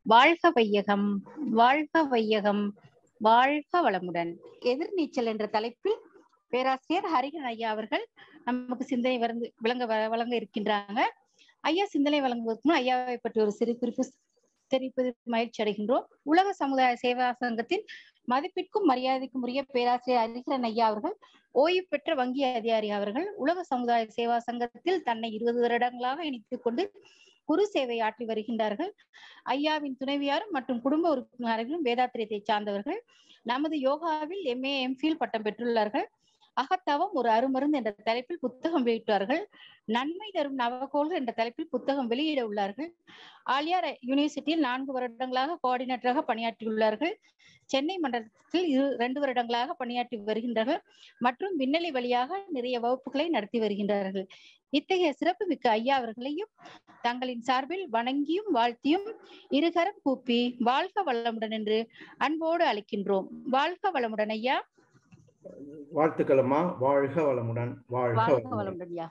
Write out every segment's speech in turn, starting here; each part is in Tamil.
வாழ்க வையகம் வாழ்க வையகம் வாழ்க வளமுடன் எதிர்நீச்சல் என்ற தலைப்பில் பேராசிரியர் ஹரிகரன் ஐயா அவர்கள் நமக்கு சிந்தனை வந்து விளங்க வ- வழங்க இருக்கின்றாங்க ஐயா சிந்தனை வழங்குவதற்கு முன் ஐயாவை பற்றி ஒரு சிறு குறிப்பு தெரிவிப்பது மகிழ்ச்சி அடைகின்றோம் உலக சமுதாய சேவா சங்கத்தின் மதிப்பிற்கும் மரியாதைக்கும் உரிய பேராசிரியர் ஹரிகரன் ஐயா அவர்கள் ஓய்வு பெற்ற வங்கி அதிகாரி அவர்கள் உலக சமுதாய சேவா சங்கத்தில் தன்னை இருபது வருடங்களாக இணைத்துக் கொண்டு குரு சேவை ஆற்றி வருகின்றார்கள் ஐயாவின் துணைவியாரும் மற்றும் குடும்ப உறுப்பினர்களும் வேதாத்திரியத்தை சார்ந்தவர்கள் நமது யோகாவில் எம்ஏ எம்ஃபில் பட்டம் பெற்றுள்ளார்கள் அகத்தவம் ஒரு அருமருந்து என்ற தலைப்பில் புத்தகம் வெளியிட்டார்கள் நன்மை தரும் நவகோள்கள் என்ற தலைப்பில் புத்தகம் வெளியிட உள்ளார்கள் ஆலியார் யூனிவர்சிட்டியில் நான்கு வருடங்களாக கோஆர்டினேட்டராக பணியாற்றியுள்ளார்கள் சென்னை மண்டலத்தில் இரு இரண்டு வருடங்களாக பணியாற்றி வருகின்றார்கள் மற்றும் விண்ணலி வழியாக நிறைய வகுப்புகளை நடத்தி வருகின்றார்கள் இத்தகைய சிறப்பு மிக்க ஐயா அவர்களையும் தங்களின் சார்பில் வணங்கியும் வாழ்த்தியும் இருகரம் கூப்பி வாழ்க வளமுடன் என்று அன்போடு அழைக்கின்றோம் வாழ்க வளமுடன் ஐயா வாழ்த்துக்களம்மா வாழ்க வளமுடன் வாழ்க வாழ்க வளமுடன் வளமுடன் ஐயா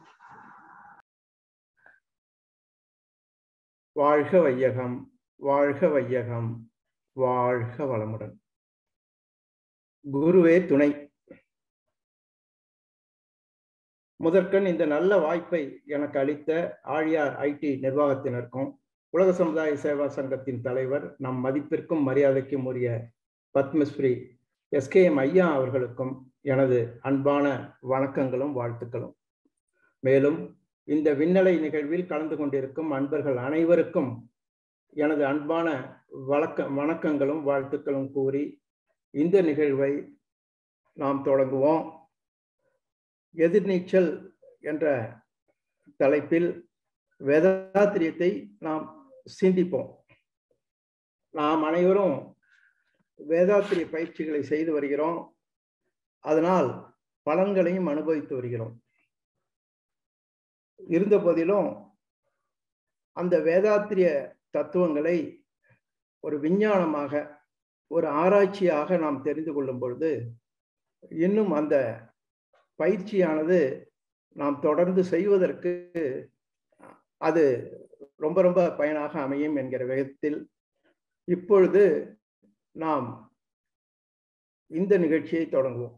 வாழ்க வையகம் வாழ்க வையகம் வாழ்க வளமுடன் குருவே துணை முதற்கண் இந்த நல்ல வாய்ப்பை எனக்கு அளித்த ஆழியார் ஐடி நிர்வாகத்தினருக்கும் உலக சமுதாய சேவா சங்கத்தின் தலைவர் நம் மதிப்பிற்கும் மரியாதைக்கும் உரிய பத்மஸ்ரீ எஸ்கேஎம் ஐயா அவர்களுக்கும் எனது அன்பான வணக்கங்களும் வாழ்த்துக்களும் மேலும் இந்த விண்ணலை நிகழ்வில் கலந்து கொண்டிருக்கும் அன்பர்கள் அனைவருக்கும் எனது அன்பான வழக்க வணக்கங்களும் வாழ்த்துக்களும் கூறி இந்த நிகழ்வை நாம் தொடங்குவோம் எதிர்நீச்சல் என்ற தலைப்பில் வேதாத்திரியத்தை நாம் சிந்திப்போம் நாம் அனைவரும் வேதாத்திரிய பயிற்சிகளை செய்து வருகிறோம் அதனால் பலன்களையும் அனுபவித்து வருகிறோம் இருந்த போதிலும் அந்த வேதாத்திரிய தத்துவங்களை ஒரு விஞ்ஞானமாக ஒரு ஆராய்ச்சியாக நாம் தெரிந்து கொள்ளும் பொழுது இன்னும் அந்த பயிற்சியானது நாம் தொடர்ந்து செய்வதற்கு அது ரொம்ப ரொம்ப பயனாக அமையும் என்கிற விதத்தில் இப்பொழுது நாம் இந்த நிகழ்ச்சியை தொடங்குவோம்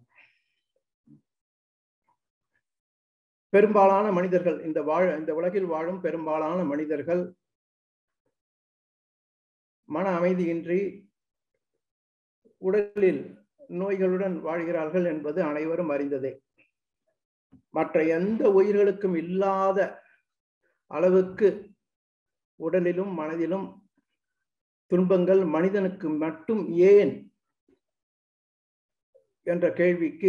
பெரும்பாலான மனிதர்கள் இந்த வாழ இந்த உலகில் வாழும் பெரும்பாலான மனிதர்கள் மன அமைதியின்றி உடலில் நோய்களுடன் வாழ்கிறார்கள் என்பது அனைவரும் அறிந்ததே மற்ற எந்த உயிர்களுக்கும் இல்லாத அளவுக்கு உடலிலும் மனதிலும் துன்பங்கள் மனிதனுக்கு மட்டும் ஏன் என்ற கேள்விக்கு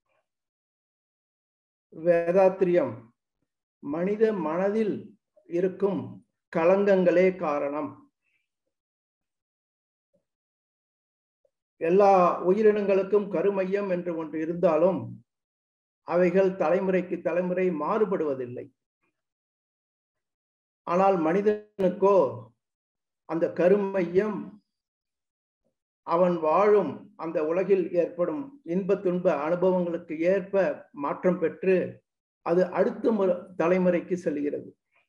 வேதாத்திரியம் மனித மனதில் இருக்கும் களங்கங்களே காரணம் எல்லா உயிரினங்களுக்கும் கருமையம் என்று ஒன்று இருந்தாலும் அவைகள் தலைமுறைக்கு தலைமுறை மாறுபடுவதில்லை ஆனால் மனிதனுக்கோ அந்த கருமையம் அவன் வாழும் அந்த உலகில் ஏற்படும் இன்ப துன்ப அனுபவங்களுக்கு ஏற்ப மாற்றம் பெற்று அது அடுத்த முறை தலைமுறைக்கு செல்கிறது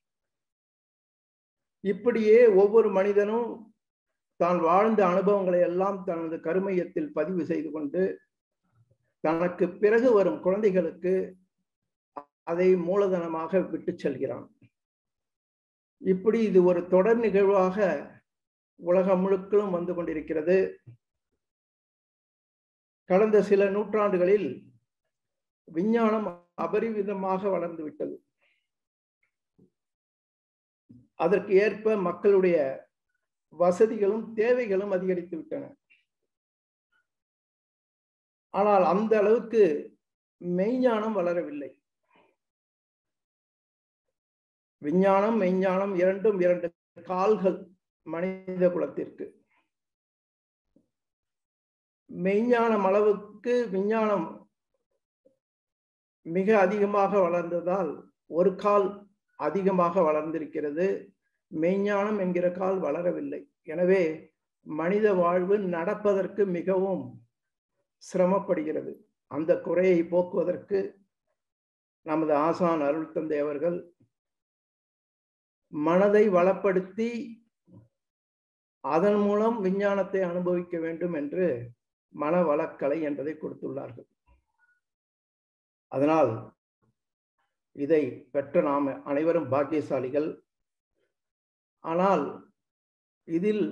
இப்படியே ஒவ்வொரு மனிதனும் தான் வாழ்ந்த அனுபவங்களை எல்லாம் தனது கருமையத்தில் பதிவு செய்து கொண்டு தனக்கு பிறகு வரும் குழந்தைகளுக்கு அதை மூலதனமாக விட்டு செல்கிறான் இப்படி இது ஒரு தொடர் நிகழ்வாக உலகம் முழுக்களும் வந்து கொண்டிருக்கிறது கடந்த சில நூற்றாண்டுகளில் விஞ்ஞானம் அபரிவிதமாக வளர்ந்து விட்டது அதற்கு ஏற்ப மக்களுடைய வசதிகளும் தேவைகளும் அதிகரித்து விட்டன ஆனால் அந்த அளவுக்கு மெய்ஞானம் வளரவில்லை விஞ்ஞானம் மெய்ஞானம் இரண்டும் இரண்டு கால்கள் மனித குலத்திற்கு மெய்ஞானம் அளவுக்கு விஞ்ஞானம் மிக அதிகமாக வளர்ந்ததால் ஒரு கால் அதிகமாக வளர்ந்திருக்கிறது மெய்ஞானம் என்கிற கால் வளரவில்லை எனவே மனித வாழ்வு நடப்பதற்கு மிகவும் சிரமப்படுகிறது அந்த குறையை போக்குவதற்கு நமது ஆசான் அருள் தந்தை அவர்கள் மனதை வளப்படுத்தி அதன் மூலம் விஞ்ஞானத்தை அனுபவிக்க வேண்டும் என்று மனவளக்கலை என்பதை கொடுத்துள்ளார்கள் அதனால் இதை பெற்ற நாம் அனைவரும் பாக்கியசாலிகள் ஆனால் இதில்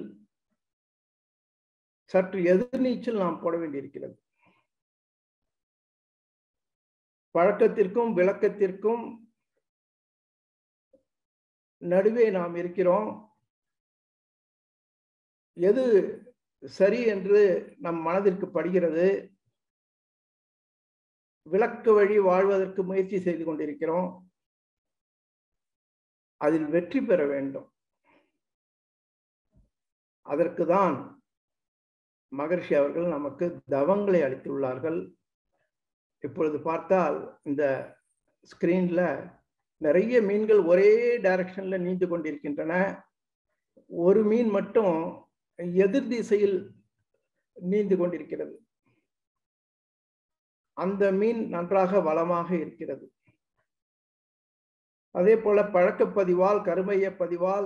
சற்று எதிர்நீச்சல் நாம் போட வேண்டியிருக்கிறது பழக்கத்திற்கும் விளக்கத்திற்கும் நடுவே நாம் இருக்கிறோம் எது சரி என்று நம் மனதிற்கு படுகிறது விளக்க வழி வாழ்வதற்கு முயற்சி செய்து கொண்டிருக்கிறோம் அதில் வெற்றி பெற வேண்டும் அதற்கு தான் மகர்ஷி அவர்கள் நமக்கு தவங்களை அளித்துள்ளார்கள் இப்பொழுது பார்த்தால் இந்த ஸ்கிரீன்ல நிறைய மீன்கள் ஒரே டைரக்ஷன்ல நீந்து கொண்டிருக்கின்றன ஒரு மீன் மட்டும் எதிர் திசையில் நீந்து கொண்டிருக்கிறது அந்த மீன் நன்றாக வளமாக இருக்கிறது அதே போல பழக்கப்பதிவால் கருமைய பதிவால்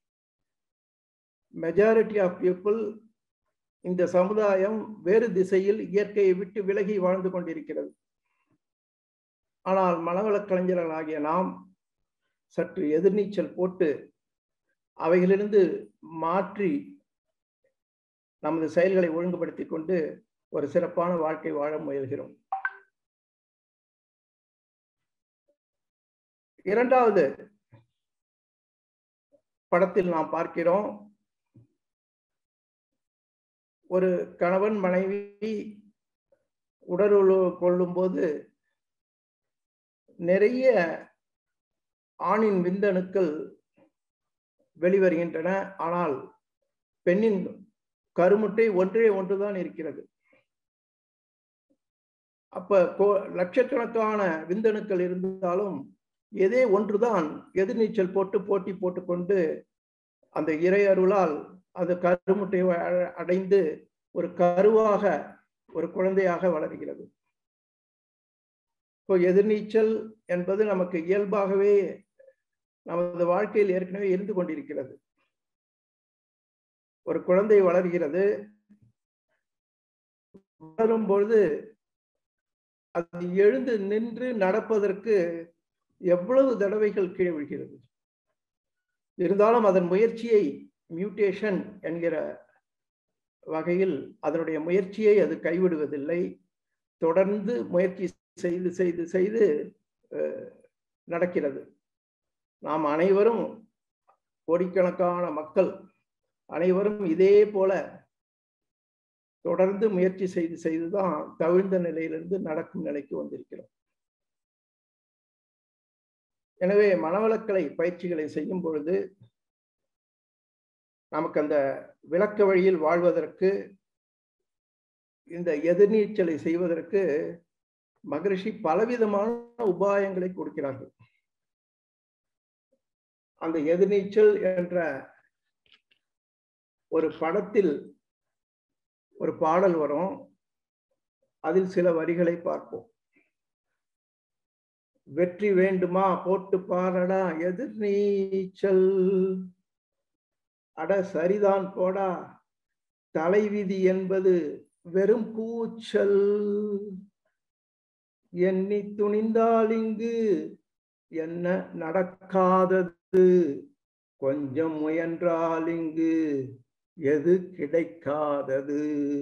மெஜாரிட்டி ஆஃப் பீப்புள் இந்த சமுதாயம் வேறு திசையில் இயற்கையை விட்டு விலகி வாழ்ந்து கொண்டிருக்கிறது ஆனால் மனவளக் கலைஞர்களாகிய நாம் சற்று எதிர்நீச்சல் போட்டு அவைகளிலிருந்து மாற்றி நமது செயல்களை ஒழுங்குபடுத்தி கொண்டு ஒரு சிறப்பான வாழ்க்கை வாழ முயல்கிறோம் இரண்டாவது படத்தில் நாம் பார்க்கிறோம் ஒரு கணவன் மனைவி உடலுறவு கொள்ளும் போது நிறைய ஆணின் விந்தணுக்கள் வெளிவருகின்றன ஆனால் பெண்ணின் கருமுட்டை ஒன்றே ஒன்றுதான் இருக்கிறது அப்ப லட்சக்கணக்கான விந்தணுக்கள் இருந்தாலும் எதே ஒன்றுதான் எதிர்நீச்சல் போட்டு போட்டி போட்டுக்கொண்டு அந்த இறை அருளால் அது கருமுட்டையை அடைந்து ஒரு கருவாக ஒரு குழந்தையாக வளர்கிறது இப்போ எதிர்நீச்சல் என்பது நமக்கு இயல்பாகவே நமது வாழ்க்கையில் ஏற்கனவே இருந்து கொண்டிருக்கிறது ஒரு குழந்தை வளர்கிறது வளரும் பொழுது அது எழுந்து நின்று நடப்பதற்கு எவ்வளவு தடவைகள் கீழே விழுகிறது இருந்தாலும் அதன் முயற்சியை மியூட்டேஷன் என்கிற வகையில் அதனுடைய முயற்சியை அது கைவிடுவதில்லை தொடர்ந்து முயற்சி செய்து செய்து செய்து நடக்கிறது நாம் அனைவரும் கோடிக்கணக்கான மக்கள் அனைவரும் இதே போல தொடர்ந்து முயற்சி செய்து செய்துதான் தவிழ்ந்த நிலையிலிருந்து நடக்கும் நிலைக்கு வந்திருக்கிறோம் எனவே மனவளக்கலை பயிற்சிகளை செய்யும் பொழுது நமக்கு அந்த விளக்க வழியில் வாழ்வதற்கு இந்த எதிர்நீச்சலை செய்வதற்கு மகரிஷி பலவிதமான உபாயங்களை கொடுக்கிறார்கள் அந்த எதிர்நீச்சல் என்ற ஒரு படத்தில் ஒரு பாடல் வரும் அதில் சில வரிகளை பார்ப்போம் வெற்றி வேண்டுமா போட்டு பாரடா எதிர்நீச்சல் அட சரிதான் போடா தலைவிதி என்பது வெறும் கூச்சல் எண்ணி துணிந்தால் இங்கு என்ன நடக்காதது கொஞ்சம் முயன்றால் இங்கு எது கிடைக்காதது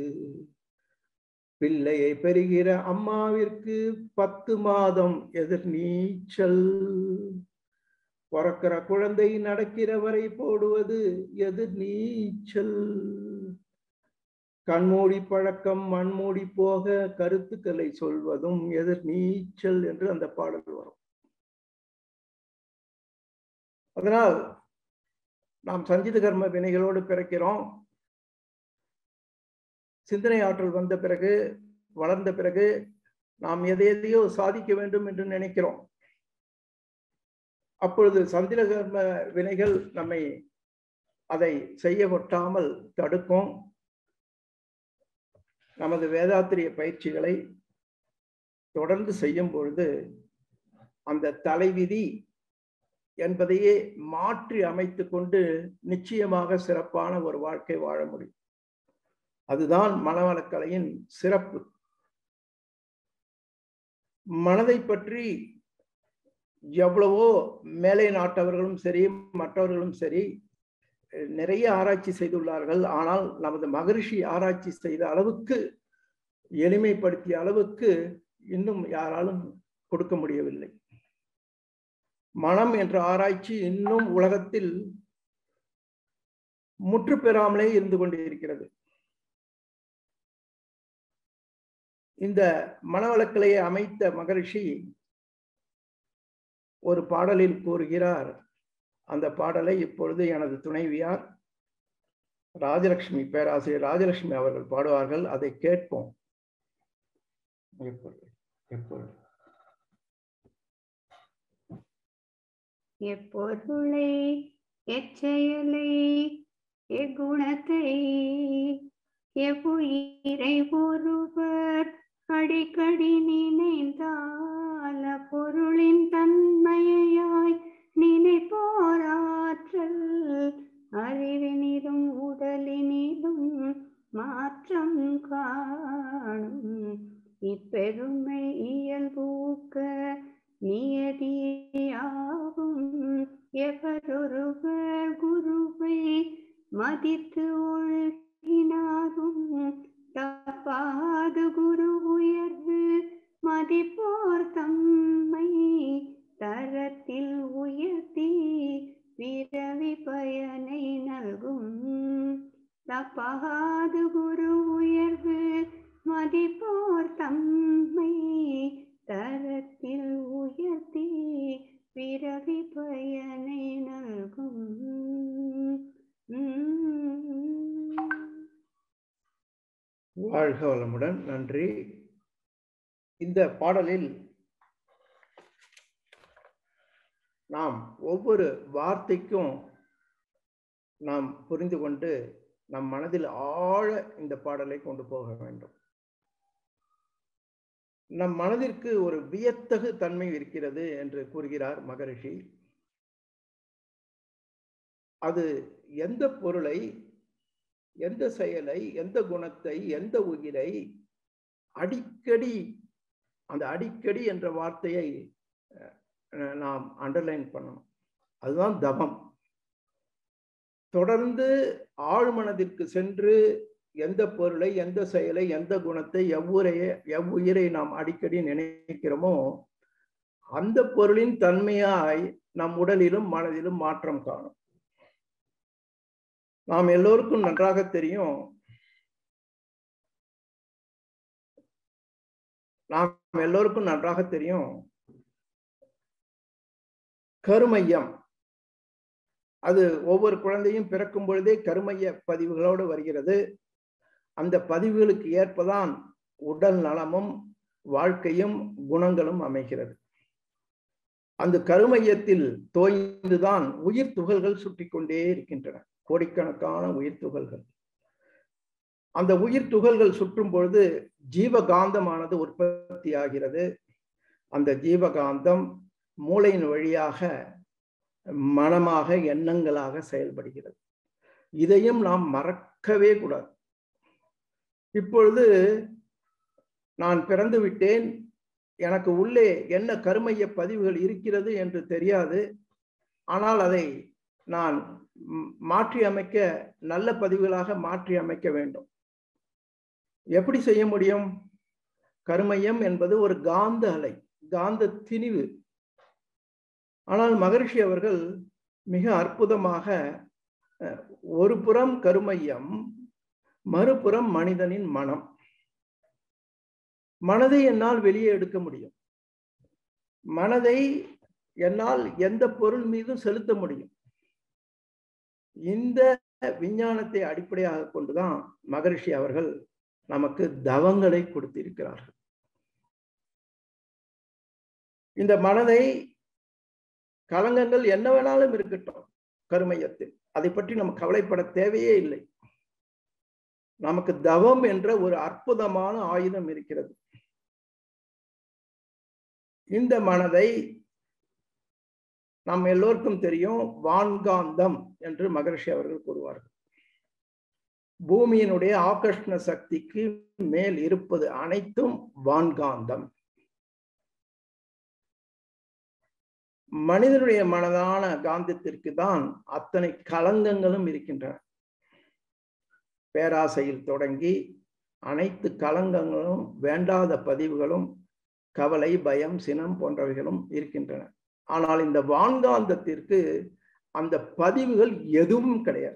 பிள்ளையை பெறுகிற அம்மாவிற்கு பத்து மாதம் எதிர் நீச்சல் பிறக்கிற குழந்தை நடக்கிற வரை போடுவது எதிர் நீச்சல் கண்மூடி பழக்கம் மண்மூடி போக கருத்துக்களை சொல்வதும் எதிர் நீச்சல் என்று அந்த பாடல் வரும் அதனால் நாம் சஞ்சித கர்ம வினைகளோடு பிறக்கிறோம் சிந்தனை ஆற்றல் வந்த பிறகு வளர்ந்த பிறகு நாம் எதையதையோ சாதிக்க வேண்டும் என்று நினைக்கிறோம் அப்பொழுது சந்திர கர்ம வினைகள் நம்மை அதை செய்ய ஒட்டாமல் தடுக்கும் நமது வேதாத்திரிய பயிற்சிகளை தொடர்ந்து செய்யும் பொழுது அந்த தலைவிதி என்பதையே மாற்றி அமைத்து கொண்டு நிச்சயமாக சிறப்பான ஒரு வாழ்க்கை வாழ முடியும் அதுதான் மனவளக்கலையின் சிறப்பு மனதை பற்றி எவ்வளவோ மேலை நாட்டவர்களும் சரி மற்றவர்களும் சரி நிறைய ஆராய்ச்சி செய்துள்ளார்கள் ஆனால் நமது மகரிஷி ஆராய்ச்சி செய்த அளவுக்கு எளிமைப்படுத்திய அளவுக்கு இன்னும் யாராலும் கொடுக்க முடியவில்லை மனம் என்ற ஆராய்ச்சி இன்னும் உலகத்தில் முற்று பெறாமலே இருந்து கொண்டிருக்கிறது இந்த மனவளக்கலையை அமைத்த மகரிஷி ஒரு பாடலில் கூறுகிறார் அந்த பாடலை இப்பொழுது எனது துணைவியார் ராஜலட்சுமி பேராசிரியர் ராஜலட்சுமி அவர்கள் பாடுவார்கள் அதை கேட்போம் எப்பொழுது எப்பொழுது எப்பொருளை எச்செயலை எக்குணத்தை எவ்வுயிரை ஒருவர் அடிக்கடி நினைந்தால் பொருளின் தன்மையாய் நினைப்போராற்றல் அறிவினிலும் உடலினிலும் மாற்றம் காணும் இப்பெருமை இயல்பூக்க நியதியாகும் எவரொருவர் குருவை மதித்து ஒழுகினாரும் தப்பாது குரு உயர்வு மதிப்போர் தம்மை தரத்தில் உயர்த்தி பிறவி பயனை நல்கும் தப்பாது குரு உயர்வு மதிப்போர் தம்மை தரத்தில் உயர்த்தி பிறவி பயனை நல்கும் வாழ்க வளமுடன் நன்றி இந்த பாடலில் நாம் ஒவ்வொரு வார்த்தைக்கும் நாம் புரிந்து கொண்டு நம் மனதில் ஆழ இந்த பாடலை கொண்டு போக வேண்டும் நம் மனதிற்கு ஒரு வியத்தகு தன்மை இருக்கிறது என்று கூறுகிறார் மகரிஷி அது எந்த பொருளை எந்த செயலை எந்த குணத்தை எந்த உயிரை அடிக்கடி அந்த அடிக்கடி என்ற வார்த்தையை நாம் அண்டர்லைன் பண்ணணும் அதுதான் தவம் தொடர்ந்து ஆழ்மனதிற்கு சென்று எந்த பொருளை எந்த செயலை எந்த குணத்தை எவ்வுரைய எவ்வுயிரை நாம் அடிக்கடி நினைக்கிறோமோ அந்த பொருளின் தன்மையாய் நம் உடலிலும் மனதிலும் மாற்றம் காணும் நாம் எல்லோருக்கும் நன்றாக தெரியும் நாம் எல்லோருக்கும் நன்றாக தெரியும் கருமையம் அது ஒவ்வொரு குழந்தையும் பிறக்கும் பொழுதே கருமைய பதிவுகளோடு வருகிறது அந்த பதிவுகளுக்கு ஏற்பதான் உடல் நலமும் வாழ்க்கையும் குணங்களும் அமைகிறது அந்த கருமையத்தில் தோய்ந்துதான் உயிர் துகள்கள் சுற்றி கொண்டே இருக்கின்றன கோடிக்கணக்கான உயிர் துகள்கள் அந்த உயிர் துகள்கள் சுற்றும் பொழுது ஜீவகாந்தமானது உற்பத்தி ஆகிறது அந்த ஜீவகாந்தம் மூளையின் வழியாக மனமாக எண்ணங்களாக செயல்படுகிறது இதையும் நாம் மறக்கவே கூடாது இப்பொழுது நான் பிறந்து விட்டேன் எனக்கு உள்ளே என்ன கருமைய பதிவுகள் இருக்கிறது என்று தெரியாது ஆனால் அதை நான் மாற்றி அமைக்க நல்ல பதிவுகளாக மாற்றி அமைக்க வேண்டும் எப்படி செய்ய முடியும் கருமையம் என்பது ஒரு காந்த அலை காந்த திணிவு ஆனால் மகரிஷி அவர்கள் மிக அற்புதமாக ஒரு புறம் கருமையம் மறுபுறம் மனிதனின் மனம் மனதை என்னால் வெளியே எடுக்க முடியும் மனதை என்னால் எந்த பொருள் மீதும் செலுத்த முடியும் இந்த விஞ்ஞானத்தை அடிப்படையாக கொண்டுதான் மகரிஷி அவர்கள் நமக்கு தவங்களை கொடுத்திருக்கிறார்கள் இந்த மனதை கலங்கங்கள் என்ன வேணாலும் இருக்கட்டும் கருமையத்தில் அதை பற்றி நம்ம கவலைப்பட தேவையே இல்லை நமக்கு தவம் என்ற ஒரு அற்புதமான ஆயுதம் இருக்கிறது இந்த மனதை நம் எல்லோருக்கும் தெரியும் வான்காந்தம் என்று மகரிஷி அவர்கள் கூறுவார்கள் பூமியினுடைய ஆகர்ஷ்ண சக்திக்கு மேல் இருப்பது அனைத்தும் வான்காந்தம் மனிதனுடைய மனதான காந்தத்திற்கு தான் அத்தனை கலங்கங்களும் இருக்கின்றன பேராசையில் தொடங்கி அனைத்து கலங்கங்களும் வேண்டாத பதிவுகளும் கவலை பயம் சினம் போன்றவைகளும் இருக்கின்றன ஆனால் இந்த வான்காந்தத்திற்கு அந்த பதிவுகள் எதுவும் கிடையாது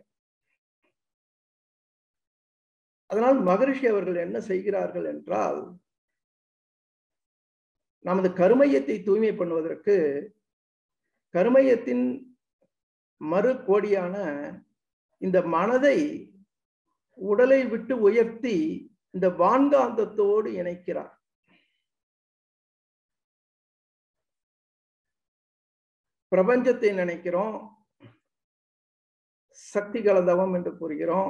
அதனால் மகரிஷி அவர்கள் என்ன செய்கிறார்கள் என்றால் நமது கருமையத்தை தூய்மை பண்ணுவதற்கு கருமையத்தின் மறு கோடியான இந்த மனதை உடலை விட்டு உயர்த்தி இந்த வான்காந்தத்தோடு இணைக்கிறார் பிரபஞ்சத்தை நினைக்கிறோம் சக்தி கலதவம் என்று கூறுகிறோம்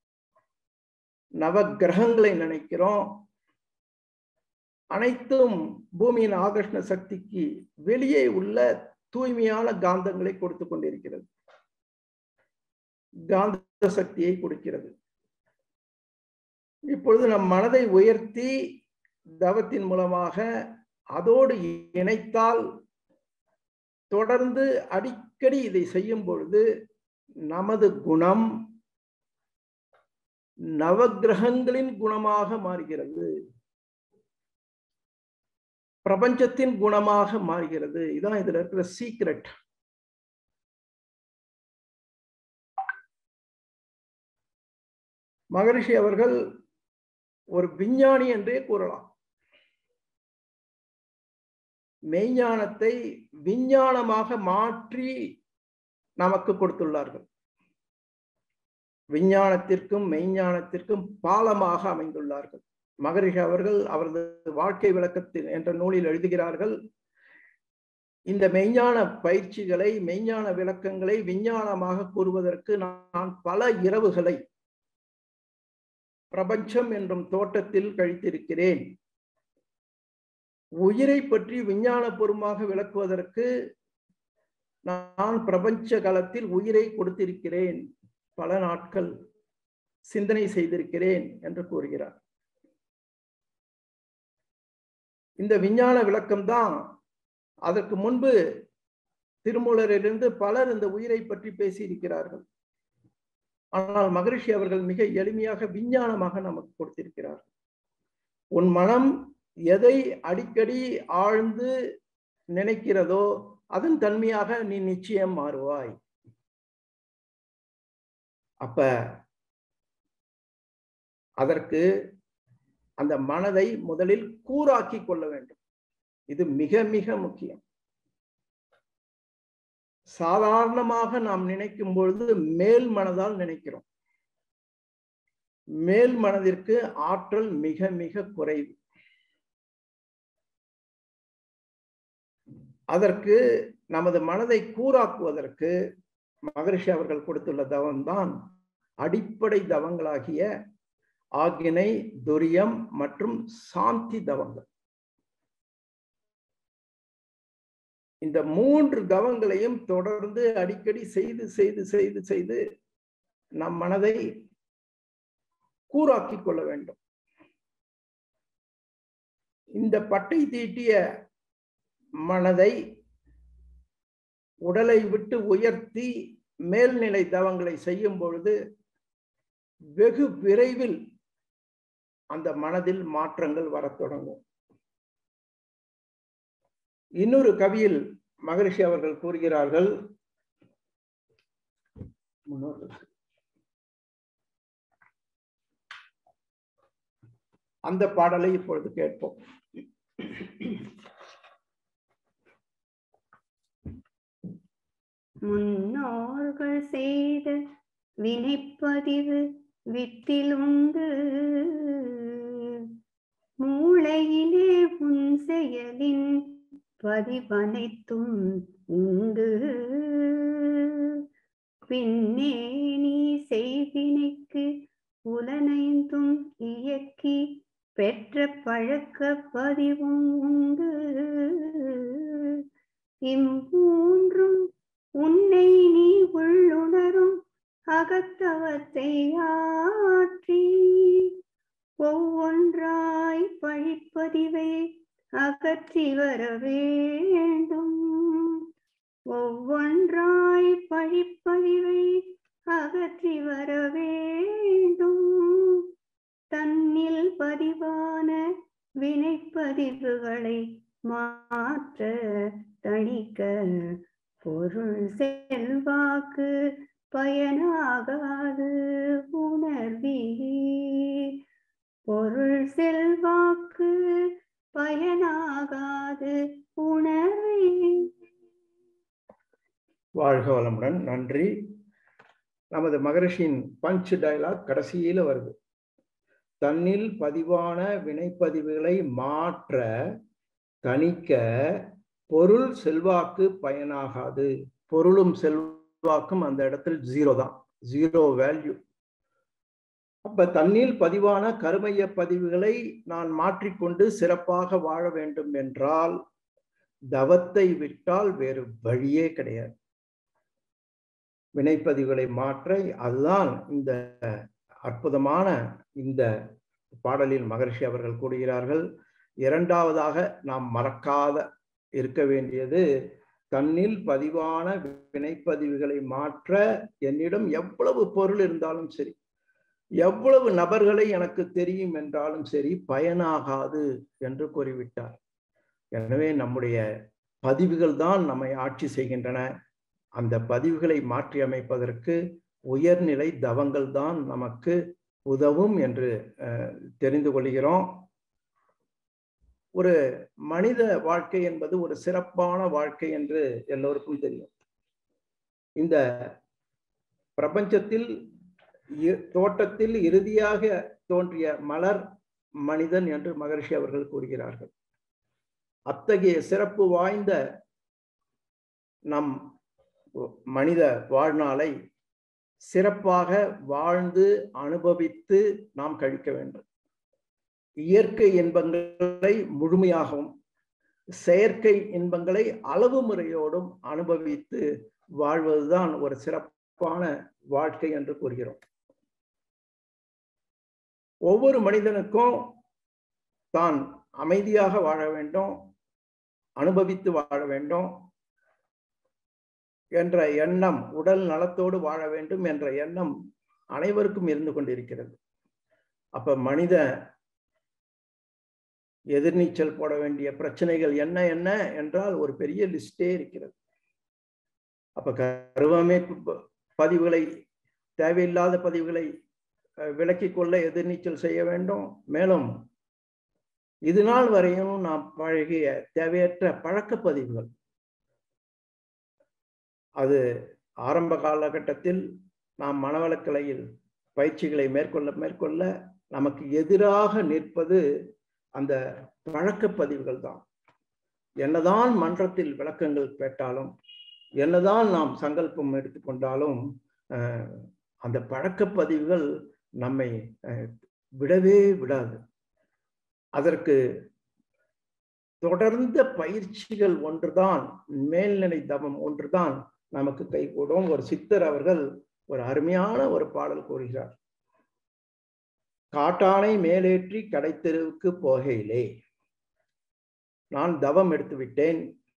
நவ கிரகங்களை நினைக்கிறோம் அனைத்தும் பூமியின் ஆகர்ஷ்ண சக்திக்கு வெளியே உள்ள தூய்மையான காந்தங்களை கொடுத்து கொண்டிருக்கிறது காந்த சக்தியை கொடுக்கிறது இப்பொழுது நம் மனதை உயர்த்தி தவத்தின் மூலமாக அதோடு இணைத்தால் தொடர்ந்து அடிக்கடி இதை செய்யும் பொழுது நமது குணம் நவகிரகங்களின் குணமாக மாறுகிறது பிரபஞ்சத்தின் குணமாக மாறுகிறது இதான் இதுல இருக்கிற சீக்ரெட் மகரிஷி அவர்கள் ஒரு விஞ்ஞானி என்றே கூறலாம் மெய்ஞானத்தை விஞ்ஞானமாக மாற்றி நமக்கு கொடுத்துள்ளார்கள் விஞ்ஞானத்திற்கும் மெய்ஞானத்திற்கும் பாலமாக அமைந்துள்ளார்கள் மகரிஷி அவர்கள் அவரது வாழ்க்கை விளக்கத்தில் என்ற நூலில் எழுதுகிறார்கள் இந்த மெய்ஞான பயிற்சிகளை மெய்ஞான விளக்கங்களை விஞ்ஞானமாக கூறுவதற்கு நான் பல இரவுகளை பிரபஞ்சம் என்றும் தோட்டத்தில் கழித்திருக்கிறேன் உயிரை பற்றி விஞ்ஞானபூர்வமாக விளக்குவதற்கு நான் பிரபஞ்ச காலத்தில் உயிரை கொடுத்திருக்கிறேன் பல நாட்கள் சிந்தனை செய்திருக்கிறேன் என்று கூறுகிறார் இந்த விஞ்ஞான விளக்கம்தான் அதற்கு முன்பு திருமூலரிலிருந்து பலர் இந்த உயிரை பற்றி பேசியிருக்கிறார்கள் ஆனால் மகரிஷி அவர்கள் மிக எளிமையாக விஞ்ஞானமாக நமக்கு கொடுத்திருக்கிறார் உன் மனம் எதை அடிக்கடி ஆழ்ந்து நினைக்கிறதோ அதன் தன்மையாக நீ நிச்சயம் மாறுவாய் அப்ப அதற்கு அந்த மனதை முதலில் கூறாக்கி கொள்ள வேண்டும் இது மிக மிக முக்கியம் சாதாரணமாக நாம் நினைக்கும் பொழுது மேல் மனதால் நினைக்கிறோம் மேல் மனதிற்கு ஆற்றல் மிக மிக குறைவு அதற்கு நமது மனதை கூறாக்குவதற்கு மகரிஷி அவர்கள் கொடுத்துள்ள தவம்தான் அடிப்படை தவங்களாகிய ஆகினை துரியம் மற்றும் சாந்தி தவங்கள் இந்த மூன்று தவங்களையும் தொடர்ந்து அடிக்கடி செய்து செய்து செய்து செய்து நம் மனதை கூறாக்கி கொள்ள வேண்டும் இந்த பட்டை தீட்டிய மனதை உடலை விட்டு உயர்த்தி மேல்நிலை தவங்களை செய்யும் பொழுது வெகு விரைவில் அந்த மனதில் மாற்றங்கள் வரத் தொடங்கும் இன்னொரு கவியில் மகரிஷி அவர்கள் கூறுகிறார்கள் அந்த பாடலை இப்பொழுது கேட்போம் முன்னோர்கள் செய்த வினைப்பதிவு வித்திலுண்டு மூளையிலே உன் செயலின் பதிவனைத்தும் உண்டு பின்னே நீ செய்வினைக்கு புலனைந்தும் இயக்கி பெற்ற பழக்க பதிவும் உண்டு இம்மூன்றும் அகத்தவத்தை ஆற்றி ஒவ்வொன்றாய் பழிப்பதிவை அகற்றி வர வேண்டும் ஒவ்வொன்றாய் பழிப்பதிவை அகற்றி வர வேண்டும் தன்னில் பதிவான வினைப்பதிவுகளை மாற்ற தணிக்க பொருள் செல்வாக்கு பயனாகாது உணர்வீர் பொருள் செல்வாக்கு பயனாகாது உணர்வீர் வாழ்க வளமுடன் நன்றி நமது மகரிஷியின் பஞ்ச் டயலாக் கடைசியில வருது தன்னில் பதிவான வினைப்பதிவுகளை மாற்ற தணிக்க பொருள் செல்வாக்கு பயனாகாது பொருளும் செல்வாக்கும் அந்த இடத்தில் ஜீரோ தான் ஜீரோ வேல்யூ அப்ப தன்னில் பதிவான கருமைய பதிவுகளை நான் மாற்றிக்கொண்டு சிறப்பாக வாழ வேண்டும் என்றால் தவத்தை விட்டால் வேறு வழியே கிடையாது வினைப்பதிவுகளை மாற்ற அதுதான் இந்த அற்புதமான இந்த பாடலில் மகர்ஷி அவர்கள் கூறுகிறார்கள் இரண்டாவதாக நாம் மறக்காத இருக்க வேண்டியது தன்னில் பதிவான வினைப்பதிவுகளை மாற்ற என்னிடம் எவ்வளவு பொருள் இருந்தாலும் சரி எவ்வளவு நபர்களை எனக்கு தெரியும் என்றாலும் சரி பயனாகாது என்று கூறிவிட்டார் எனவே நம்முடைய பதிவுகள் தான் நம்மை ஆட்சி செய்கின்றன அந்த பதிவுகளை மாற்றி அமைப்பதற்கு உயர்நிலை தவங்கள் தான் நமக்கு உதவும் என்று தெரிந்து கொள்கிறோம் ஒரு மனித வாழ்க்கை என்பது ஒரு சிறப்பான வாழ்க்கை என்று எல்லோருக்கும் தெரியும் இந்த பிரபஞ்சத்தில் தோட்டத்தில் இறுதியாக தோன்றிய மலர் மனிதன் என்று மகர்ஷி அவர்கள் கூறுகிறார்கள் அத்தகைய சிறப்பு வாய்ந்த நம் மனித வாழ்நாளை சிறப்பாக வாழ்ந்து அனுபவித்து நாம் கழிக்க வேண்டும் இயற்கை இன்பங்களை முழுமையாகவும் செயற்கை இன்பங்களை அளவு முறையோடும் அனுபவித்து வாழ்வதுதான் ஒரு சிறப்பான வாழ்க்கை என்று கூறுகிறோம் ஒவ்வொரு மனிதனுக்கும் தான் அமைதியாக வாழ வேண்டும் அனுபவித்து வாழ வேண்டும் என்ற எண்ணம் உடல் நலத்தோடு வாழ வேண்டும் என்ற எண்ணம் அனைவருக்கும் இருந்து கொண்டிருக்கிறது அப்ப மனித எதிர்நீச்சல் போட வேண்டிய பிரச்சனைகள் என்ன என்ன என்றால் ஒரு பெரிய லிஸ்டே இருக்கிறது அப்ப கருவமைப்பு பதிவுகளை தேவையில்லாத பதிவுகளை விலக்கிக் கொள்ள எதிர்நீச்சல் செய்ய வேண்டும் மேலும் இது நாள் வரையும் நாம் பழகிய தேவையற்ற பழக்க பதிவுகள் அது ஆரம்ப காலகட்டத்தில் நாம் மனவளக்கலையில் பயிற்சிகளை மேற்கொள்ள மேற்கொள்ள நமக்கு எதிராக நிற்பது அந்த பழக்க பதிவுகள் தான் என்னதான் மன்றத்தில் விளக்கங்கள் கேட்டாலும் என்னதான் நாம் சங்கல்பம் எடுத்துக்கொண்டாலும் அந்த பழக்க பதிவுகள் நம்மை விடவே விடாது அதற்கு தொடர்ந்த பயிற்சிகள் ஒன்றுதான் மேல்நிலை தவம் ஒன்றுதான் நமக்கு கைகூடும் ஒரு சித்தர் அவர்கள் ஒரு அருமையான ஒரு பாடல் கூறுகிறார் காட்டானை மேலேற்றி கடைத்தெருவுக்கு போகையிலே நான் தவம் எடுத்து விட்டேன்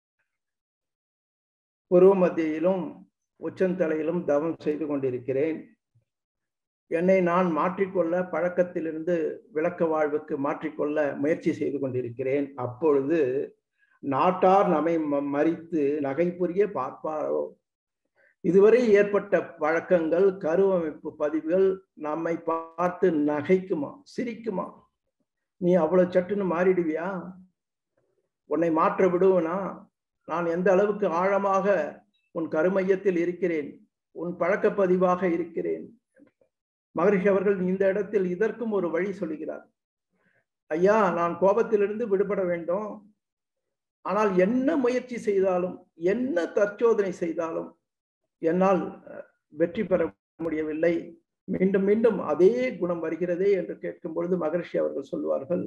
புருவ மத்தியிலும் உச்சந்தலையிலும் தவம் செய்து கொண்டிருக்கிறேன் என்னை நான் மாற்றிக்கொள்ள பழக்கத்திலிருந்து விளக்க வாழ்வுக்கு மாற்றிக்கொள்ள முயற்சி செய்து கொண்டிருக்கிறேன் அப்பொழுது நாட்டார் நம்மை மறித்து நகை புரிய பார்ப்பாரோ இதுவரை ஏற்பட்ட பழக்கங்கள் கருவமைப்பு பதிவுகள் நம்மை பார்த்து நகைக்குமா சிரிக்குமா நீ அவ்வளவு சட்டுன்னு மாறிடுவியா உன்னை மாற்ற விடுவனா நான் எந்த அளவுக்கு ஆழமாக உன் கருமையத்தில் இருக்கிறேன் உன் பழக்க பதிவாக இருக்கிறேன் மகரிஷி அவர்கள் இந்த இடத்தில் இதற்கும் ஒரு வழி சொல்லுகிறார் ஐயா நான் கோபத்திலிருந்து விடுபட வேண்டும் ஆனால் என்ன முயற்சி செய்தாலும் என்ன தற்சோதனை செய்தாலும் என்னால் வெற்றி பெற முடியவில்லை மீண்டும் மீண்டும் அதே குணம் வருகிறதே என்று கேட்கும் பொழுது மகரிஷி அவர்கள் சொல்வார்கள்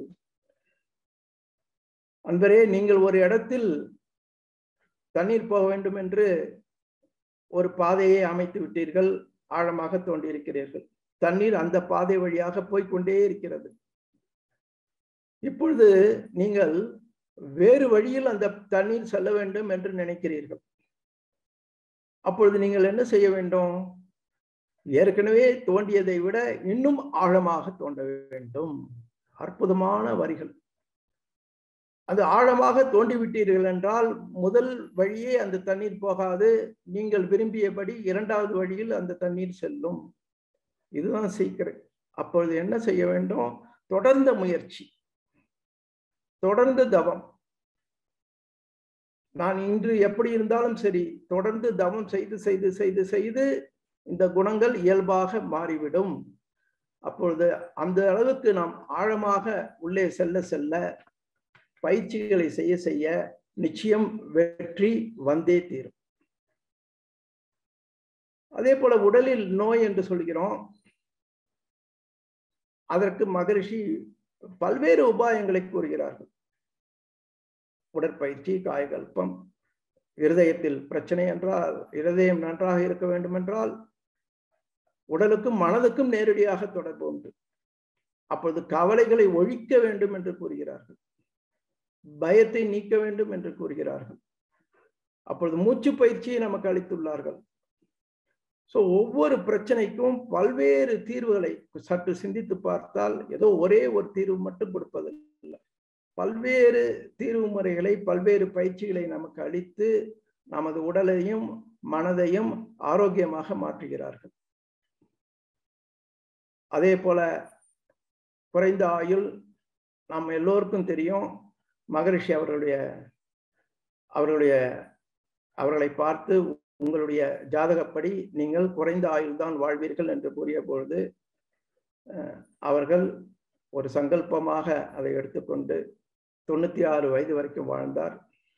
அன்பரே நீங்கள் ஒரு இடத்தில் தண்ணீர் போக வேண்டும் என்று ஒரு பாதையை அமைத்து விட்டீர்கள் ஆழமாக தோண்டியிருக்கிறீர்கள் தண்ணீர் அந்த பாதை வழியாக போய்க்கொண்டே இருக்கிறது இப்பொழுது நீங்கள் வேறு வழியில் அந்த தண்ணீர் செல்ல வேண்டும் என்று நினைக்கிறீர்கள் அப்பொழுது நீங்கள் என்ன செய்ய வேண்டும் ஏற்கனவே தோண்டியதை விட இன்னும் ஆழமாக தோண்ட வேண்டும் அற்புதமான வரிகள் அது ஆழமாக தோண்டி விட்டீர்கள் என்றால் முதல் வழியே அந்த தண்ணீர் போகாது நீங்கள் விரும்பியபடி இரண்டாவது வழியில் அந்த தண்ணீர் செல்லும் இதுதான் சீக்கிரம் அப்பொழுது என்ன செய்ய வேண்டும் தொடர்ந்த முயற்சி தொடர்ந்து தவம் நான் இன்று எப்படி இருந்தாலும் சரி தொடர்ந்து தவம் செய்து செய்து செய்து செய்து இந்த குணங்கள் இயல்பாக மாறிவிடும் அப்பொழுது அந்த அளவுக்கு நாம் ஆழமாக உள்ளே செல்ல செல்ல பயிற்சிகளை செய்ய செய்ய நிச்சயம் வெற்றி வந்தே தீரும் அதே போல உடலில் நோய் என்று சொல்கிறோம் அதற்கு மகரிஷி பல்வேறு உபாயங்களை கூறுகிறார்கள் உடற்பயிற்சி காயகல்பம் இருதயத்தில் பிரச்சனை என்றால் இருதயம் நன்றாக இருக்க வேண்டும் என்றால் உடலுக்கும் மனதுக்கும் நேரடியாக தொடர்பு உண்டு அப்பொழுது கவலைகளை ஒழிக்க வேண்டும் என்று கூறுகிறார்கள் பயத்தை நீக்க வேண்டும் என்று கூறுகிறார்கள் அப்பொழுது மூச்சு பயிற்சியை நமக்கு அளித்துள்ளார்கள் ஸோ ஒவ்வொரு பிரச்சனைக்கும் பல்வேறு தீர்வுகளை சற்று சிந்தித்து பார்த்தால் ஏதோ ஒரே ஒரு தீர்வு மட்டும் கொடுப்பதில்லை பல்வேறு தீர்வு முறைகளை பல்வேறு பயிற்சிகளை நமக்கு அளித்து நமது உடலையும் மனதையும் ஆரோக்கியமாக மாற்றுகிறார்கள் அதே போல குறைந்த ஆயுள் நாம் எல்லோருக்கும் தெரியும் மகரிஷி அவர்களுடைய அவர்களுடைய அவர்களை பார்த்து உங்களுடைய ஜாதகப்படி நீங்கள் குறைந்த ஆயுள் தான் வாழ்வீர்கள் என்று கூறிய பொழுது அவர்கள் ஒரு சங்கல்பமாக அதை எடுத்துக்கொண்டு தொண்ணூத்தி ஆறு வயது வரைக்கும் வாழ்ந்தார்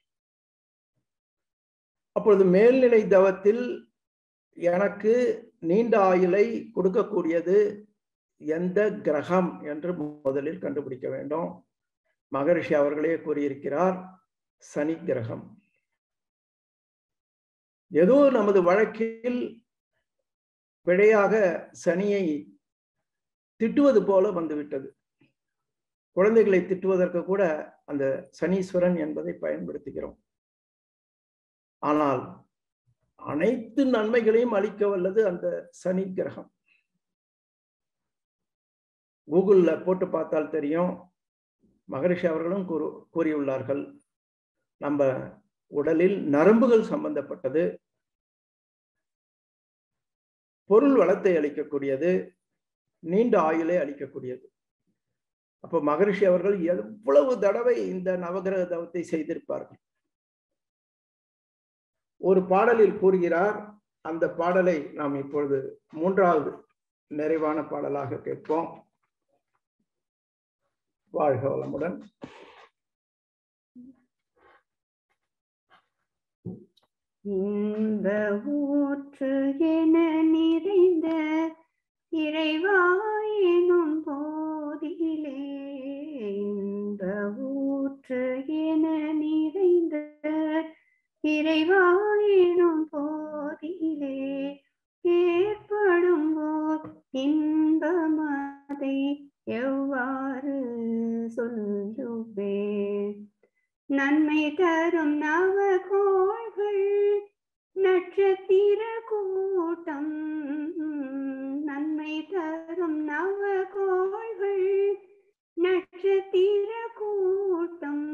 அப்பொழுது மேல்நிலை தவத்தில் எனக்கு நீண்ட ஆயுளை கொடுக்கக்கூடியது எந்த கிரகம் என்று முதலில் கண்டுபிடிக்க வேண்டும் மகரிஷி அவர்களே கூறியிருக்கிறார் சனி கிரகம் ஏதோ நமது வழக்கில் பிழையாக சனியை திட்டுவது போல வந்துவிட்டது குழந்தைகளை திட்டுவதற்கு கூட அந்த சனீஸ்வரன் என்பதை பயன்படுத்துகிறோம் ஆனால் அனைத்து நன்மைகளையும் அளிக்க வல்லது அந்த சனி கிரகம் கூகுள்ல போட்டு பார்த்தால் தெரியும் மகரிஷி அவர்களும் கூறு கூறியுள்ளார்கள் நம்ம உடலில் நரம்புகள் சம்பந்தப்பட்டது பொருள் வளத்தை அளிக்கக்கூடியது நீண்ட ஆயுளை அளிக்கக்கூடியது அப்ப மகரிஷி அவர்கள் எவ்வளவு தடவை இந்த நவகிரக தவத்தை செய்திருப்பார்கள் ஒரு பாடலில் கூறுகிறார் அந்த பாடலை நாம் இப்பொழுது மூன்றாவது நிறைவான பாடலாக கேட்போம் வாழ்க வளமுடன் இந்த ஊற்று என நிறைந்த இறைவாயினும் போதிலே இந்த ஊற்று என நிறைந்த இறைவாயினும் போதிலே ஏற்படும் போர் இன்பமதை எவ்வாறு சொல்லுவேன் நன்மை தரும் நவகோள்கள் நட்சத்திர கூட்டம் நன்மை தரும் நவகோள்கள் நட்சத்திர கூட்டம்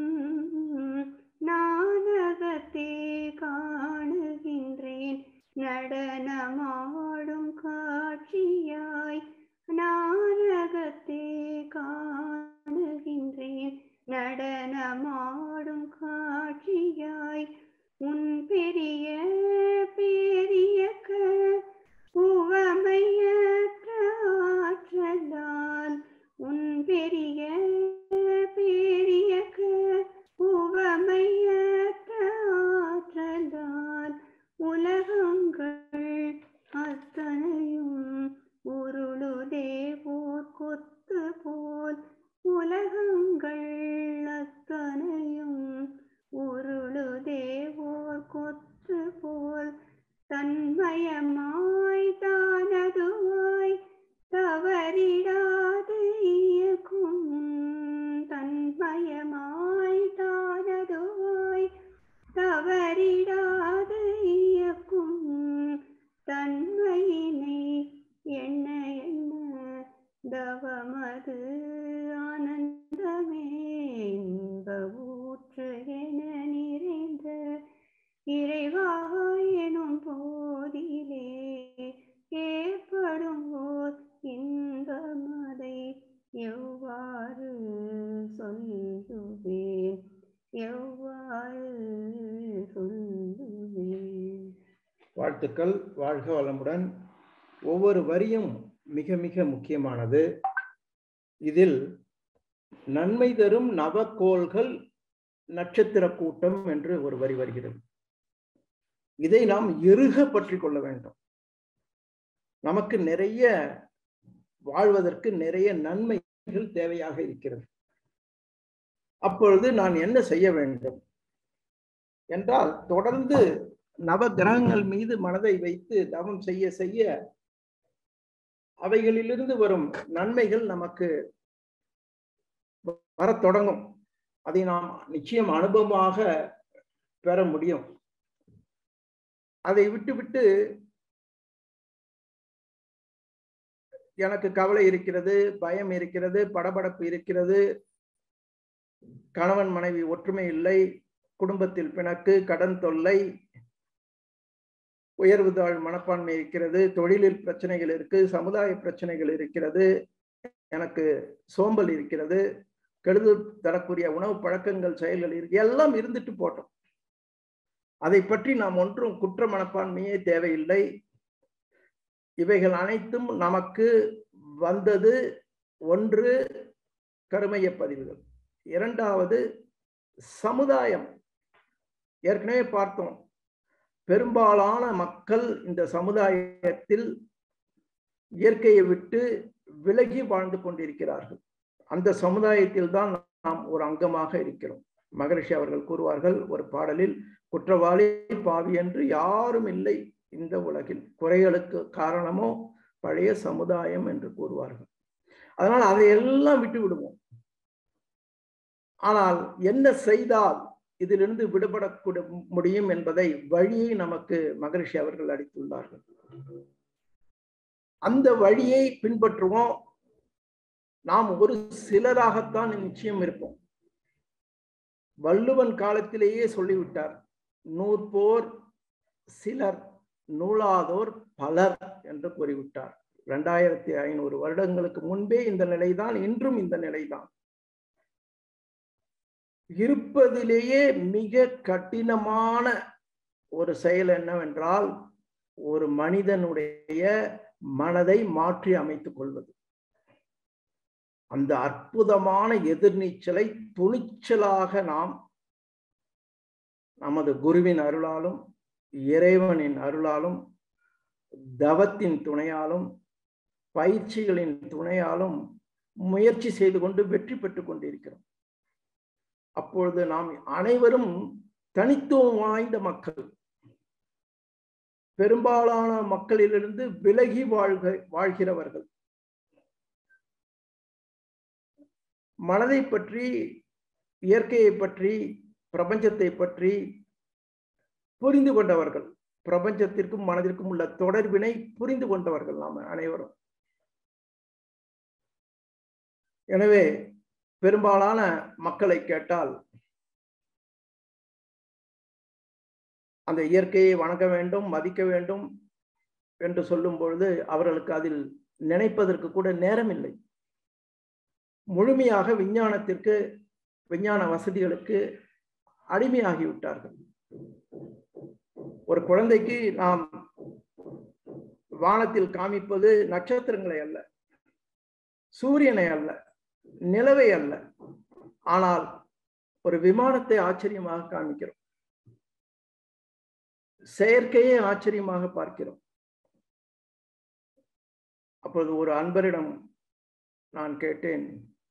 நானகத்தே காணுகின்றேன் நடனமாடும் காட்சியாய் நானகத்தே காணுகின்றேன் நடனமாடும் காட்சியாய் வாழ்த்துக்கள் வாழ்க வளமுடன் ஒவ்வொரு வரியும் மிக மிக முக்கியமானது இதில் நன்மை தரும் நவக்கோள்கள் நட்சத்திர கூட்டம் என்று ஒரு வரி வருகிறது இதை நாம் எருக பற்றி கொள்ள வேண்டும் நமக்கு நிறைய வாழ்வதற்கு நிறைய நன்மைகள் தேவையாக இருக்கிறது அப்பொழுது நான் என்ன செய்ய வேண்டும் என்றால் தொடர்ந்து நவ கிரகங்கள் மீது மனதை வைத்து தவம் செய்ய செய்ய அவைகளிலிருந்து வரும் நன்மைகள் நமக்கு வரத் தொடங்கும் அதை நாம் நிச்சயம் அனுபவமாக பெற முடியும் அதை விட்டுவிட்டு எனக்கு கவலை இருக்கிறது பயம் இருக்கிறது படபடப்பு இருக்கிறது கணவன் மனைவி ஒற்றுமை இல்லை குடும்பத்தில் பிணக்கு கடன் தொல்லை உயர்வு தாழ் மனப்பான்மை இருக்கிறது தொழிலில் பிரச்சனைகள் இருக்கு சமுதாய பிரச்சனைகள் இருக்கிறது எனக்கு சோம்பல் இருக்கிறது கெடுதல் தரக்கூடிய உணவு பழக்கங்கள் செயல்கள் இருக்கு எல்லாம் இருந்துட்டு போட்டோம் அதை பற்றி நாம் ஒன்றும் குற்ற மனப்பான்மையே தேவையில்லை இவைகள் அனைத்தும் நமக்கு வந்தது ஒன்று கருமைய பதிவுகள் இரண்டாவது சமுதாயம் ஏற்கனவே பார்த்தோம் பெரும்பாலான மக்கள் இந்த சமுதாயத்தில் இயற்கையை விட்டு விலகி வாழ்ந்து கொண்டிருக்கிறார்கள் அந்த சமுதாயத்தில் தான் நாம் ஒரு அங்கமாக இருக்கிறோம் மகரிஷி அவர்கள் கூறுவார்கள் ஒரு பாடலில் குற்றவாளி பாவி என்று யாரும் இல்லை இந்த உலகில் குறைகளுக்கு காரணமோ பழைய சமுதாயம் என்று கூறுவார்கள் அதனால் அதையெல்லாம் விட்டு விடுவோம் ஆனால் என்ன செய்தால் இதிலிருந்து விடுபடக்கூட முடியும் என்பதை வழியை நமக்கு மகரிஷி அவர்கள் அளித்துள்ளார்கள் அந்த வழியை பின்பற்றுவோம் நாம் ஒரு சிலராகத்தான் நிச்சயம் இருப்போம் வள்ளுவன் காலத்திலேயே சொல்லிவிட்டார் நூற்போர் சிலர் நூலாதோர் பலர் என்று கூறிவிட்டார் இரண்டாயிரத்தி ஐநூறு வருடங்களுக்கு முன்பே இந்த நிலைதான் இன்றும் இந்த நிலைதான் இருப்பதிலேயே மிக கடினமான ஒரு செயல் என்னவென்றால் ஒரு மனிதனுடைய மனதை மாற்றி அமைத்துக் கொள்வது அந்த அற்புதமான எதிர்நீச்சலை துணிச்சலாக நாம் நமது குருவின் அருளாலும் இறைவனின் அருளாலும் தவத்தின் துணையாலும் பயிற்சிகளின் துணையாலும் முயற்சி செய்து கொண்டு வெற்றி பெற்றுக் கொண்டிருக்கிறோம் அப்பொழுது நாம் அனைவரும் தனித்துவம் வாய்ந்த மக்கள் பெரும்பாலான மக்களிலிருந்து விலகி வாழ்க வாழ்கிறவர்கள் மனதை பற்றி இயற்கையை பற்றி பிரபஞ்சத்தை பற்றி புரிந்து கொண்டவர்கள் பிரபஞ்சத்திற்கும் மனதிற்கும் உள்ள தொடர்பினை புரிந்து கொண்டவர்கள் நாம் அனைவரும் எனவே பெரும்பாலான மக்களை கேட்டால் அந்த இயற்கையை வணங்க வேண்டும் மதிக்க வேண்டும் என்று சொல்லும் பொழுது அவர்களுக்கு அதில் நினைப்பதற்கு கூட நேரம் இல்லை முழுமையாக விஞ்ஞானத்திற்கு விஞ்ஞான வசதிகளுக்கு அடிமையாகிவிட்டார்கள் ஒரு குழந்தைக்கு நாம் வானத்தில் காமிப்பது நட்சத்திரங்களை அல்ல சூரியனை அல்ல நிலவை அல்ல ஆனால் ஒரு விமானத்தை ஆச்சரியமாக காமிக்கிறோம் செயற்கையே ஆச்சரியமாக பார்க்கிறோம் அப்பொழுது ஒரு அன்பரிடம் நான் கேட்டேன்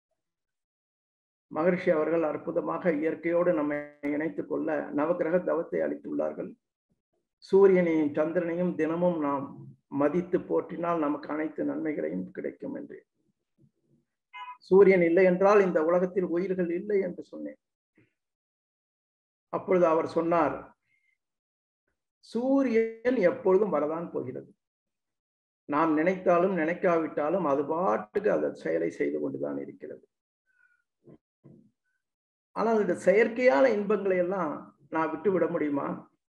மகர்ஷி அவர்கள் அற்புதமாக இயற்கையோடு நம்மை இணைத்துக் கொள்ள நவகிரக தவத்தை அளித்துள்ளார்கள் சூரியனையும் சந்திரனையும் தினமும் நாம் மதித்து போற்றினால் நமக்கு அனைத்து நன்மைகளையும் கிடைக்கும் என்று சூரியன் இல்லை என்றால் இந்த உலகத்தில் உயிர்கள் இல்லை என்று சொன்னேன் அப்பொழுது அவர் சொன்னார் சூரியன் எப்பொழுதும் வரதான் போகிறது நாம் நினைத்தாலும் நினைக்காவிட்டாலும் அது பாட்டுக்கு அந்த செயலை செய்து கொண்டுதான் இருக்கிறது ஆனால் இந்த செயற்கையான இன்பங்களை எல்லாம் நான் விட்டு விட முடியுமா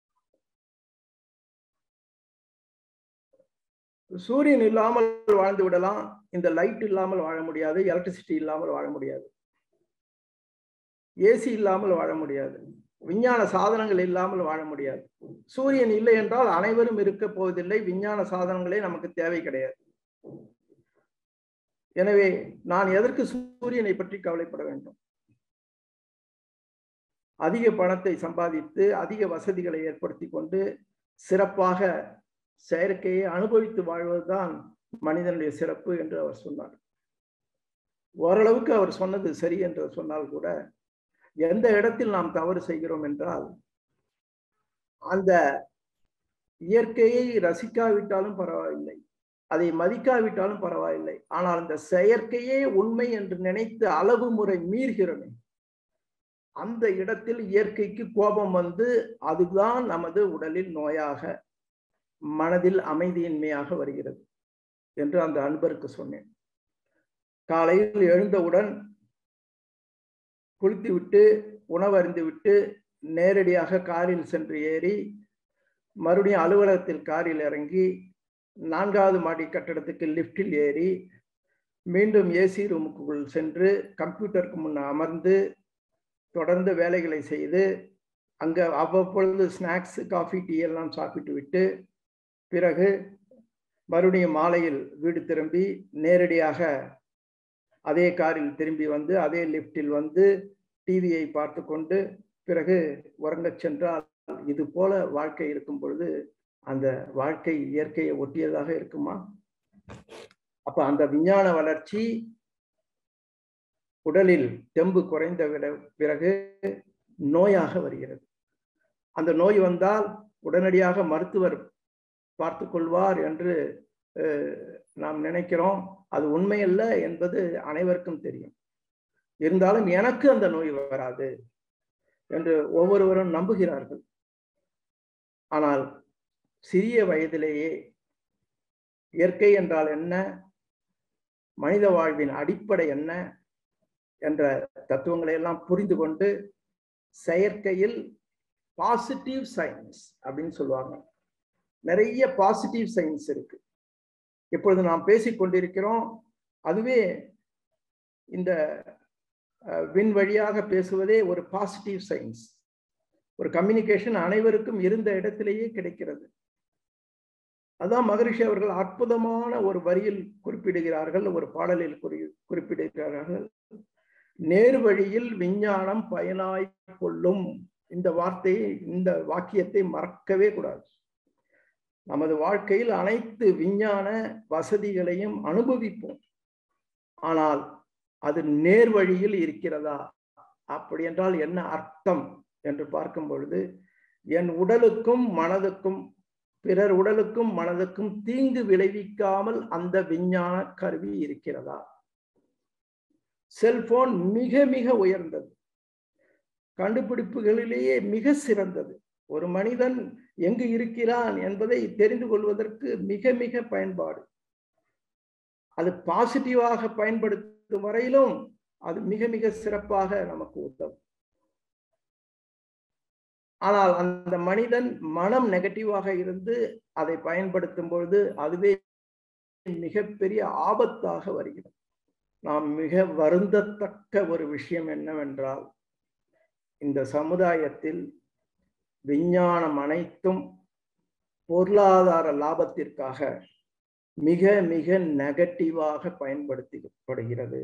சூரியன் இல்லாமல் வாழ்ந்து விடலாம் இந்த லைட் இல்லாமல் வாழ முடியாது எலக்ட்ரிசிட்டி இல்லாமல் வாழ முடியாது ஏசி இல்லாமல் வாழ முடியாது விஞ்ஞான சாதனங்கள் இல்லாமல் வாழ முடியாது சூரியன் இல்லை என்றால் அனைவரும் இருக்க போவதில்லை விஞ்ஞான சாதனங்களே நமக்கு தேவை கிடையாது எனவே நான் எதற்கு சூரியனை பற்றி கவலைப்பட வேண்டும் அதிக பணத்தை சம்பாதித்து அதிக வசதிகளை ஏற்படுத்தி கொண்டு சிறப்பாக செயற்கையை அனுபவித்து வாழ்வதுதான் மனிதனுடைய சிறப்பு என்று அவர் சொன்னார் ஓரளவுக்கு அவர் சொன்னது சரி என்று சொன்னால் கூட எந்த இடத்தில் நாம் தவறு செய்கிறோம் என்றால் அந்த இயற்கையை ரசிக்காவிட்டாலும் பரவாயில்லை அதை மதிக்காவிட்டாலும் பரவாயில்லை ஆனால் அந்த செயற்கையே உண்மை என்று நினைத்து அளவு முறை மீறுகிறோமே அந்த இடத்தில் இயற்கைக்கு கோபம் வந்து அதுதான் நமது உடலில் நோயாக மனதில் அமைதியின்மையாக வருகிறது என்று அந்த அன்பருக்கு சொன்னேன் காலையில் எழுந்தவுடன் குளித்து விட்டு உணவறிந்து விட்டு நேரடியாக காரில் சென்று ஏறி மறுபடியும் அலுவலகத்தில் காரில் இறங்கி நான்காவது மாடி கட்டடத்துக்கு லிஃப்டில் ஏறி மீண்டும் ஏசி ரூமுக்குள் சென்று கம்ப்யூட்டருக்கு முன் அமர்ந்து தொடர்ந்து வேலைகளை செய்து அங்கே அவ்வப்பொழுது ஸ்நாக்ஸ் காஃபி டீ எல்லாம் சாப்பிட்டு விட்டு பிறகு மறுபடியும் மாலையில் வீடு திரும்பி நேரடியாக அதே காரில் திரும்பி வந்து அதே லிஃப்டில் வந்து டிவியை பார்த்து கொண்டு பிறகு உறங்கச் சென்றால் இது போல வாழ்க்கை இருக்கும் பொழுது அந்த வாழ்க்கை இயற்கையை ஒட்டியதாக இருக்குமா அப்ப அந்த விஞ்ஞான வளர்ச்சி உடலில் தெம்பு குறைந்த பிறகு நோயாக வருகிறது அந்த நோய் வந்தால் உடனடியாக மருத்துவர் பார்த்து கொள்வார் என்று நாம் நினைக்கிறோம் அது உண்மையல்ல என்பது அனைவருக்கும் தெரியும் இருந்தாலும் எனக்கு அந்த நோய் வராது என்று ஒவ்வொருவரும் நம்புகிறார்கள் ஆனால் சிறிய வயதிலேயே இயற்கை என்றால் என்ன மனித வாழ்வின் அடிப்படை என்ன என்ற தத்துவங்களை எல்லாம் புரிந்து கொண்டு செயற்கையில் பாசிட்டிவ் சயின்ஸ் அப்படின்னு சொல்லுவாங்க நிறைய பாசிட்டிவ் சயின்ஸ் இருக்கு இப்பொழுது நாம் பேசிக் கொண்டிருக்கிறோம் அதுவே இந்த விண் வழியாக பேசுவதே ஒரு பாசிட்டிவ் சயின்ஸ் ஒரு கம்யூனிகேஷன் அனைவருக்கும் இருந்த இடத்திலேயே கிடைக்கிறது அதான் மகரிஷி அவர்கள் அற்புதமான ஒரு வரியில் குறிப்பிடுகிறார்கள் ஒரு பாடலில் குறி குறிப்பிடுகிறார்கள் நேர் வழியில் விஞ்ஞானம் பயனாய் கொள்ளும் இந்த வார்த்தையை இந்த வாக்கியத்தை மறக்கவே கூடாது நமது வாழ்க்கையில் அனைத்து விஞ்ஞான வசதிகளையும் அனுபவிப்போம் ஆனால் அது நேர் வழியில் இருக்கிறதா அப்படி என்றால் என்ன அர்த்தம் என்று பார்க்கும் பொழுது என் உடலுக்கும் மனதுக்கும் பிறர் உடலுக்கும் மனதுக்கும் தீங்கு விளைவிக்காமல் அந்த விஞ்ஞான கருவி இருக்கிறதா செல்போன் மிக மிக உயர்ந்தது கண்டுபிடிப்புகளிலேயே மிக சிறந்தது ஒரு மனிதன் எங்கு இருக்கிறான் என்பதை தெரிந்து கொள்வதற்கு மிக மிக பயன்பாடு அது பாசிட்டிவாக பயன்படுத்தும் வரையிலும் அது மிக மிக சிறப்பாக நமக்கு உதவும் ஆனால் அந்த மனிதன் மனம் நெகட்டிவாக இருந்து அதை பயன்படுத்தும் பொழுது அதுவே மிகப்பெரிய ஆபத்தாக வருகிறது நாம் மிக வருந்தத்தக்க ஒரு விஷயம் என்னவென்றால் இந்த சமுதாயத்தில் விஞ்ஞானம் அனைத்தும் பொருளாதார லாபத்திற்காக மிக மிக நெகட்டிவாக பயன்படுத்தப்படுகிறது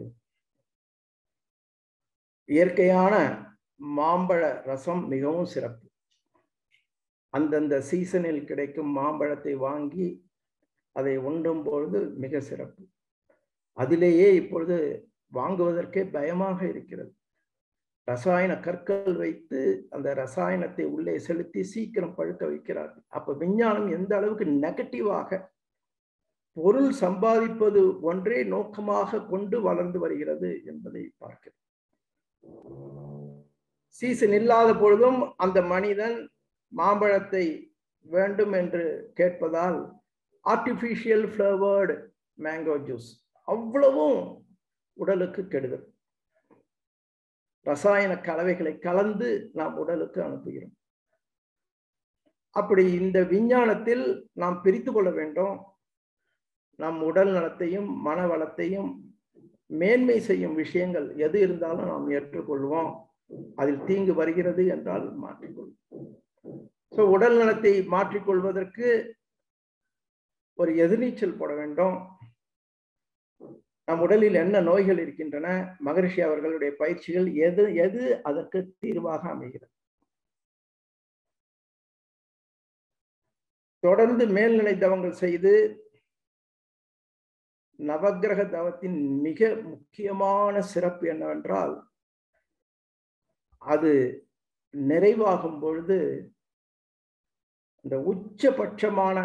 இயற்கையான மாம்பழ ரசம் மிகவும் சிறப்பு அந்தந்த சீசனில் கிடைக்கும் மாம்பழத்தை வாங்கி அதை உண்டும் பொழுது மிக சிறப்பு அதிலேயே இப்பொழுது வாங்குவதற்கே பயமாக இருக்கிறது ரசாயன கற்கள் வைத்து அந்த ரசாயனத்தை உள்ளே செலுத்தி சீக்கிரம் பழுக்க வைக்கிறார்கள் அப்ப விஞ்ஞானம் எந்த அளவுக்கு நெகட்டிவாக பொருள் சம்பாதிப்பது ஒன்றே நோக்கமாக கொண்டு வளர்ந்து வருகிறது என்பதை பார்க்கிறோம் சீசன் இல்லாத பொழுதும் அந்த மனிதன் மாம்பழத்தை வேண்டும் என்று கேட்பதால் ஆர்டிபிஷியல் ஃப்ளவர்டு மேங்கோ ஜூஸ் அவ்வளவும் உடலுக்கு கெடுதல் ரசாயன கலவைகளை கலந்து நாம் உடலுக்கு அனுப்புகிறோம் அப்படி இந்த விஞ்ஞானத்தில் நாம் பிரித்து கொள்ள வேண்டும் நம் உடல் நலத்தையும் மன வளத்தையும் மேன்மை செய்யும் விஷயங்கள் எது இருந்தாலும் நாம் ஏற்றுக்கொள்வோம் அதில் தீங்கு வருகிறது என்றால் மாற்றிக்கொள்ளும் ஸோ உடல் நலத்தை மாற்றிக்கொள்வதற்கு ஒரு எதிர்நீச்சல் போட வேண்டும் நம் உடலில் என்ன நோய்கள் இருக்கின்றன மகரிஷி அவர்களுடைய பயிற்சிகள் எது எது அதற்கு தீர்வாக அமைகிறது தொடர்ந்து மேல்நிலை தவங்கள் செய்து நவக்கிரக தவத்தின் மிக முக்கியமான சிறப்பு என்னவென்றால் அது நிறைவாகும் பொழுது இந்த உச்சபட்சமான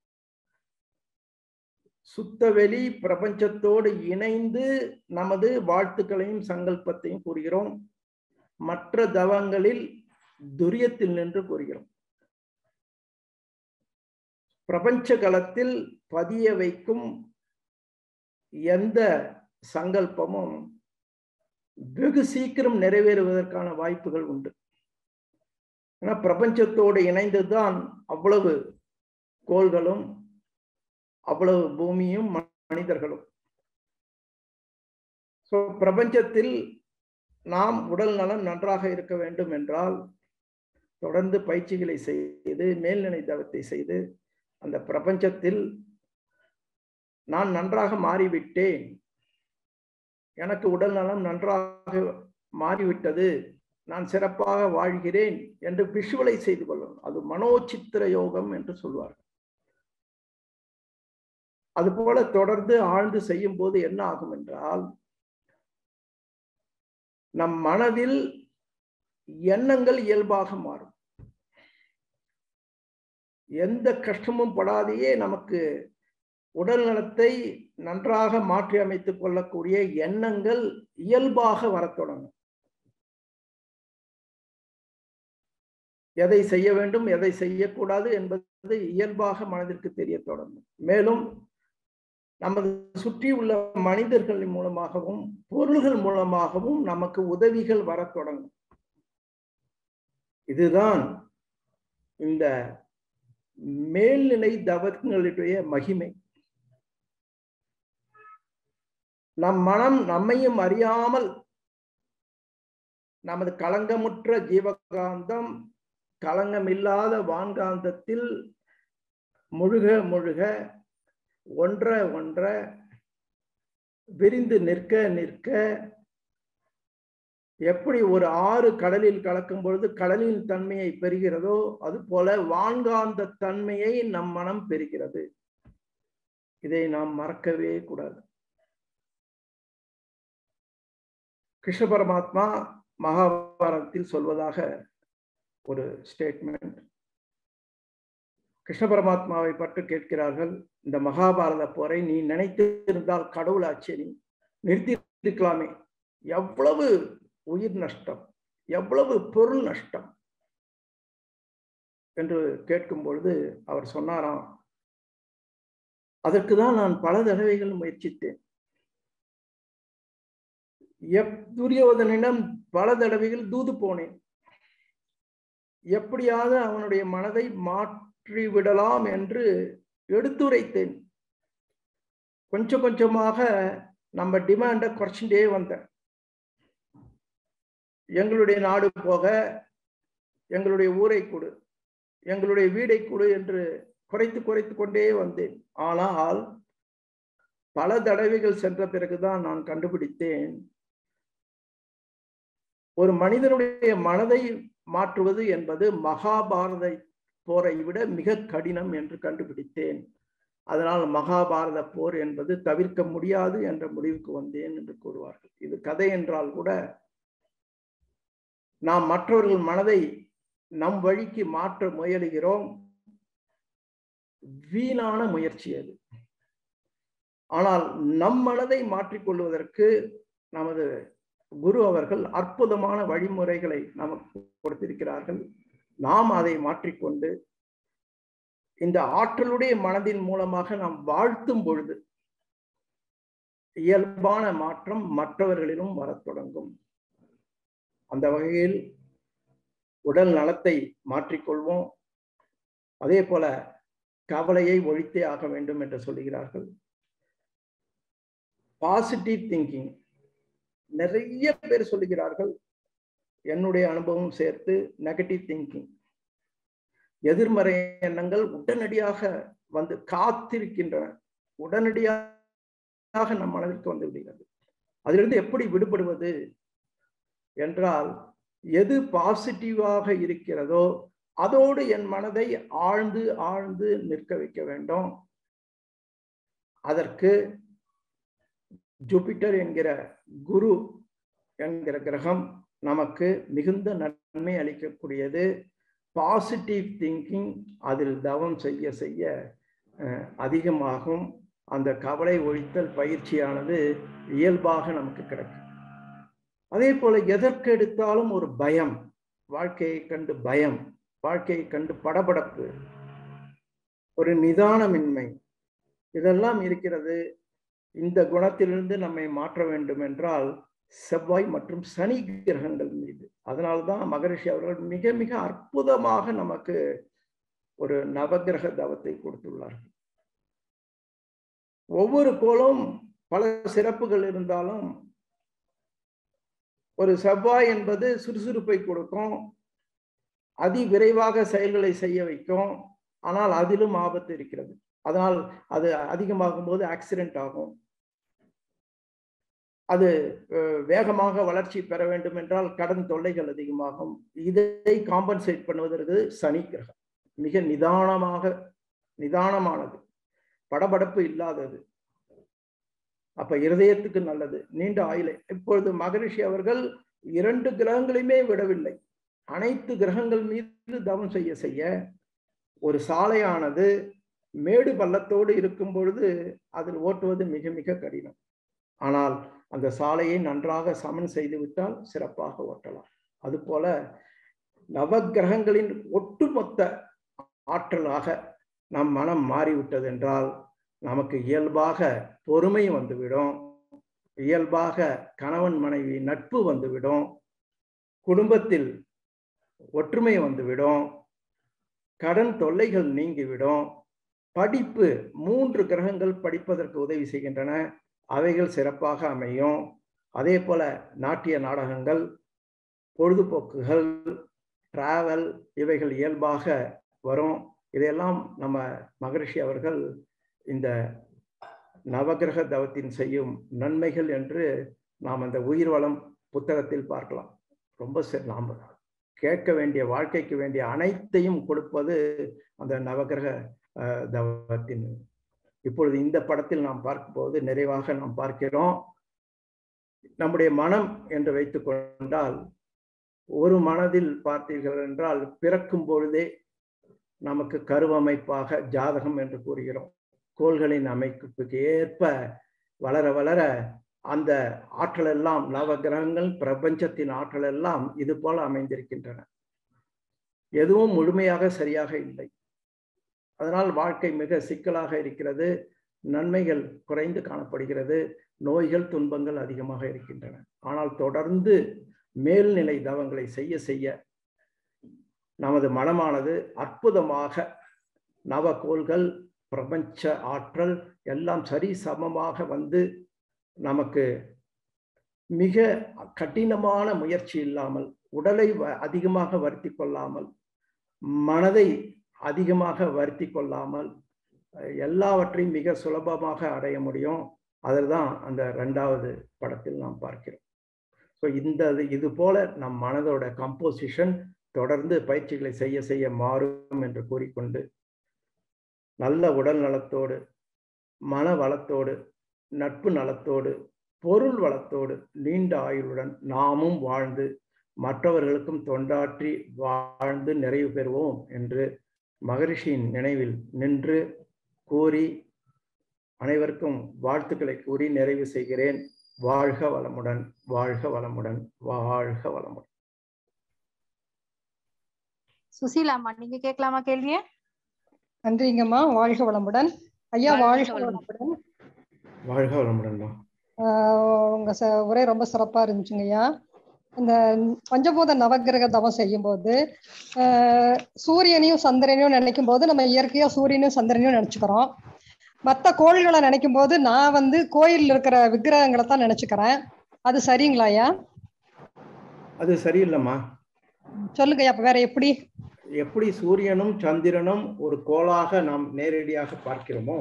சுத்தவெளி பிரபஞ்சத்தோடு இணைந்து நமது வாழ்த்துக்களையும் சங்கல்பத்தையும் கூறுகிறோம் மற்ற தவங்களில் துரியத்தில் நின்று கூறுகிறோம் பிரபஞ்ச களத்தில் பதிய வைக்கும் எந்த சங்கல்பமும் வெகு சீக்கிரம் நிறைவேறுவதற்கான வாய்ப்புகள் உண்டு ஏன்னா பிரபஞ்சத்தோடு இணைந்துதான் அவ்வளவு கோள்களும் அவ்வளவு பூமியும் மனிதர்களும் ஸோ பிரபஞ்சத்தில் நாம் உடல் நலம் நன்றாக இருக்க வேண்டும் என்றால் தொடர்ந்து பயிற்சிகளை செய்து மேல்நிலை தவத்தை செய்து அந்த பிரபஞ்சத்தில் நான் நன்றாக மாறிவிட்டேன் எனக்கு உடல் நலம் நன்றாக மாறிவிட்டது நான் சிறப்பாக வாழ்கிறேன் என்று விஷுவலை செய்து கொள்ளணும் அது மனோச்சித்திர யோகம் என்று சொல்வார்கள் அதுபோல தொடர்ந்து ஆழ்ந்து செய்யும் போது என்ன ஆகும் என்றால் நம் மனதில் எண்ணங்கள் இயல்பாக மாறும் எந்த கஷ்டமும் படாதையே நமக்கு உடல் நலத்தை நன்றாக மாற்றி அமைத்துக் கொள்ளக்கூடிய எண்ணங்கள் இயல்பாக வரத் தொடங்கும் எதை செய்ய வேண்டும் எதை செய்யக்கூடாது என்பது இயல்பாக மனதிற்கு தெரிய தொடங்கும் மேலும் நமது சுற்றி உள்ள மனிதர்கள் மூலமாகவும் பொருள்கள் மூலமாகவும் நமக்கு உதவிகள் வரத் தொடங்கும் இதுதான் இந்த மேல்நிலை தவங்களுடைய மகிமை நம் மனம் நம்மையும் அறியாமல் நமது களங்கமுற்ற ஜீவகாந்தம் களங்கமில்லாத வான்காந்தத்தில் முழுக முழுக ஒன்ற ஒன்ற விரிந்து நிற்க நிற்க எப்படி ஒரு ஆறு கடலில் கலக்கும் பொழுது கடலின் தன்மையை பெறுகிறதோ அது போல வான்காந்த தன்மையை நம் மனம் பெறுகிறது இதை நாம் மறக்கவே கூடாது கிருஷ்ண பரமாத்மா மகாபாரதத்தில் சொல்வதாக ஒரு ஸ்டேட்மெண்ட் கிருஷ்ண பரமாத்மாவை பற்றி கேட்கிறார்கள் இந்த மகாபாரத போரை நீ நினைத்திருந்தால் கடவுளாச்சே நீ நிறுத்தி இருக்கலாமே எவ்வளவு உயிர் நஷ்டம் எவ்வளவு பொருள் நஷ்டம் என்று கேட்கும் பொழுது அவர் சொன்னாராம் அதற்கு தான் நான் பல தடவைகள் முயற்சித்தேன் எப் துரியோதனிடம் பல தடவைகள் தூது போனேன் எப்படியாவது அவனுடைய மனதை மாற்றி விடலாம் என்று எடுத்துரைத்தேன் கொஞ்சம் கொஞ்சமாக நம்ம டிமாண்டை குறைச்சுட்டே வந்தேன் எங்களுடைய நாடு போக எங்களுடைய ஊரை கொடு எங்களுடைய வீடை கொடு என்று குறைத்து குறைத்து கொண்டே வந்தேன் ஆனால் பல தடவைகள் சென்ற பிறகுதான் நான் கண்டுபிடித்தேன் ஒரு மனிதனுடைய மனதை மாற்றுவது என்பது மகாபாரத போரை விட மிக கடினம் என்று கண்டுபிடித்தேன் அதனால் மகாபாரத போர் என்பது தவிர்க்க முடியாது என்ற முடிவுக்கு வந்தேன் என்று கூறுவார்கள் இது கதை என்றால் கூட நாம் மற்றவர்கள் மனதை நம் வழிக்கு மாற்ற முயலுகிறோம் வீணான முயற்சி அது ஆனால் நம் மனதை மாற்றிக்கொள்வதற்கு நமது குரு அவர்கள் அற்புதமான வழிமுறைகளை நமக்கு கொடுத்திருக்கிறார்கள் நாம் அதை மாற்றிக்கொண்டு இந்த ஆற்றலுடைய மனதின் மூலமாக நாம் வாழ்த்தும் பொழுது இயல்பான மாற்றம் மற்றவர்களிலும் வரத் தொடங்கும் அந்த வகையில் உடல் நலத்தை மாற்றிக்கொள்வோம் அதே போல கவலையை ஒழித்தே ஆக வேண்டும் என்று சொல்லுகிறார்கள் பாசிட்டிவ் திங்கிங் நிறைய பேர் சொல்லுகிறார்கள் என்னுடைய அனுபவம் சேர்த்து நெகட்டிவ் திங்கிங் எதிர்மறை எண்ணங்கள் உடனடியாக வந்து காத்திருக்கின்றன உடனடியாக நம் மனதிற்கு வந்து விடுகிறது அதிலிருந்து எப்படி விடுபடுவது என்றால் எது பாசிட்டிவாக இருக்கிறதோ அதோடு என் மனதை ஆழ்ந்து ஆழ்ந்து நிற்க வைக்க வேண்டும் அதற்கு ஜூபிட்டர் என்கிற குரு என்கிற கிரகம் நமக்கு மிகுந்த நன்மை அளிக்கக்கூடியது பாசிட்டிவ் திங்கிங் அதில் தவம் செய்ய செய்ய அஹ், அதிகமாகும் அந்த கவலை ஒழித்தல் பயிற்சியானது இயல்பாக நமக்கு கிடைக்கும் அதே போல எதற்கு எடுத்தாலும் ஒரு பயம் வாழ்க்கையை கண்டு பயம் வாழ்க்கையை கண்டு படபடப்பு ஒரு நிதானமின்மை இதெல்லாம் இருக்கிறது இந்த குணத்திலிருந்து நம்மை மாற்ற வேண்டும் என்றால் செவ்வாய் மற்றும் சனி கிரகங்கள் மீது அதனால்தான் மகரிஷி அவர்கள் மிக மிக அற்புதமாக நமக்கு ஒரு நவகிரக தவத்தை கொடுத்துள்ளார்கள் ஒவ்வொரு கோளும் பல சிறப்புகள் இருந்தாலும் ஒரு செவ்வாய் என்பது சுறுசுறுப்பை கொடுக்கும் அதி விரைவாக செயல்களை செய்ய வைக்கும் ஆனால் அதிலும் ஆபத்து இருக்கிறது அதனால் அது அதிகமாகும் போது ஆக்சிடென்ட் ஆகும் அது அஹ், வேகமாக வளர்ச்சி பெற வேண்டும் என்றால் கடன் தொல்லைகள் அதிகமாகும் இதை காம்பன்சேட் பண்ணுவதற்கு சனி கிரகம் மிக நிதானமாக நிதானமானது படபடப்பு இல்லாதது அப்ப இருதயத்துக்கு நல்லது நீண்ட ஆயுளை இப்பொழுது மகரிஷி அவர்கள் இரண்டு கிரகங்களையுமே விடவில்லை அனைத்து கிரகங்கள் மீது தவம் செய்ய செய்ய ஒரு சாலையானது மேடு பள்ளத்தோடு இருக்கும் பொழுது அதில் ஓட்டுவது மிக மிக கடினம் ஆனால் அந்த சாலையை நன்றாக சமன் செய்து விட்டால் சிறப்பாக ஓட்டலாம் அதுபோல நவக்கிரகங்களின் ஒட்டுமொத்த ஆற்றலாக நம் மனம் மாறிவிட்டது என்றால் நமக்கு இயல்பாக பொறுமை வந்துவிடும் இயல்பாக கணவன் மனைவி நட்பு வந்துவிடும் குடும்பத்தில் ஒற்றுமை வந்துவிடும் கடன் தொல்லைகள் நீங்கிவிடும் படிப்பு மூன்று கிரகங்கள் படிப்பதற்கு உதவி செய்கின்றன அவைகள் சிறப்பாக அமையும் அதே போல நாட்டிய நாடகங்கள் பொழுதுபோக்குகள் டிராவல் இவைகள் இயல்பாக வரும் இதையெல்லாம் நம்ம மகரிஷி அவர்கள் இந்த நவகிரக தவத்தின் செய்யும் நன்மைகள் என்று நாம் அந்த உயிர் வளம் புத்தகத்தில் பார்க்கலாம் ரொம்ப சி- நாம் கேட்க வேண்டிய வாழ்க்கைக்கு வேண்டிய அனைத்தையும் கொடுப்பது அந்த நவகிரக அஹ், தவத்தின் இப்பொழுது இந்த படத்தில் நாம் பார்க்கும்போது நிறைவாக நாம் பார்க்கிறோம் நம்முடைய மனம் என்று வைத்துக் கொண்டால் ஒரு மனதில் பார்த்தீர்கள் என்றால் பிறக்கும் பொழுதே நமக்கு கருவமைப்பாக ஜாதகம் என்று கூறுகிறோம் கோள்களின் அமைப்புக்கு ஏற்ப வளர வளர அந்த ஆற்றல் எல்லாம் நவ கிரகங்கள் பிரபஞ்சத்தின் ஆற்றல் எல்லாம் இது போல அமைந்திருக்கின்றன எதுவும் முழுமையாக சரியாக இல்லை அதனால் வாழ்க்கை மிக சிக்கலாக இருக்கிறது நன்மைகள் குறைந்து காணப்படுகிறது நோய்கள் துன்பங்கள் அதிகமாக இருக்கின்றன ஆனால் தொடர்ந்து மேல்நிலை தவங்களை செய்ய செய்ய நமது மனமானது அற்புதமாக நவகோள்கள் பிரபஞ்ச ஆற்றல் எல்லாம் சரி சமமாக வந்து நமக்கு மிக கடினமான முயற்சி இல்லாமல் உடலை வ- அதிகமாக வருத்தி கொள்ளாமல் மனதை அதிகமாக வருத்தி கொள்ளாமல் அஹ், எல்லாவற்றையும் மிக சுலபமாக அடைய முடியும் அதில்தான் அந்த ரெண்டாவது படத்தில் நாம் பார்க்கிறோம் ஸோ இந்த இது- இது போல நம் மனதோட கம்போசிஷன் தொடர்ந்து பயிற்சிகளை செய்ய செய்ய மாறும் என்று கூறிக்கொண்டு நல்ல உடல் நலத்தோடு மன வளத்தோடு நட்பு நலத்தோடு பொருள் வளத்தோடு நீண்ட ஆயுளுடன் நாமும் வாழ்ந்து மற்றவர்களுக்கும் தொண்டாற்றி வாழ்ந்து நிறைவு பெறுவோம் என்று மகரிஷியின் நினைவில் நின்று கூறி அனைவருக்கும் வாழ்த்துக்களை கூறி நிறைவு செய்கிறேன் வாழ்க வளமுடன் வாழ்க வளமுடன் வாழ்க வளமுடன் சுசீலாமா நீங்க கேட்கலாமா கேள்விய நன்றிங்கம்மா வாழ்க வளமுடன் ஐயா வாழ்க வாழ்க வளமுடன். வளமுடன் வாழ்க வளமுடன் தான் ஆஹ் உங்க ச- உரை ரொம்ப சிறப்பா இருந்துச்சுங்க ஐயா இந்த பஞ்சபூத நவக்கிரக தவம் செய்யும்போது ஆஹ் சூரியனையும் சந்திரனையும் நினைக்கும் போது நம்ம இயற்கையா சூரியனையும் சந்திரனையும் நினைச்சுக்கிறோம் மற்ற கோள்களை நினைக்கும் போது நான் வந்து கோயில்ல இருக்கிற விக்கிரகங்களை தான் நினைச்சுக்கிறேன் அது சரிங்களா ஐயா அது சரியில்லைம்மா சொல்லுங்க ஐயா அப்ப வேற எப்படி எப்படி சூரியனும் சந்திரனும் ஒரு கோளாக நாம் நேரடியாக பார்க்கிறோமோ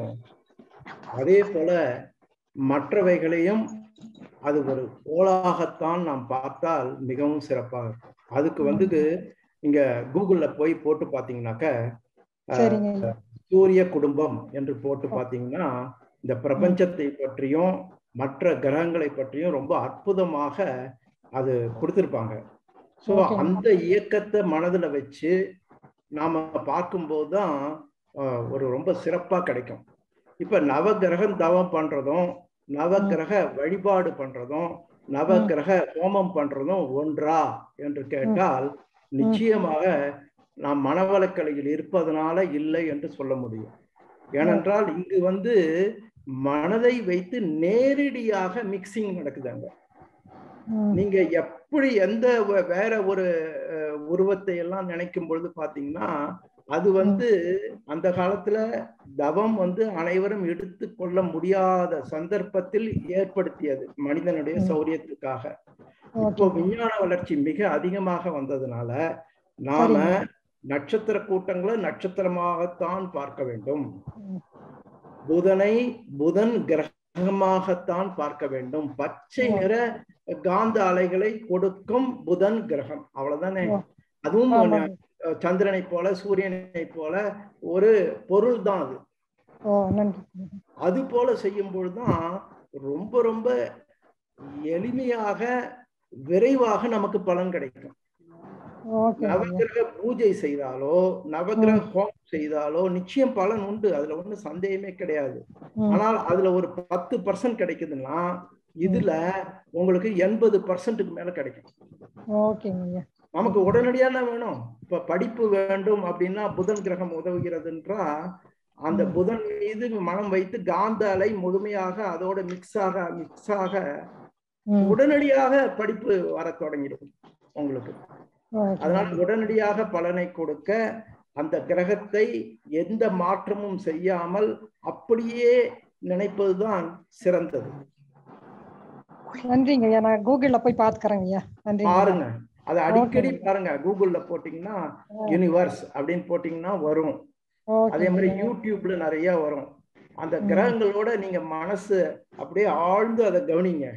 அதே போல மற்றவைகளையும் அது ஒரு கோளாகத்தான் நாம் பார்த்தால் மிகவும் சிறப்பாக இருக்கும் அதுக்கு வந்து இங்க கூகுள்ல போய் போட்டு பார்த்தீங்கன்னாக்க அஹ், சரிங்க ஐயா சூரிய குடும்பம் என்று போட்டு பார்த்தீங்கன்னா இந்த பிரபஞ்சத்தை பற்றியும் மற்ற கிரகங்களை பற்றியும் ரொம்ப அற்புதமாக அது கொடுத்திருப்பாங்க ஸோ Okay. அந்த இயக்கத்தை மனதுல வச்சு நாம பார்க்கும்போது தான் அஹ், ஒரு ரொம்ப சிறப்பா கிடைக்கும் இப்ப நவகிரகம் தவம் பண்றதும் நவகிரக வழிபாடு பண்றதும் நவகிரக ஹோமம் பண்றதும் ஒன்றா என்று கேட்டால் நிச்சயமாக நாம் மனவளக்கலையில் இருப்பதனால இல்லை என்று சொல்ல முடியும் ஏனென்றால் இங்கு வந்து மனதை வைத்து நேரடியாக மிக்சிங் நடக்குதாங்க ம், நீங்க எப்படி எந்த வ- வேற ஒரு அஹ், உருவத்தை எல்லாம் நினைக்கும் பொழுது பாத்தீங்கன்னா அது வந்து அந்த காலத்துல தவம் வந்து அனைவரும் எடுத்துக்கொள்ள முடியாத சந்தர்ப்பத்தில் ஏற்படுத்தியது மனிதனுடைய சௌரியத்துக்காக இப்போ ஓகே விஞ்ஞான வளர்ச்சி மிக அதிகமாக வந்ததுனால நாம சரிங்க. நட்சத்திர கூட்டங்களை நட்சத்திரமாகத்தான் பார்க்க வேண்டும் ம். புதனை புதன் கிரகமாகத்தான் பார்க்க வேண்டும் பச்சை நிற காந்த அலைகளை கொடுக்கும் புதன் கிரகம் அவ்வளவுதானே ஓ. அதுவும் ஆமாங்க. அஹ், சந்திரனை போல சூரியனை போல ஒரு பொருள் தான் அது ஓ நன்றி அது போல செய்யும் பொழுதுதான் ரொம்ப ரொம்ப எளிமையாக விரைவாக நமக்கு பலன் கிடைக்கும் ஓகே நவகிரக பூஜை செய்தாலோ நவகிரக ஹோமம் செய்தாலோ நிச்சயம் பலன் உண்டு அதுல ஒண்ணும் சந்தேகமே கிடையாது ம். ஆனால் அதுல ஒரு பத்து பர்சன்ட் கிடைக்குதுன்னா இதுல உங்களுக்கு எண்பது பர்சன்ட்டுக்கு மேல கிடைக்கும் ஓகேங்க ஐயா நமக்கு உடனடியா என்ன வேணும் இப்ப படிப்பு வேண்டும் அப்படின்னா புதன் கிரகம் உதவுகிறதுன்றா அந்த புதன் மீது மனம் வைத்து காந்த அலை முழுமையாக அதோட மிக்ஸ் ஆக மிக்ஸ் ஆக ம், உடனடியாக படிப்பு வர தொடங்கிடும் உங்களுக்கு ஓகே. அதனால் உடனடியாக பலனை கொடுக்க அந்த கிரகத்தை எந்த மாற்றமும் செய்யாமல் அப்படியே நினைப்பதுதான் சிறந்தது நன்றிங்க ஐயா நான் கூகுள்ல போய் பாத்துக்கறேங்க ஐயா நன்றிங்க ஐயா. பாருங்க அதை அடிக்கடி Okay. பாருங்க கூகுள்ல போட்டீங்கன்னா யூனிவர்ஸ் அப்படின்னு போட்டீங்கன்னா வரும் ஓகே அதே மாதிரி யூடியூப்ல நிறைய வரும் அந்த கிரகங்களோட நீங்க மனசு அப்படியே ஆழ்ந்து அதை கவனிங்க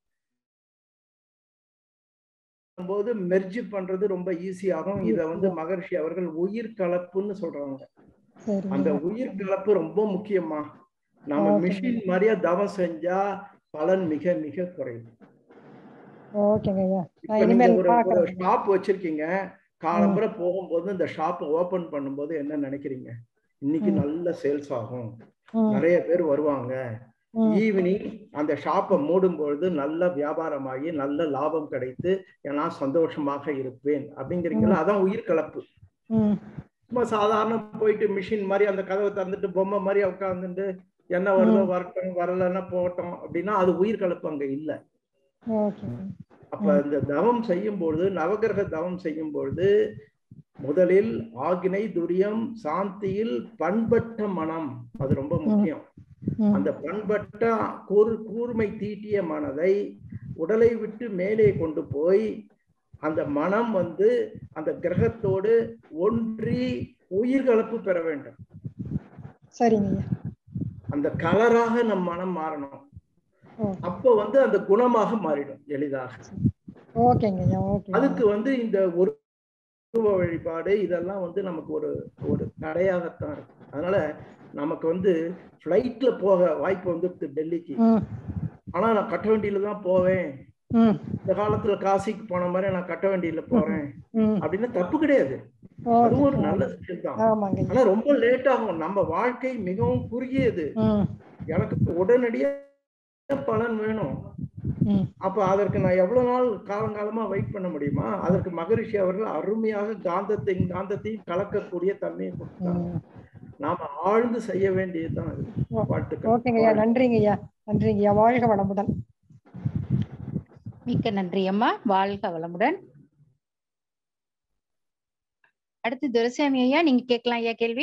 போது மெர்ஜி பண்றது ரொம்ப ஈஸியாகும் இத வந்து மகர்ஷி அவர்கள் உயிர் கலப்புன்னு சொல்றாங்க சரி அந்த உயிர் கலப்பு ரொம்ப முக்கியமா நம்ம Okay. மிஷின் மாதிரியா தவம் செஞ்சா பலன் மிக மிக குறையும் ஓகேங்க ஐயா இப்ப நான் நீங்க இனிமேல் ஒரு ஒரு பாக்குறேன் ஷாப் வச்சிருக்கீங்க காலம்பரை போகும்போது இந்த ஷாப் ஓபன் பண்ணும்போது என்ன நினைக்கிறீங்க இன்னைக்கு ம். நல்ல சேல்ஸ் ஆகும் ம், நிறைய பேர் வருவாங்க ம், ஈவினிங் அந்த ஷாப்பை மூடும் பொழுது நல்ல வியாபாரமாகி நல்ல லாபம் கிடைத்து நான் சந்தோஷமாக இருப்பேன் அப்படிங்கிறீங்களா அதான் உயிர் கலப்பு ம், சும்மா சாதாரண போயிட்டு மிஷின் மாதிரி அந்த கதவை திறந்துட்டு பொம்மை மாதிரி உட்காந்துட்டு என்ன வருதோ வரட்டும் வரலன்னா போகட்டும் அப்படின்னா அது உயிர் கலப்பு அங்க இல்ல ஓகே அப்ப இந்த தவம் செய்யும் பொழுது நவகிரக தவம் செய்யும் பொழுது முதலில் ஆக்னை துரியம் சாந்தியில் பண்பட்ட மனம் அது ரொம்ப முக்கியம் ம், அந்த பண்பட்ட கூர் கூர்மை தீட்டிய மனதை உடலை விட்டு மேலே கொண்டு போய் அந்த மனம் வந்து அந்த கிரகத்தோடு ஒன்றி உயிர்கலப்பு பெற வேண்டும் சரிங்க ஐயா அந்த கலராக நம் மனம் மாறணும் ஓ, அப்போ வந்து அந்த குணமாக மாறிடும் எளிதாக ஓகேங்க ஐயா ஓகே அதுக்கு வந்து இந்த ஒரு உருவ வழிபாடு இதெல்லாம் வந்து நமக்கு ஒரு ஒரு தடையாகத்தான் இருக்கு அதனால நமக்கு வந்து ஃப்ளைட்ல போக வாய்ப்பு வந்துடுது டெல்லிக்கு ம் ஆனா நான் கட்டவண்டியில தான் போவேன் ம் இந்த காலத்துல காசிக்கு போன மாதிரி நான் கட்டவண்டியில போறேன் ம் அப்படின்னு தப்பு கிடையாது அதுவும் ஒரு ஓகே நல்ல செயல் தான் ஆமாங்க ஐயா ஆனா ரொம்ப லேட் ஆகும் நம்ம வாழ்க்கை மிகவும் குறுகியது ம் எனக்கு உடனடியா பலன் வேணும் ம் அப்ப அதற்கு நான் எவ்வளவு நாள் காலங்காலமா வெயிட் பண்ண முடியுமா அதற்கு மகரிஷி அவர்கள் அருமையாக காந்தத்தையும் காந்தத்தையும் கலக்கக்கூடிய தன்மையை கொடுத்தாங்க ம். நாம ஆழ்ந்து செய்ய வேண்டியதுதான் அது வாழ்த்துக்கள் ஓகேங்க ஐயா நன்றிங்க ஐயா நன்றிங்க ஐயா வாழ்க வளமுடன் மிக்க நன்றி அம்மா வாழ்க வளமுடன் அடுத்து துரைசாமி ஐயா நீங்க கேட்கலாம் ஐயா கேள்வி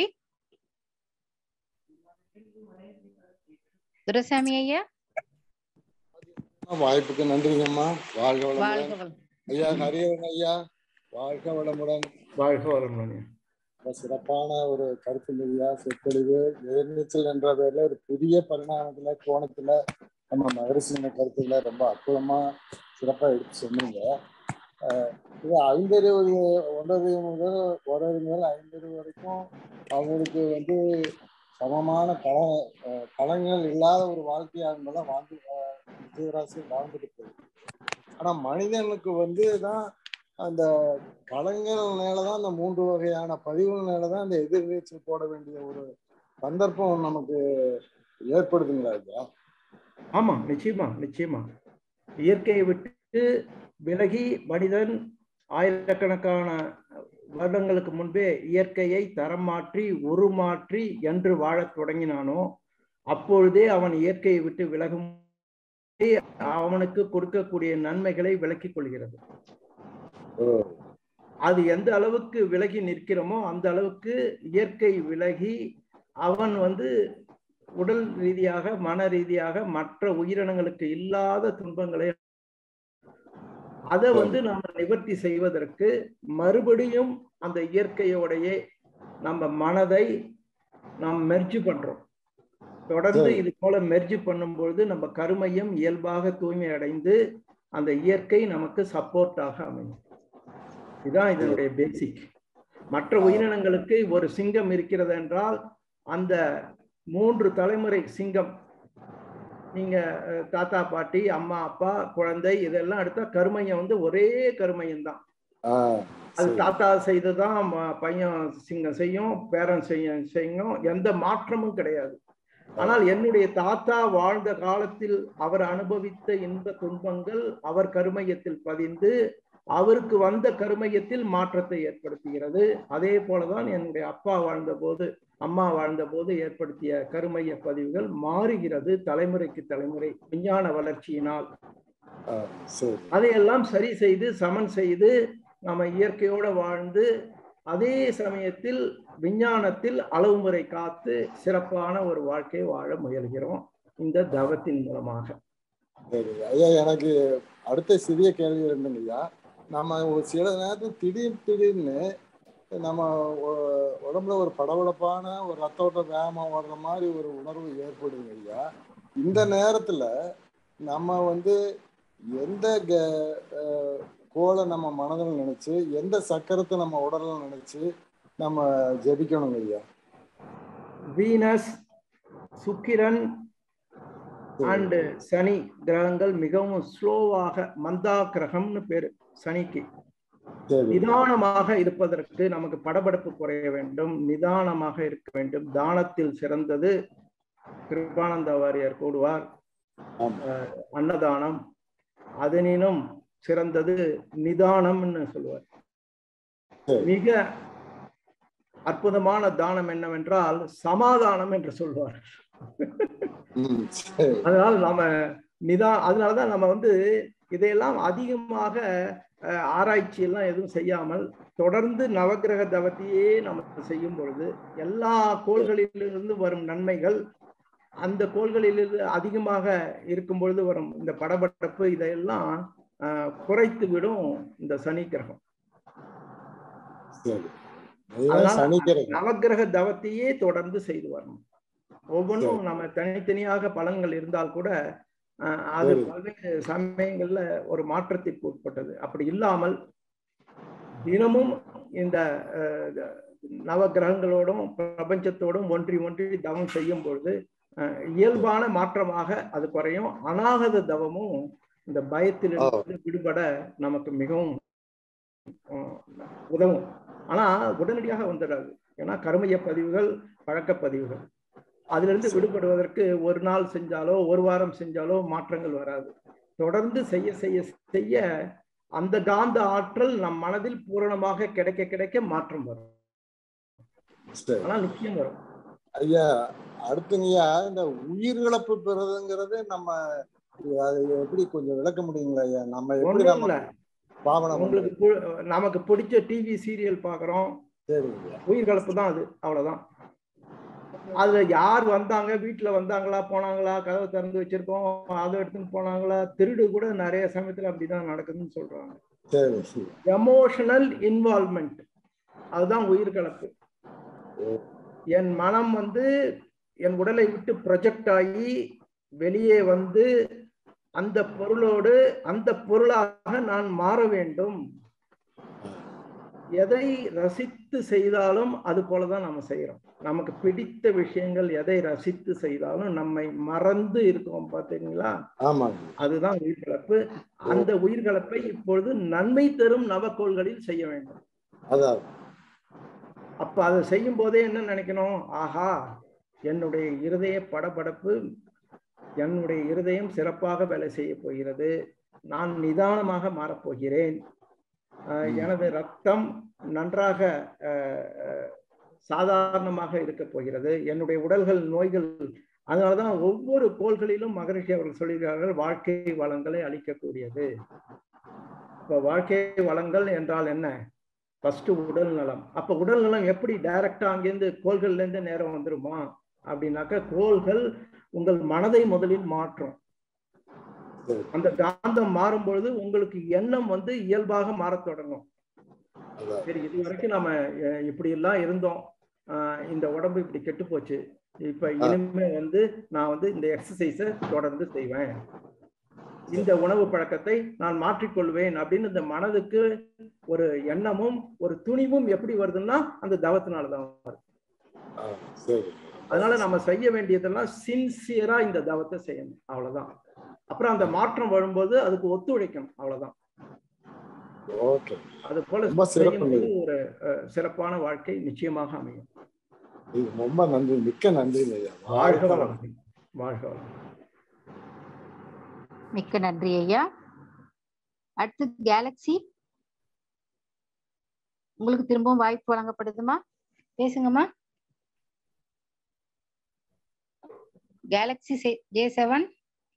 துரைசாமி ஐயா வாய்ப்புக்கு நன்றிங்கம்மா வாழ்க வளமுடன் வாழ்க வளம் ஐயா ஹரியவன் ஐயா வாழ்க வளமுடன் வாழ்க வளமுடன் ரொம்ப சிறப்பான ஒரு கருத்து இல்லையா சொற்பொழிவு எதிர்நீச்சல் என்ற பேர்ல ஒரு புதிய பரிணாமத்துல கோணத்துல நம்ம மகரிசின கருத்துக்களை ரொம்ப அற்புதமா சிறப்பா எடுத்து சொன்னீங்க அஹ் இது ஐந்தறிவது ஒன்றரை முதல் ஒன்றரை முதல் ஐந்தறிவு வரைக்கும் அவங்களுக்கு வந்து சமமான கள அஹ் களங்கள் இல்லாத ஒரு வாழ்க்கையா இருந்தாலும் வாழ்ந்து அஹ் ஜீவராசி வாழ்ந்துட்டு போகுது ஆனா மனிதனுக்கு வந்து தான் அந்த களங்கள்னாலதான் அந்த மூன்று வகையான பதிவுகள்னாலதான் அந்த எதிர்நீச்சல் போட வேண்டிய ஒரு சந்தர்ப்பம் நமக்கு ஏற்படுதுங்களா ஐயா ஆமா நிச்சயமா நிச்சயமா இயற்கையை விட்டு விலகி மனிதன் ஆயிரக்கணக்கான வருடங்களுக்கு முன்பே இயற்கையை தரம் மாற்றி உருமாற்றி என்று வாழத் தொடங்கினானோ அப்பொழுதே அவன் இயற்கையை விட்டு விலகும் போதே அவனுக்கு கொடுக்கக்கூடிய நன்மைகளை விலக்கிக் கொள்கிறது அது எந்த அளவுக்கு விலகி நிற்கிறோமோ அந்த அளவுக்கு இயற்கை விலகி அவன் வந்து உடல் ரீதியாக மன ரீதியாக மற்ற உயிரினங்களுக்கு இல்லாத துன்பங்களை அதை வந்து நாம நிவர்த்தி செய்வதற்கு மறுபடியும் அந்த இயற்கையோடைய நம்ம மனதை நாம் மெர்ஜ் பண்றோம் தொடர்ந்து இது போல மெர்ஜ் பண்ணும்பொழுது நம்ம கருமையும் இயல்பாக தூய்மை அடைந்து அந்த இயற்கை நமக்கு சப்போர்ட்டாக அமையும் இதுதான் இதனுடைய பேசிக் மற்ற உயிரினங்களுக்கு ஒரு சிங்கம் இருக்கிறது என்றால் அந்த மூன்று தலைமுறை சிங்கம் நீங்க அஹ், தாத்தா பாட்டி அம்மா அப்பா குழந்தை இதெல்லாம் எடுத்தா கருமையம் வந்து ஒரே கருமையம் தான் ஆஹ் அது சரி. தாத்தா செய்ததான் ம- பையன் சிங்கம் செய்யும் பேரன் செய்யும் செய்யும் எந்த மாற்றமும் கிடையாது ஆனால் என்னுடைய தாத்தா வாழ்ந்த காலத்தில் அவர் அனுபவித்த இன்ப துன்பங்கள் அவர் கருமையத்தில் பதிந்து அவருக்கு வந்த கருமையத்தில் மாற்றத்தை ஏற்படுத்துகிறது அதே போலதான் என்னுடைய அப்பா வாழ்ந்த போது அம்மா வாழ்ந்த போது ஏற்படுத்திய கருமைய பதிவுகள் மாறுகிறது தலைமுறைக்கு தலைமுறை விஞ்ஞான வளர்ச்சியினால் ஆஹ் சரி அதையெல்லாம் சரி செய்து சமன் செய்து நம்ம இயற்கையோட வாழ்ந்து அதே சமயத்தில் விஞ்ஞானத்தில் அளவுமுறை காத்து சிறப்பான ஒரு வாழ்க்கையை வாழ முயல்கிறோம் இந்த தவத்தின் மூலமாக சரி ஐயா எனக்கு அடுத்த சிறிய கேள்வி இருந்துங்க ஐயா நம்ம ஒரு சில நேரத்தில் திடீர் திடீர்னு நம்ம ஒ- உடம்புல ஒரு படபடப்பான ஒரு ரத்த ஓட்ட வேகமாக ஓடுற மாதிரி ஒரு உணர்வு ஏற்படுங்க ஐயா இந்த நேரத்துல நம்ம வந்து எந்த க- அஹ் கோலை நம்ம மனதில் நினைச்சு எந்த சக்கரத்தை நம்ம உடல்ல நினைச்சு நம்ம ஜெபிக்கணுங்க ஐயா வீனஸ் சுக்கிரன் அண்ட் சனி கிரகங்கள் மிகவும் ஸ்லோவாக மந்தா கிரகம்னு பேரு சனிக்கு சரி நிதானமாக இருப்பதற்கு நமக்கு படபடப்பு குறைய வேண்டும் நிதானமாக இருக்க வேண்டும் தானத்தில் சிறந்தது கிருபானந்த வாரியார் கூடுவார் ஆமா. அஹ், அன்னதானம் அதனினும் சிறந்தது நிதானம்னு சொல்லுவார் சரி. மிக அற்புதமான தானம் என்னவென்றால் சமாதானம் என்று சொல்வார் ம் சரி அதனால் நாம நிதா அதனாலதான் நம்ம வந்து இதையெல்லாம் அதிகமாக அஹ், ஆராய்ச்சி எல்லாம் எதுவும் செய்யாமல் தொடர்ந்து நவக்கிரக தவத்தையே நம்ம செய்யும் பொழுது எல்லா கோள்களிலிருந்து வரும் நன்மைகள் அந்த கோள்களிலிருந்து அதிகமாக இருக்கும் பொழுது வரும் இந்த படபடப்பு இதையெல்லாம் அஹ், குறைத்து விடும் இந்த சனி கிரகம் சரி இதுதான் அதனால சனிக்கிழமை நவக்கிரக தவத்தையே தொடர்ந்து செய்து வரணும் ஒவ்வொன்றும் நம்ம தனித்தனியாக பலன்கள் இருந்தால் கூட அஹ், அது சரி. பல்வேறு சமயங்கள்ல ஒரு மாற்றத்திற்கு உட்பட்டது அப்படி இல்லாமல் தினமும் இந்த அஹ், நவ கிரகங்களோடும் பிரபஞ்சத்தோடும் ஒன்றி ஒன்றி தவம் செய்யும் பொழுது அஹ், இயல்பான மாற்றமாக அது குறையும் அநாகத தவமும் இந்த பயத்திலிருந்து விடுபட நமக்கு மிகவும் அஹ், உதவும் ஆனா உடனடியாக வந்துடாது ஏன்னா கருமைய பதிவுகள் பழக்க பதிவுகள் அதுல இருந்து விடுபடுவதற்கு ஒரு நாள் செஞ்சாலோ ஒரு வாரம் செஞ்சாலோ மாற்றங்கள் வராது தொடர்ந்து செய்ய செய்ய செய்ய அந்த காந்த ஆற்றல் நம் மனதில் பூரணமாக கிடைக்க கிடைக்க மாற்றம் வரும் சரி ஆனா நிச்சயம் வரும் ஐயா அடுத்துங்கய்யா இந்த உயிரிழப்பு பெறுறதுங்கிறது நம்ம அது எப்படி கொஞ்சம் விளக்க முடியுங்களா ஐயா நம்ம எப்படி ஒண்ணும் நம்ம இல்ல பாவனை உங்களுக்கு பு- நமக்கு பிடிச்ச டிவி சீரியல் பாக்குறோம் சரிங்க உயிர் கலப்பு தான் அது அவ்வளவுதான் அதுல யார் வந்தாங்க வீட்டுல வந்தாங்களா போனாங்களா கதவை திறந்து வச்சிருக்கோம் அதை எடுத்துன்னு போனாங்களா திருடு கூட நிறைய சமயத்துல அப்படிதான் நடக்குதுன்னு சொல்றாங்க சரி சரி எமோஷனல் இன்வால்மெண்ட் அதுதான் உயிர் கலப்பு என் மனம் வந்து என் உடலை விட்டு ப்ரொஜெக்ட் ஆகி வெளியே வந்து அந்த பொருளோடு அந்த பொருளாக நான் மாற வேண்டும் எதை ரசித்து செய்தாலும் அது போலதான் நம்ம செய்யறோம் நமக்கு பிடித்த விஷயங்கள் எதை ரசித்து செய்தாலும் நம்மை மறந்து இருக்கோம் பாத்தீங்களா ஆமாங்க அதுதான் உயிர்கலப்பு அந்த உயிர்கலப்பை இப்பொழுது நன்மை தரும் நவக்கோள்களில் செய்ய வேண்டும் அதான் அப்ப அதை செய்யும் போதே என்ன நினைக்கணும் ஆஹா என்னுடைய இருதய படபடப்பு என்னுடைய இருதயம் சிறப்பாக வேலை செய்ய போகிறது நான் நிதானமாக மாறப்போகிறேன் அஹ், எனது ரத்தம் நன்றாக அஹ், அஹ், சாதாரணமாக இருக்க போகிறது என்னுடைய உடல்கள் நோய்கள் அதனாலதான் ஒவ்வொரு கோள்களிலும் மகரிஷி அவர்கள் சொல்கிறார்கள் வாழ்க்கை வளங்களை அளிக்கக்கூடியது இப்ப வாழ்க்கை வளங்கள் என்றால் என்ன ஃபர்ஸ்ட் உடல் நலம் அப்ப உடல் நலம் எப்படி டைரக்டா அங்கேருந்து கோள்கள்ல இருந்து நேரம் வந்துருமா அப்படின்னாக்க கோள்கள் உங்கள் மனதை முதலில் மாற்றும் சரி. அந்த காந்தம் மாறும் பொழுது உங்களுக்கு எண்ணம் வந்து இயல்பாக மாறத் தொடங்கும் அதான் சரி இது வரைக்கும் நம்ம அஹ், இப்படி எல்லாம் இருந்தோம் அஹ், இந்த உடம்பு இப்படி கெட்டு போச்சு இப்ப இனிமே வந்து நான் வந்து இந்த எக்ஸசைஸை தொடர்ந்து செய்வேன் இந்த உணவு பழக்கத்தை நான் மாற்றிக்கொள்வேன் அப்படின்னு இந்த மனதுக்கு ஒரு எண்ணமும் ஒரு துணிவும் எப்படி வருதுன்னா அந்த தவத்தினாலதான் வருது ஆ, சரி அதனால நம்ம செய்ய வேண்டியதெல்லாம் சின்சியரா இந்த தவத்தை செய்யணும் அவ்வளவுதான் அப்புறம் அந்த மாற்றம் வரும்போது அதுக்கு ஒத்துழைக்கணும் அவ்வளவுதான் ஓகே அது போல ரொம்ப சிறப்பு செய்யும்போது ஒரு அஹ், சிறப்பான வாழ்க்கை நிச்சயமாக அமையும் இது ரொம்ப நன்றி மிக்க நன்றி ஐயா வாழ்க வளம் வாழ்க வளம் மிக்க நன்றி ஐயா அடுத்து கேலக்ஸி உங்களுக்கு திரும்பவும் வாய்ப்பு வழங்கப்படுதுமா பேசுங்கம்மா கேலக்ஸி ஜே செவன்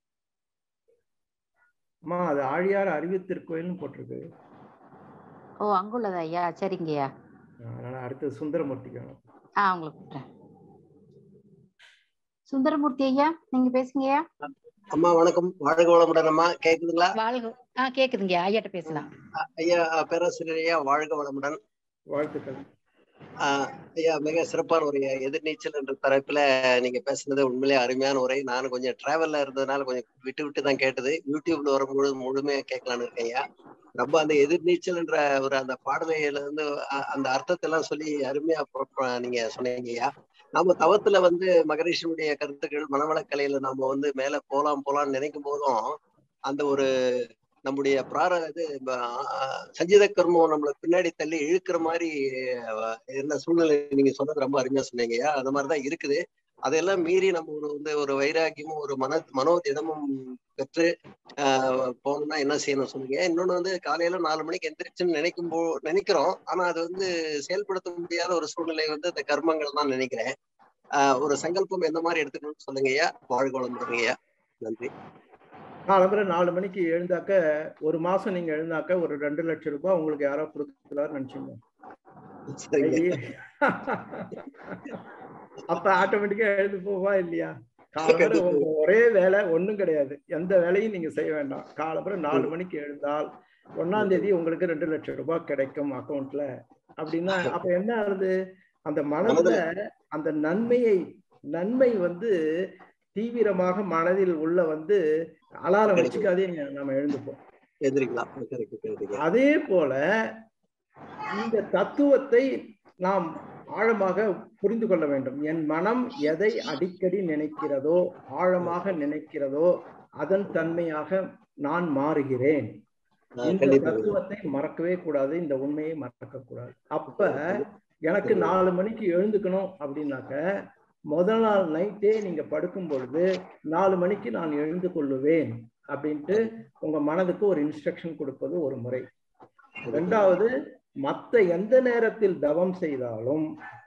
அம்மா அது ஆழியார் அறிவித்திருக்கோயில்னு போட்டிருக்கு ஓ அங்குள்ளதா ஐயா சரிங்கய்யா அதனால அடுத்து சுந்தரமூர்த்தி வேணும் ஆ உங்களை கூப்பிட்டேன் சுந்தரமூர்த்தி ஐயா நீங்க பேசுங்கய்யா அம்மா வணக்கம் வாழ்க வளமுடன் அம்மா கேக்குதுங்களா வாழ்க ஆ கேக்குதுங்கய்யா ஐயாட்ட பேசலாம் அ- ஐயா அ, பேராசிரியர் ஐயா வாழ்க வளமுடன் வாழ்த்துக்கள் ஆ, ஐயா மிக சிறப்பான ஒரு எதிர்நீச்சல் என்ற தலைப்புல நீங்க பேசுனது உண்மையிலே அருமையான உரை நானும் கொஞ்சம் டிராவல்ல இருந்ததுனால கொஞ்சம் விட்டு விட்டு தான் கேட்டது யூடியூப்ல வரும்பொழுது முழுமையா கேட்கலான்னு இருக்கேன் ஐயா ரொம்ப அந்த எதிர்நீச்சல் என்ற ஒரு அந்த பாடலையில இருந்து அ- அந்த அர்த்தத்தை எல்லாம் சொல்லி அருமையா ப- ப- நீங்க சொன்னீங்க ஐயா நம்ம தவத்துல வந்து மகரிஷியுடைய கருத்துக்கள் மனவளக்கலையில நம்ம வந்து மேல போலாம் போலாம்னு நினைக்கும் போதும் அந்த ஒரு நம்முடைய பிரார இது ப- ஆஹ் சஞ்சித கர்மம் நம்மள பின்னாடி தள்ளி இழுக்கிற மாதிரி அஹ், என்ன சூழ்நிலை நீங்க சொன்னது ரொம்ப அருமையா சொன்னீங்கய்யா அந்த மாதிரிதான் இருக்குது அதையெல்லாம் மீறி நம்ம ஒரு வந்து ஒரு வைராக்கியமும் ஒரு மன மனோதிடமும் பெற்று ஆஹ் போகணும்னா என்ன செய்யணும் சொன்னீங்க இன்னொன்னு வந்து காலையில நாலு மணிக்கு எந்திரிச்சுன்னு நினைக்கும் போ நினைக்கிறோம் ஆனா அது வந்து செயல்படுத்த முடியாத ஒரு சூழ்நிலை வந்து இந்த கர்மங்கள் தான் நினைக்கிறேன் ஆஹ் ஒரு சங்கல்பம் எந்த மாதிரி எடுத்துக்கணும்னு சொல்லுங்கய்யா வாழ்க வளமுறைங்கய்யா நன்றி காலம்புற நாலு மணிக்கு எழுந்தாக்க ஒரு மாசம் நீங்க எழுந்தாக்க ஒரு ரெண்டு லட்சம் ரூபாய் உங்களுக்கு யாரோ கொடுக்கலாம்னு நினைச்சீங்க சரிங்க அப்ப ஆட்டோமேட்டிக்கா எழுந்து போவா இல்லையா காலம்புற உங்க ஒரே வேலை ஒண்ணும் கிடையாது எந்த வேலையும் நீங்க செய்ய வேண்டாம் காலம்புற நாலு மணிக்கு எழுந்தால் ஒன்னாம் தேதி உங்களுக்கு ரெண்டு லட்சம் ரூபாய் கிடைக்கும் அக்கௌண்ட்ல அப்படின்னா அப்ப என்ன ஆகுது அந்த மனதுல அந்த நன்மையை நன்மை வந்து தீவிரமாக மனதில் உள்ள வந்து அலாரம் வச்சுக்காதே நம்ம எழுந்துப்போம் எதிரிக்கலாம் கரெக்ட் கரெக்டுங்க அதே போல இந்த தத்துவத்தை நாம் ஆழமாக புரிந்து கொள்ள வேண்டும் என் மனம் எதை அடிக்கடி நினைக்கிறதோ ஆழமாக நினைக்கிறதோ அதன் தன்மையாக நான் மாறுகிறேன் இந்த கண்டிப்பா தத்துவத்தை மறக்கவே கூடாது இந்த உண்மையை மறக்க கூடாது அப்ப எனக்கு நாலு மணிக்கு எழுந்துக்கணும் அப்படின்னாக்க முதல் நாள் நைட்டே நீங்க படுக்கும் பொழுது நாலு மணிக்கு நான் எழுந்து கொள்ளுவேன் அப்படின்ட்டு உங்க மனதுக்கு ஒரு இன்ஸ்ட்ரக்ஷன் கொடுப்பது ஒரு முறை ரெண்டாவது மத்த எந்த நேரத்தில் தவம் செய்தாலும்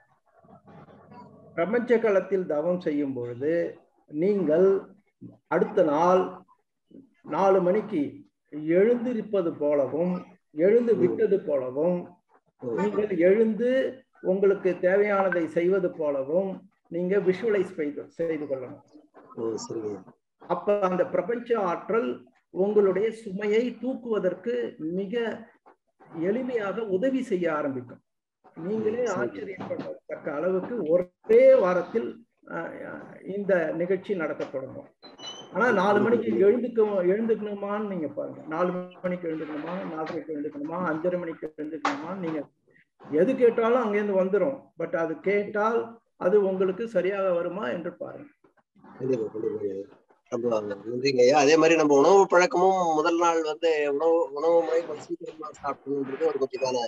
பிரபஞ்ச களத்தில் தவம் செய்யும் பொழுது நீங்கள் அடுத்த நாள் நாலு மணிக்கு எழுந்திருப்பது போலவும் எழுந்து விட்டது போலவும் நீங்கள் எழுந்து உங்களுக்கு தேவையானதை செய்வது போலவும் நீங்க விஷுவலைஸ் செய்து செய்து கொள்ளணும் ஓ சரிங்க அப்ப அந்த பிரபஞ்ச ஆற்றல் உங்களுடைய சுமையை தூக்குவதற்கு மிக எளிமையாக உதவி செய்ய ஆரம்பிக்கும் நீங்களே ஆச்சரியப்படத்தக்க அளவுக்கு ஒரே வாரத்தில் அஹ், இந்த நிகழ்ச்சி நடக்க தொடங்கும் ஆனா நாலு மணிக்கு எழுந்துக்க எழுந்துக்கணுமான்னு நீங்க பாருங்க நாலு மணிக்கு எழுந்துக்கணுமா நாலரைக்கு எழுந்துக்கணுமா அஞ்சரை மணிக்கு எழுந்துக்கணுமா நீங்க எது கேட்டாலும் அங்கேருந்து வந்துரும் பட் அது கேட்டால் அது உங்களுக்கு சரியாக வருமா என்று பாருங்க கண்டிப்பா கண்டிப்பா ரொம்ப நன்றிங்க ஐயா அதே மாதிரி நம்ம உணவு பழக்கமும் முதல் நாள் வந்து உணவு உணவு முறை கொஞ்சம் சீக்கிரமா சாப்பிடணுன்றது ஒரு முக்கியமான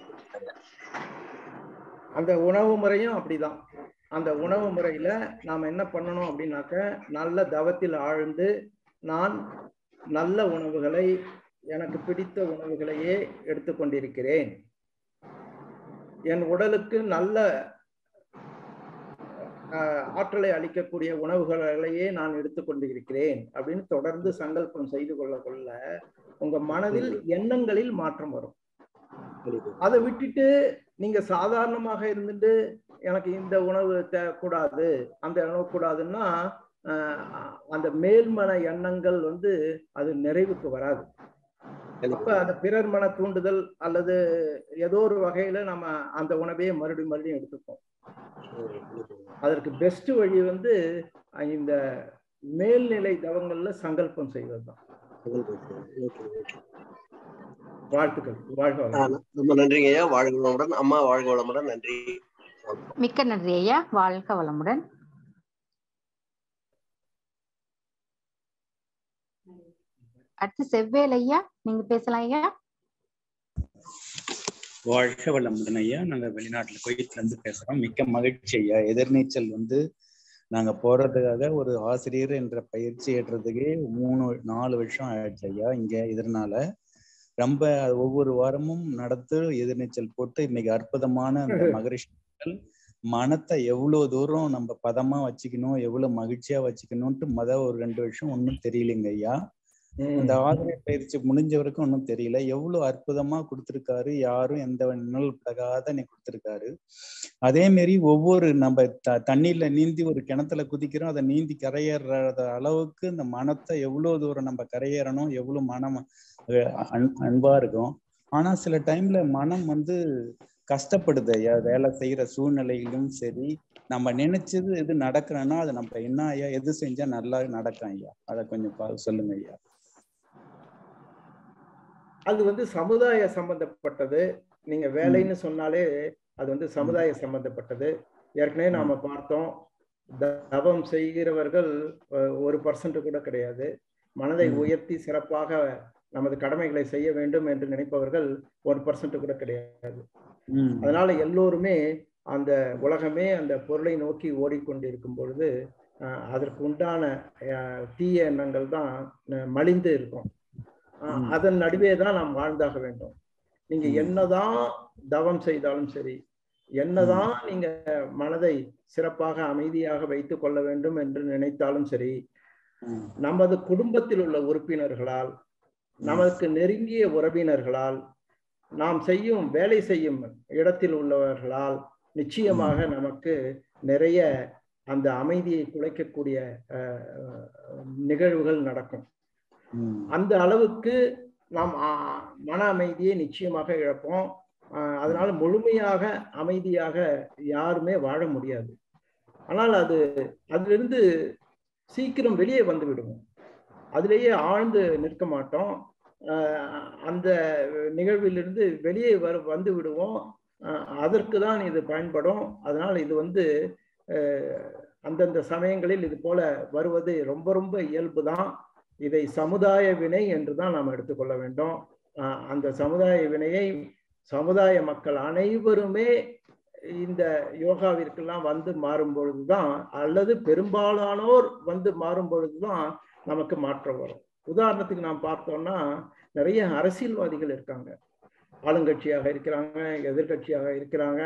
அந்த உணவு முறையும் அப்படிதான் அந்த உணவு முறையில நாம என்ன பண்ணணும் அப்படின்னாக்க நல்ல தவத்தில் ஆழ்ந்து நான் நல்ல உணவுகளை எனக்கு பிடித்த உணவுகளையே எடுத்துக்கொண்டிருக்கிறேன் என் உடலுக்கு நல்ல ஆஹ், ஆற்றலை அளிக்கக்கூடிய உணவுகளையே நான் எடுத்துக்கொண்டு இருக்கிறேன் அப்படின்னு தொடர்ந்து சங்கல்பம் செய்து கொள்ள கொள்ள உங்க மனதில் எண்ணங்களில் மாற்றம் வரும் கண்டிப்பா அதை விட்டுட்டு நீங்க சாதாரணமாக இருந்துட்டு எனக்கு இந்த உணவு தே- கூடாது அந்த உணவு கூடாதுன்னா ஆஹ், அந்த மேல்மன எண்ணங்கள் வந்து அது நிறைவுக்கு வராது அப்ப கண்டிப்பா அந்த பிறர் மன தூண்டுதல் அல்லது ஏதோ ஒரு வகையில நம்ம அந்த உணவையே மறுபடியும் மறுபடியும் எடுத்துப்போம் அதற்கு பெஸ்ட் வழி வந்து அஹ், இந்த மேல்நிலை தவங்கள்ல சங்கல்பம் செய்வதுதான் வாழ்த்துக்கள் வாழ்க வளமுடன். ரொம்ப நன்றிங்க ஐயா வாழ்க வளமுடன் அம்மா வாழ்க வளமுடன் நன்றி மிக்க நன்றி ஐயா வாழ்க வளமுடன் அடுத்து செவ்வேல் ஐயா நீங்க பேசலாம் ஐயா வாழ்க வளமுடன் ஐயா நாங்க வெளிநாட்டுல குவைத்ல இருந்து பேசுறோம் மிக்க மகிழ்ச்சி ஐயா எதிர்நீச்சல் வந்து நாங்க போறதுக்காக ஒரு ஆசிரியர் என்ற பயிற்சி ஏற்றதுக்கே மூணு நாலு வருஷம் ஆயிடுச்சு ஐயா இங்க இதனால ரொம்ப ஒவ்வொரு வாரமும் நடத்து எதிர்நீச்சல் போட்டு இன்னைக்கு அற்புதமான அந்த மகரிஷிகள் மனத்தை எவ்வளவு தூரம் நம்ம பதமா வச்சுக்கணும் எவ்வளவு மகிழ்ச்சியா வச்சுக்கணும்ட்டு மொத ஒரு ரெண்டு வருஷம் ஒன்றும் தெரியலைங்க ஐயா ம். அந்த ஆசிரியர் பயிற்சி முடிஞ்ச வரைக்கும் ஒன்றும் தெரியல எவ்வளவு அற்புதமா கொடுத்திருக்காரு யாரும் எந்த நிழல் படாத நீ கொடுத்திருக்காரு அதே மாரி ஒவ்வொரு நம்ம த தண்ணியில நீந்தி ஒரு கிணத்துல குதிக்கிறோம் அதை நீந்தி கரையேற அளவுக்கு இந்த மனத்தை எவ்வளவு தூரம் நம்ம கரையேறணும் எவ்வளவு மனம் அஹ், அன்- அன்பா இருக்கும் ஆனா சில டைம்ல மனம் வந்து கஷ்டப்படுது ஐயா வேலை செய்யற சூழ்நிலையிலும் சரி நம்ம நினைச்சது எது நடக்கணும்னா அது நம்ம என்ன ஐயா எது செஞ்சா நல்லா நடக்கும் ஐயா அதை கொஞ்சம் பா- சொல்லுங்க ஐயா அது வந்து சமுதாய சம்பந்தப்பட்டது நீங்க வேலைன்னு சொன்னாலே அது வந்து சமுதாய சம்பந்தப்பட்டது ஏற்கனவே நாம பார்த்தோம் தவம் செய்கிறவர்கள் அஹ், ஒரு பர்சன்ட் கூட கிடையாது மனதை ம். உயர்த்தி சிறப்பாக நமது கடமைகளை செய்ய வேண்டும் என்று நினைப்பவர்கள் ஒரு பர்சன்ட் கூட கிடையாது ம். அதனால எல்லோருமே அந்த உலகமே அந்த பொருளை நோக்கி ஓடிக்கொண்டிருக்கும் பொழுது அஹ், அதற்கு உண்டான அஹ், தீய எண்ணங்கள் தான் அஹ், மலிந்து இருக்கும் அஹ், ம். அதன் நடுவே தான் நாம் வாழ்ந்தாக வேண்டும் நீங்க ம். என்னதான் தவம் செய்தாலும் சரி என்னதான் நீங்க மனதை சிறப்பாக அமைதியாக வைத்துக் கொள்ள வேண்டும் என்று நினைத்தாலும் சரி ம். நமது குடும்பத்தில் உள்ள உறுப்பினர்களால் நமக்கு நெருங்கிய உறவினர்களால் நாம் செய்யும் வேலை செய்யும் இடத்தில் உள்ளவர்களால் நிச்சயமாக நமக்கு நிறைய அந்த அமைதியை குலைக்கக்கூடிய அஹ், அஹ், நிகழ்வுகள் நடக்கும் ம். அந்த அளவுக்கு நாம் ஆ, மன அமைதியை நிச்சயமாக இழப்போம் ஆஹ் அதனால முழுமையாக அமைதியாக யாருமே வாழ முடியாது ஆனால் அது அதிலிருந்து சீக்கிரம் வெளியே வந்து விடுவோம் அதிலேயே ஆழ்ந்து நிற்க மாட்டோம் ஆஹ் அந்த நிகழ்விலிருந்து வெளியே வர வந்து விடுவோம் ஆஹ் அதற்கு தான் இது பயன்படும் அதனால் இது வந்து ஆஹ் அந்தந்த சமயங்களில் இது போல வருவது ரொம்ப ரொம்ப இயல்பு தான் இதை சமுதாய வினை என்று தான் நாம் எடுத்துக்கொள்ள வேண்டும் ஆஹ் அந்த சமுதாய வினையை சமுதாய மக்கள் அனைவருமே இந்த யோகாவிற்கெல்லாம் வந்து மாறும் பொழுதுதான் அல்லது பெரும்பாலானோர் வந்து மாறும் பொழுதுதான் நமக்கு மாற்றம் வரும் உதாரணத்துக்கு நாம் பார்த்தோம்னா நிறைய அரசியல்வாதிகள் இருக்காங்க ஆளுங்கட்சியாக இருக்கிறாங்க எதிர்கட்சியாக இருக்கிறாங்க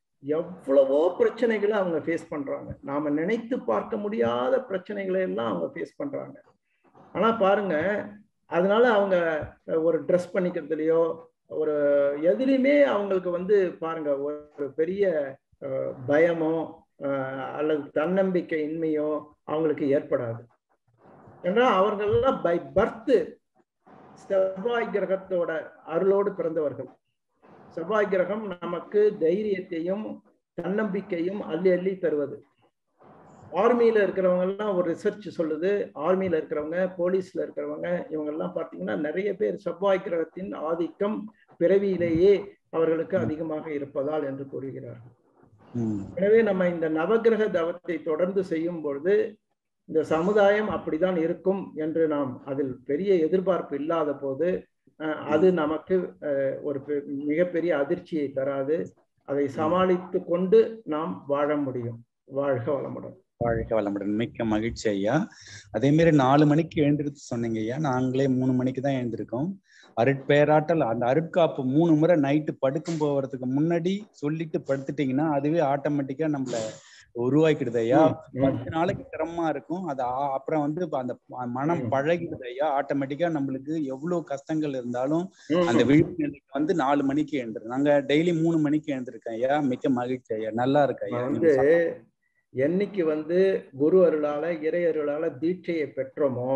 எவ்வளவோ பிரச்சனைகளை அவங்க ஃபேஸ் பண்றாங்க நாம நினைத்து பார்க்க முடியாத பிரச்சனைகளை எல்லாம் அவங்க ஃபேஸ் பண்றாங்க ஆனா பாருங்க அதனால அவங்க ஒரு ட்ரெஸ் பண்ணிக்கிறதுலையோ ஒரு எதுலையுமே அவங்களுக்கு வந்து பாருங்க ஒரு பெரிய அஹ், பயமோ அஹ், அல்லது தன்னம்பிக்கை இன்மையோ அவங்களுக்கு ஏற்படாது ஏன்னா அவர்கள்லாம் பை பர்த் செவ்வாய் கிரகத்தோட அருளோடு பிறந்தவர்கள் செவ்வாய் கிரகம் நமக்கு தைரியத்தையும் தன்னம்பிக்கையும் அள்ளி அள்ளி தருவது ஆர்மியில இருக்கிறவங்க எல்லாம் ஒரு ரிசர்ச் சொல்லுது ஆர்மியில இருக்கிறவங்க போலீஸ்ல இருக்கிறவங்க இவங்க எல்லாம் பாத்தீங்கன்னா நிறைய பேர் செவ்வாய் கிரகத்தின் ஆதிக்கம் பிறவியிலேயே அவர்களுக்கு அதிகமாக இருப்பதால் என்று கூறுகிறார்கள் ம் எனவே நம்ம இந்த நவக்கிரக தவத்தை தொடர்ந்து செய்யும் பொழுது இந்த சமுதாயம் அப்படிதான் இருக்கும் என்று நாம் அதில் பெரிய எதிர்பார்ப்பு இல்லாத போது அஹ், அது நமக்கு அஹ், ஒரு பெ- மிகப்பெரிய அதிர்ச்சியை தராது அதை சமாளித்து கொண்டு நாம் வாழ முடியும் வாழ்க வளமுடன் வாழ்க வளமுடன் மிக்க மகிழ்ச்சி ஐயா அதே மாதிரி நாலு மணிக்கு எழுந்திருத்து சொன்னீங்க ஐயா நாங்களே மூணு மணிக்கு தான் எழுந்திருக்கோம் அருட்பேராட்டல் அந்த அருட்காப்பு மூணு முறை நைட்டு படுக்கும் போறதுக்கு முன்னாடி சொல்லிட்டு படுத்துட்டீங்கன்னா அதுவே ஆட்டோமேட்டிக்கா நம்மள உருவாக்கிடுது ஐயா ம், ம். பத்து நாளைக்கு சிரமமா இருக்கும் அது ஆ- அப்புறம் வந்து இப்ப அந்த ப- மனம் ம். பழகிடுது ஐயா ஆட்டோமேட்டிக்கா நம்மளுக்கு எவ்வளவு கஷ்டங்கள் இருந்தாலும் ம். அந்த விழிப்பு நிலைக்கு வந்து நாலு மணிக்கு எழுந்துரு நாங்க டெய்லி மூணு மணிக்கு எழுந்திருக்கேன் ஐயா மிக்க மகிழ்ச்சி ஐயா நல்லா இருக்கு ஐயா வந்து நீங்க சொன்ன- என்னைக்கு வந்து குரு அருளால இறை அருளால தீட்சையை பெற்றோமோ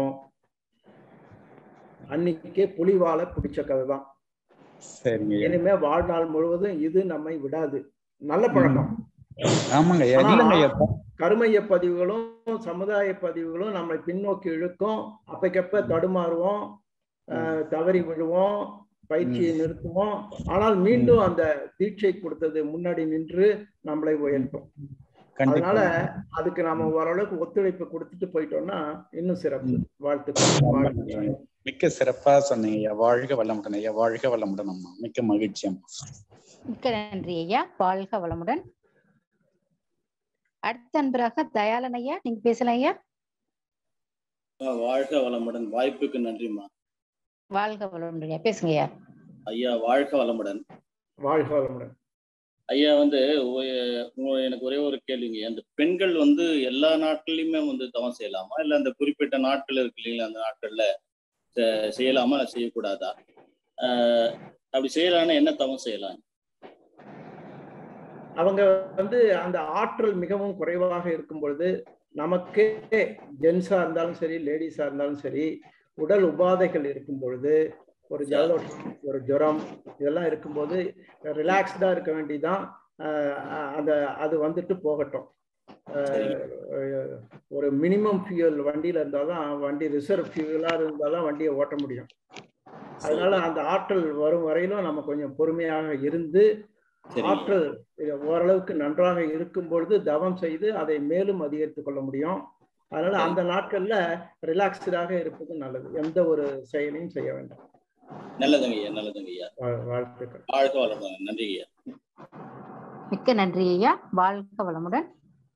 அன்னைக்கே புலிவால பிடிச்ச கதை தான் சரிங்க ஐயா இனிமே வாழ்நாள் முழுவதும் இது நம்மை விடாது நல்ல பழக்கம் ஆமாங்க ஐயா ஆனா, இல்லைங்க ஐயா கருமைய பதிவுகளும் சமுதாய பதிவுகளும் நம்மை பின்னோக்கி இழுக்கும் அப்பைக்கப்ப தடுமாறுவோம் அஹ், தவறி விழுவோம் பயிற்சியை நிறுத்துவோம் ஆனால் மீண்டும் அந்த தீட்சை கொடுத்தது முன்னாடி நின்று நம்மளை உயர்த்தும் கண்டிப்பா அதனால அதுக்கு நாம ஓரளவுக்கு ஒத்துழைப்பு கொடுத்துட்டு போயிட்டோம்னா இன்னும் சிறப்பு வாழ்த்துக்கள் ரொம்ப வாழ்த்துக்கள் நன்றி. மிக்க சிறப்பா சொன்னீங்க ஐயா வாழ்க வளமுடன் ஐயா வாழ்க வளமுடன் அம்மா மிக்க மகிழ்ச்சி அம்மா மிக்க நன்றி ஐயா வாழ்க வளமுடன் அடுத்த அன்பராக தயாளன் ஐயா நீங்க பேசலாம் ஐயா ஆ, வாழ்க வளமுடன் வாய்ப்புக்கு நன்றிம்மா வாழ்க வளமுடன் ஐயா பேசுங்க ஐயா ஐயா வாழ்க வளமுடன் வாழ்க வளமுடன் ஐயா வந்து ஒ- உங்க- எனக்கு ஒரே ஒரு கேள்விங்க அந்த பெண்கள் வந்து எல்லா நாட்கள்லயுமே வந்து தவம் செய்யலாமா இல்ல அந்த குறிப்பிட்ட நாட்கள் இருக்கு இல்லைங்களா அந்த நாட்கள்ல செ- செய்யலாமா இல்ல செய்யக்கூடாதா ஆஹ் அப்படி செய்யலாம்னா என்ன தவம் செய்யலாம் அவங்க வந்து அந்த ஆற்றல் மிகவும் குறைவாக இருக்கும் பொழுது நமக்கே ஜென்ஸா இருந்தாலும் சரி லேடிஸா இருந்தாலும் சரி உடல் உபாதைகள் இருக்கும் பொழுது ஒரு ஜலதோஷம் ஒரு ஜுரம் இதெல்லாம் இருக்கும்போது ரிலாக்ஸ்டா இருக்க வேண்டிதான் அந்த அது வந்துட்டு போகட்டும் அஹ், ஒரு மினிமம் ஃபியூல் வண்டியில இருந்தாதான் வண்டி ரிசர்வ் ஃபியூலா இருந்தாதான் வண்டியை ஓட்ட முடியும் அதனால அந்த ஆற்றல் வரும் வரையிலும் நம்ம கொஞ்சம் பொறுமையாக இருந்து சரிங்க ஆற்றல் இது ஓரளவுக்கு நன்றாக இருக்கும் பொழுது தவம் செய்து அதை மேலும் அதிகரித்துக் கொள்ள முடியும் அதனால அந்த நாட்கள்ல ரிலாக்ஸ்டாக இருப்பது நல்லது எந்த ஒரு செயலையும் செய்ய வேண்டாம் நல்லதுங்க ஐயா நல்லதுங்க ஐயா வா- வாழ்த்துக்கள் வாழ்க வளமுடன் நன்றி ஐயா மிக்க நன்றி ஐயா வாழ்க வளமுடன்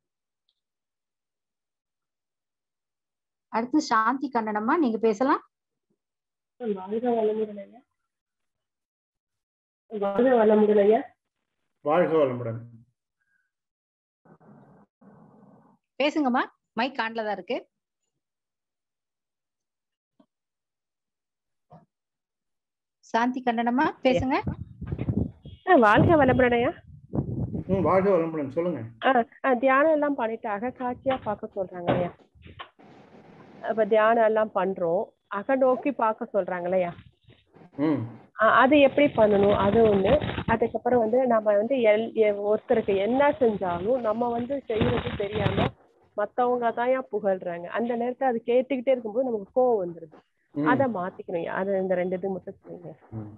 அடுத்து சாந்தி கண்ணனம்மா நீங்க பேசலாம் வாழ்க வளமுடன் ஐயா வாழ்க வளமுடன் ஐயா வாழ்க வளமுடன் பேசுங்கம்மா மைக் ஆன்ல தான் இருக்கு சாந்தி கண்ணனம்மா பேசுங்க ஆ, வாழ்க வளமுடன் ஐயா ம் வாழ்க வளமுடன் சொல்லுங்க ஆ, ஆ, தியானம் எல்லாம் பண்ணிட்டு அகக்காட்சியா பார்க்க சொல்றாங்க ஐயா அப்ப தியானம் எல்லாம் பண்றோம் அக நோக்கி பார்க்க சொல்றாங்களே ஐயா ம் ஆ, அது எப்படி பண்ணணும் அது ஒண்ணு அதுக்கப்புறம் வந்து நம்ம வந்து எல் எ- ஒருத்தருக்கு என்ன செஞ்சாலும் நம்ம வந்து செய்யறது தெரியாம மத்தவங்க தான் ஏன் புகழ்றாங்க அந்த நேரத்துல அது கேட்டுக்கிட்டே இருக்கும்போது நமக்கு கோவம் வந்துருது ம். அதை மாத்திக்கணும் ஐயா. அது இந்த ரெண்டு இது மட்டும் சொல்லுங்க ம்.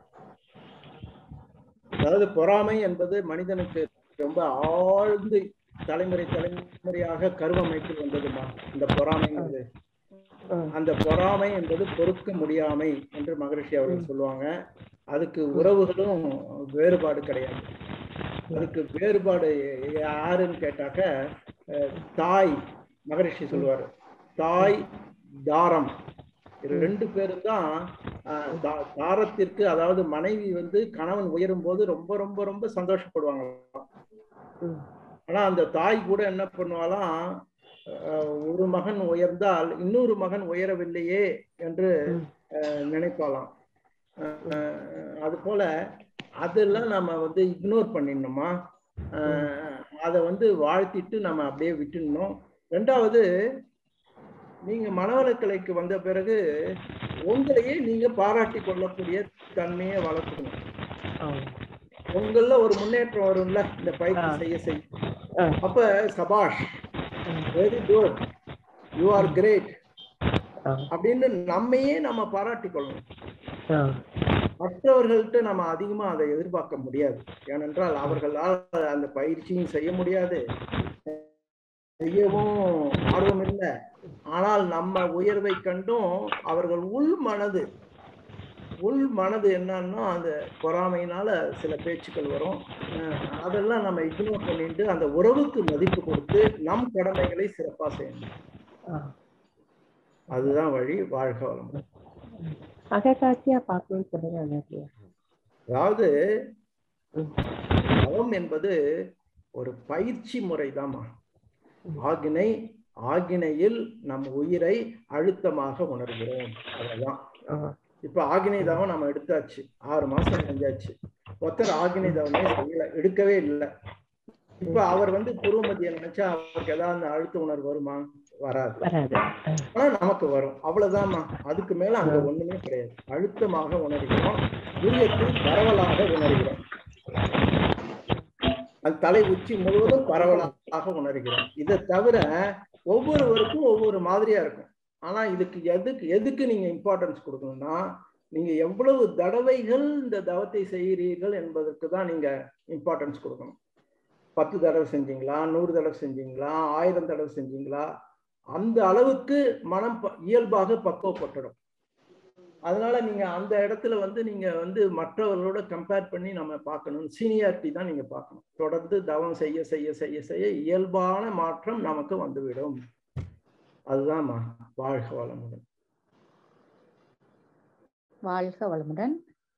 அதாவது பொறாமை என்பது மனிதனுக்கு ரொம்ப ஆழ்ந்து தலைமுறை தலைமுறையாக கருவமைப்பில் வந்ததுமா இந்த பொறாமைங்கிறது அந்த பொறாமை என்பது பொறுக்க முடியாமை என்று மகரிஷி அவர்கள் சொல்லுவாங்க அதுக்கு உறவுகளும் வேறுபாடு கிடையாது அதுக்கு வேறுபாடு யாருன்னு கேட்டாக்க அஹ், தாய் மகரிஷி சொல்லுவார் தாய் தாரம் இது ரெண்டு பேரும் தான் அஹ், தா- தாரத்திற்கு அதாவது மனைவி வந்து கணவன் உயரும் போது ரொம்ப ரொம்ப ரொம்ப சந்தோஷப்படுவாங்க ஆனா அந்த தாய் கூட என்ன பண்ணுவாலாம் அஹ், ஒரு மகன் உயர்ந்தால் இன்னொரு மகன் உயரவில்லையே என்று அஹ், நினைப்பாளாம் அஹ், அது போல அதெல்லாம் நம்ம வந்து இக்னோர் பண்ணிடணுமா அதை வந்து வாழ்த்திட்டு நம்ம அப்படியே விட்டுடணும் ரெண்டாவது நீங்க மனவளக்கலைக்கு வந்த பிறகு உங்களையே நீங்க பாராட்டி கொள்ளக்கூடிய தன்மையை வளர்த்துக்கணும் உங்கள ஒரு முன்னேற்றம் வரும்ல இந்த பயிற்சி செய்ய செய்ய அப்ப சபாஷ் very good you are great அப்படின்னு நம்மையே நம்ம பாராட்டி கொள்ளணும் மற்றவர்கள்ட்ட நம்ம அதிகமா அதை எதிர்பார்க்க முடியாது ஏனென்றால் அவர்களால் அந்த பயிற்சியும் செய்ய முடியாது செய்யவும் ஆர்வம் இல்லை ஆனால் நம்ம உயர்வை கண்டும் அவர்கள் உள் மனது உள் மனது என்னன்னா அந்த பொறாமையினால சில பேச்சுக்கள் வரும் அஹ் அதெல்லாம் நம்ம இக்னோர் பண்ணிட்டு அந்த உறவுக்கு மதிப்பு கொடுத்து நம் கடமைகளை சிறப்பா செய்யணும் அதுதான் வழி வாழ்க வளமுடன் அகக்காட்சியா பார்க்கணும்னு சொல்லுங்க அண்ணாச்சியா அதாவது தவம் என்பது ஒரு பயிற்சி முறைதாம்மா ஆகினை ஆகினையில் நம் உயிரை அழுத்தமாக உணர்கிறோம் அவ்வளவுதான் இப்ப ஆகினை தவம் நம்ம எடுத்தாச்சு ஆறு மாசம் செஞ்சாச்சு ஒருத்தர் ஆகினை தவமே செய்யல எடுக்கவே இல்லை இப்ப அவர் வந்து குருமதியை நினைச்சா அவருக்கு ஏதாவது அந்த அழுத்த உணர்வு வருமா வராது வராது ஆனா நமக்கு வரும் அவ்வளவுதான்மா அதுக்கு மேல அங்க ஒண்ணுமே கிடையாது அழுத்தமாக உணர்கிறோம் துரியத்தில் பரவலாக உணர்கிறோம் அது தலை உச்சி முழுவதும் பரவலாக உணர்கிறோம் இதை தவிர ஒவ்வொருவருக்கும் ஒவ்வொரு மாதிரியா இருக்கும் ஆனா இதுக்கு எதுக்கு எதுக்கு நீங்க இம்பார்ட்டன்ஸ் கொடுக்கணும்னா நீங்க எவ்வளவு தடவைகள் இந்த தவத்தை செய்கிறீர்கள் என்பதற்கு தான் நீங்க இம்பார்ட்டன்ஸ் கொடுக்கணும் பத்து தடவை செஞ்சீங்களா நூறு தடவை செஞ்சீங்களா ஆயிரம் தடவை செஞ்சீங்களா அந்த அளவுக்கு மனம் ப- இயல்பாக பக்குவப்பட்டுடும் அதனால நீங்க அந்த இடத்துல வந்து நீங்க வந்து மற்றவர்களோட கம்பேர் பண்ணி நம்ம பார்க்கணும் சீனியாரிட்டி தான் நீங்க பார்க்கணும் தொடர்ந்து தவம் செய்ய செய்ய செய்ய செய்ய இயல்பான மாற்றம் நமக்கு வந்துவிடும் அதுதான்மா வாழ்க வளமுடன் வாழ்க வளமுடன்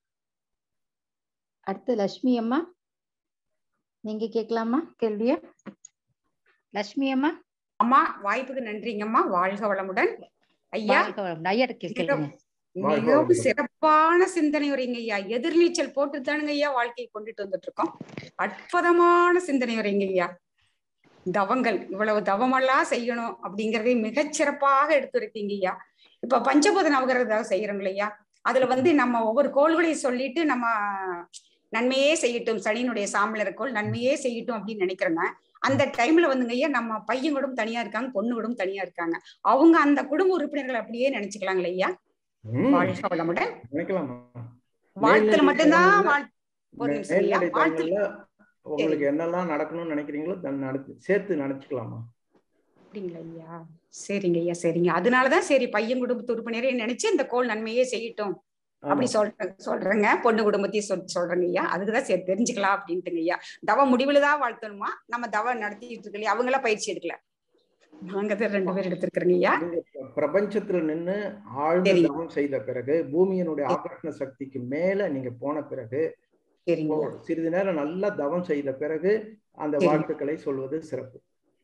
அடுத்து லட்சுமி அம்மா நீங்க கேட்கலாமா கேள்விய லட்சுமி அம்மா அம்மா வாய்ப்புக்கு நன்றிங்கம்மா வாழ்க வளமுடன் ஐயா வாழ்க வளமுடன் ஐயா கேளுங்க வாழ்க மிகவும் வளமுடன். சிறப்பான சிந்தனை வரீங்க ஐயா எதிர்நீச்சல் போட்டு தானுங்க ஐயா வாழ்க்கையை கொண்டுட்டு வந்துட்டு இருக்கோம் அற்புதமான சிந்தனை வரீங்க ஐயா தவங்கள் இவ்வளவு தவமெல்லாம் செய்யணும் அப்படிங்கறதை மிகச் சிறப்பாக எடுத்துரைத்தீங்க ஐயா இப்ப பஞ்சபூத நவகிரக செய்யறோம் இல்லையா அதுல வந்து நம்ம ஒவ்வொரு கோள்களையும் சொல்லிட்டு நம்ம நன்மையே செய்யட்டும் சனியினுடைய சாம்பலர் நன்மையே செய்யட்டும் அப்படின்னு நினைக்கிறேங்க அந்த டைம்ல வந்துங்க ஐயா நம்ம பையன் கூட தனியா இருக்காங்க பொண்ணு கூட தனியா இருக்காங்க அவங்க அந்த குடும்ப உறுப்பினர்கள் அப்படியே நினைச்சுக்கலாங்களா ஐயா ம், வாழ்க வளமுடன் நினைக்கலாமா வாழ்த்துல மேல்நிலை மட்டும்தான் தரங்கள்ல- வாழ் ஒரு நிமிஷம் ஐயா மேல்நிலை வாழ்த்து தரங்கள்ல உங்களுக்கு என்னெல்லாம் நடக்கணும்னு நினைக்கிறீங்களோ தன் நடத்து சேர்த்து நினைச்சுக்கலாமா அப்படிங்களா ஐயா சரிங்க ஐயா சரிங்க அதனாலதான் சரி பையன் குடும்பத்து உறுப்பினரே நினைச்சு இந்த கோள் நன்மையே செய்யட்டும் அப்படி ஆமா. சொல்றேன் சொல்றேங்க பொண்ணு குடும்பத்தையும் சொல் சொல்றேங்க ஐயா அதுக்குதான் சரி தெரிஞ்சுக்கலாம் அப்படின்ட்டுங்க ஐயா தவ முடிவுல தான் வாழ்த்தணுமா நம்ம தவ நடத்திட்டு இருக்கு இல்லையா அவங்களா பயிற்சி எடுக்கல நாங்க தான் ரெண்டு பேர் எடுத்திருக்கிறோங்க ஐயா நீங்க பிரபஞ்சத்துல நின்னு ஆழ்ந்த சரி. தவம் செய்த பிறகு பூமியினுடைய ஆகர்ஷண சக்திக்கு மேல நீங்க போன பிறகு சரிங்க ஓ, சிறிது நேரம் நல்லா தவம் செய்த பிறகு அந்த சரி. வாழ்த்துக்களை சொல்வது சிறப்பு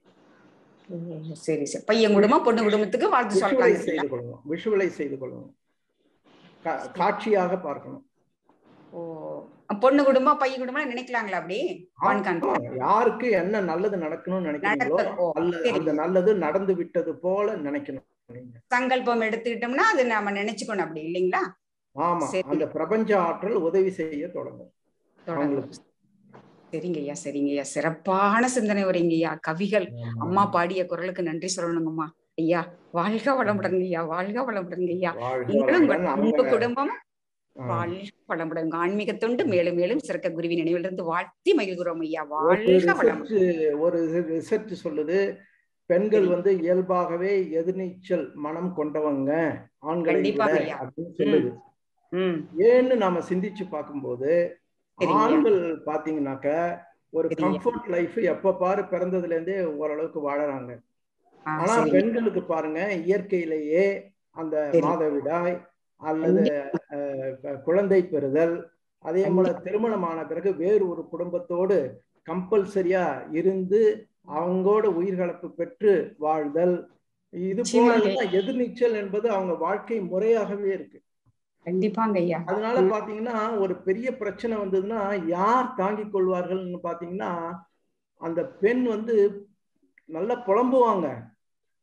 ஐயா. சரி சரி பையன் குடும்பம் பொண்ணு குடும்பத்துக்கு வாழ்த்து விஷுவலை சொல்றாங்க செய்து கொள்ளணும் விஷுவலை செய்து கொள்ளணும் கா- காட்சியாக பார்க்கணும் ஓ பொண்ணு குடும்பம் பையன் குடும்பம் நினைக்கலாங்களா அப்படி ஆண் காண் ஆமா, யாருக்கு என்ன நல்லது நடக்கணும்னு நினைக்கிறீங்களோ நடக்க- ஓ, அல்ல சரி. அந்த நல்லது நடந்து விட்டது போல நினைக்கணும் நீங்க சங்கல்பம் எடுத்துக்கிட்டோம்னா அது நம்ம நினைச்சுக்கணும் அப்படி இல்லைங்களா ஆமா சரி. அந்த பிரபஞ்ச ஆற்றல் உதவி செய்ய தொடங்கும் அவங்களுக்கு சரிங்க ஐயா சரிங்க ஐயா சிறப்பான சிந்தனை வரீங்க ஐயா கவிகள் ஆமா. அம்மா பாடிய குரலுக்கு நன்றி சொல்லணுங்கம்மா ஐயா வாழ்க வளமுடன் ஐயா வாழ்க வளமுடன் ஐயா வாழ்க நீங்களும் உங்கள் வளமுடன். அன்பு அவங்க- குடும்பம் ஆ. வாழ்க வளமுடன் உங்க ஆன்மீக தொண்டு மேலும் மேலும் சிறக்க குருவின் நினைவிலிருந்து வாழ்த்தி மகிழ்கிறோம் ஐயா ஒரு வாழ்க வளமுடன் ரிசர்ச் ஒரு ரிசர்ச் சொல்லுது பெண்கள் சரி. வந்து இயல்பாகவே எதிர்நீச்சல் மனம் கொண்டவங்க ஆண்களை கண்டிப்பாக விட ஐயா. அப்படின்னு சொல்லுது ம் ஏன்னு நாம சிந்திச்சு பார்க்கும்போது சரிங்க. ஆண்கள் பாத்தீங்கன்னாக்க ஒரு சரிங்க. கம்ஃபர்ட் லைஃப் எப்ப பாரு பிறந்ததுல இருந்தே ஓரளவுக்கு வாழறாங்க ஆ, ஆனா சரிங்க. பெண்களுக்கு பாருங்க இயற்கையிலேயே அந்த சரி. மாதவிடாய் அல்லது அஹ், க- குழந்தை பெறுதல் அதே போல திருமணமான பிறகு வேறு ஒரு குடும்பத்தோடு கம்பல்சரியா இருந்து அவங்களோட உயிர்கலப்பு பெற்று வாழ்தல் இது போல நிச்சயமாக. எல்லாம் எதிர்நீச்சல் என்பது அவங்க வாழ்க்கை முறையாகவே இருக்கு கண்டிப்பாங்க ஐயா அதனால பாத்தீங்கன்னா ஒரு பெரிய பிரச்சனை வந்ததுன்னா யார் தாங்கிக் கொள்வார்கள்னு பாத்தீங்கன்னா அந்த பெண் வந்து நல்லா புலம்புவாங்க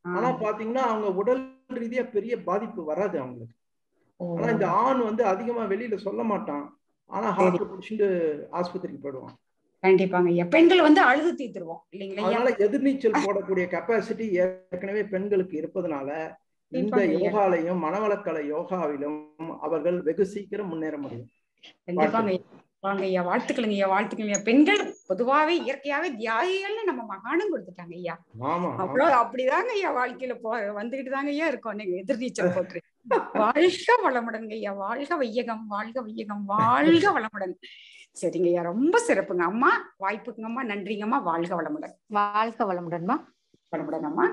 ஆனா பாத்தீங்கன்னா அவங்க உடல் ரீதியா பெரிய பாதிப்பு வராது அவங்களுக்கு ஆனா இந்த ஆண் வந்து அதிகமா வெளியில சொல்ல மாட்டான் ஆனா ஹார்ட் பிடிச்சிட்டு ஆஸ்பத்திரிக்கு போயிடுவான் கண்டிப்பாங்க ஐயா பெண்கள் வந்து அழுது தீர்த்துருவோம் இல்லைங்களா ஐயா அதனால எதிர்நீச்சல் போடக்கூடிய கெப்பாசிட்டி ஏற்கனவே பெண்களுக்கு இருப்பதனால இந்த கண்டிப்பாங்க ஐயா. யோகாலையும் மனவளக்கலை யோகாவிலும் அவர்கள் வெகு சீக்கிரம் முன்னேற முடியும் கண்டிப்பாங்க ஐயா. வாங்க ஐயா வாழ்த்துக்களுங்க ஐயா வாழ்த்துக்கள் ஐயா பெண்கள் பொதுவாவே இயற்கையாவே தியாகிகள்னு நம்ம மகானும் கொடுத்துட்டாங்க ஐயா ஆமா அவ்வளவு அப்படிதாங்க ஐயா வாழ்க்கையில போ வந்துகிட்டு தாங்க ஐயா இருக்கோம் நீங்க எதிர்நீச்சல் போட்டு வாழ்க வளமுடன் ஐயா வாழ்க வையகம் வாழ்க வையகம் வாழ்க வளமுடன் சரிங்க ஐயா ரொம்ப சிறப்புங்க அம்மா வாய்ப்புக்குங்க அம்மா நன்றிங்கம்மா வாழ்க வளமுடன் வாழ்க வளமுடன்மா வளமுடன் அம்மா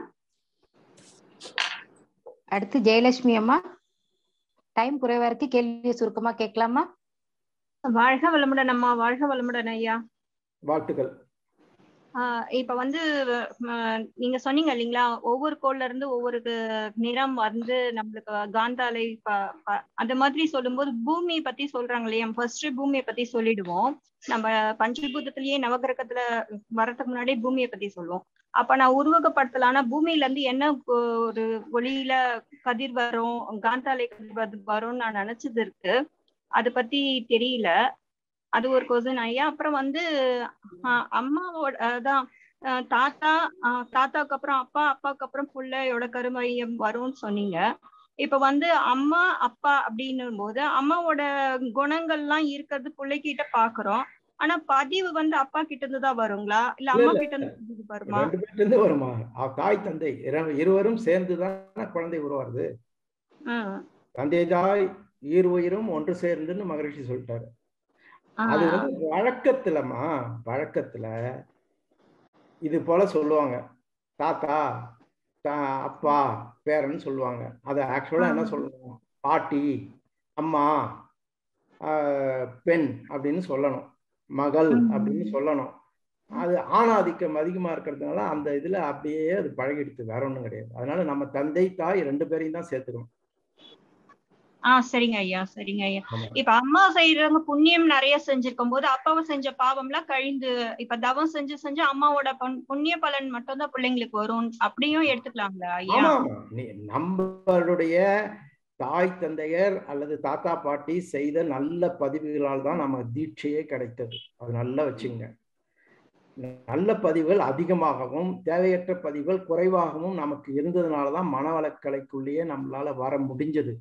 அடுத்து ஜெயலட்சுமி அம்மா டைம் குறைவா இருக்கு கேள்வியை சுருக்கமா கேட்கலாமா வாழ்க வளமுடன் அம்மா வாழ்க வளமுடன் ஐயா வாழ்த்துக்கள் ஆஹ் இப்ப வந்து ம, நீங்க சொன்னீங்க இல்லைங்களா ஒவ்வொரு கோள்ல இருந்து ஒவ்வொரு கு- நிறம் வந்து நம்மளுக்கு காந்தாலை ப- ப- அந்த மாதிரி சொல்லும்போது பூமியை பத்தி சொல்றாங்க இல்லையா ஃபர்ஸ்ட் பூமியை பத்தி சொல்லிடுவோம் நம்ம பஞ்சபூதத்திலேயே நவகிரகத்துல வரதுக்கு முன்னாடி பூமியை பத்தி சொல்லுவோம் அப்ப நான் உருவகப்படுத்தலாம்னா பூமியில இருந்து என்ன கொ- ஒரு ஒளியில கதிர் வரும் காந்தாலை கதிர் வது- வரும்னு நான் நினைச்சது இருக்கு அதை பத்தி தெரியல அது ஒரு கொஸ்டின் ஐயா அப்புறம் வந்து ஆஹ் அம்மாவோட அதான் ஆஹ் தாத்தா ஆஹ் தாத்தாக்கு அப்புறம் அப்பா அப்பாவுக்கு அப்புறம் பிள்ளையோட கருமையம் வரும்னு சொன்னீங்க இப்ப வந்து அம்மா அப்பா அப்படின்னும் போது அம்மாவோட குணங்கள்லாம் இருக்கிறது பிள்ளைகிட்ட பாக்குறோம் ஆனா பதிவு வந்து அப்பா கிட்ட இருந்து தான் வருங்களா இல்ல இல்ல, அம்மா இல்ல. கிட்ட இருந்து பதிவு வருமா ரெண்டு பேர்ல இருந்து வருமா அ- தாய் தந்தை இர- இருவரும் சேர்ந்துதான் குழந்தை உருவாருது ஆஹ் தந்தை தாய் ஈர் உயிரும் ஒன்று சேர்ந்துன்னு மகரிஷி சொல்லிட்டாரு ஆஹ் அது வந்து வழக்கத்துலமா வழக்கத்துல இது போல சொல்லுவாங்க தாத்தா தா- அப்பா பேரன்னு சொல்லுவாங்க அதை ஆக்சுவலா என்ன சொல்லணும் பாட்டி அம்மா ஆஹ், பெண் அப்படின்னு சொல்லணும் மகள் அப்படின்னு சொல்லணும் அது ஆணாதிக்கம் அதிகமா இருக்கிறதுனால அந்த இதுல அப்படியே அது பழகிடுது வேற ஒண்ணும் கிடையாது அதனால நம்ம தந்தை தாய் ரெண்டு பேரையும் தான் சேர்த்துக்கணும் ஆஹ் சரிங்க ஐயா சரிங்க ஐயா ஆமா. இப்ப அம்மா செய்யறவங்க புண்ணியம் நிறைய செஞ்சிருக்கும் போது அப்பாவை செஞ்ச பாவம்லாம் கழிந்து இப்ப தவம் செஞ்சு செஞ்சு அம்மாவோட புண்- புண்ணிய பலன் மட்டும் தான் பிள்ளைங்களுக்கு வரும் அப்படியும் எடுத்துக்கலாங்களா ஐயா ஆமா ஆமா நீ நம்மளுடைய தாய் தந்தையர் அல்லது தாத்தா பாட்டி செய்த நல்ல பதிவுகளால் தான் நம்ம தீட்சையே கிடைத்தது அது நல்லா வச்சுங்க நல்ல பதிவுகள் அதிகமாகவும் தேவையற்ற பதிவுகள் குறைவாகவும் நமக்கு இருந்ததுனால தான் மனவளக்கலைக்குள்ளேயே நம்மளால வர முடிஞ்சது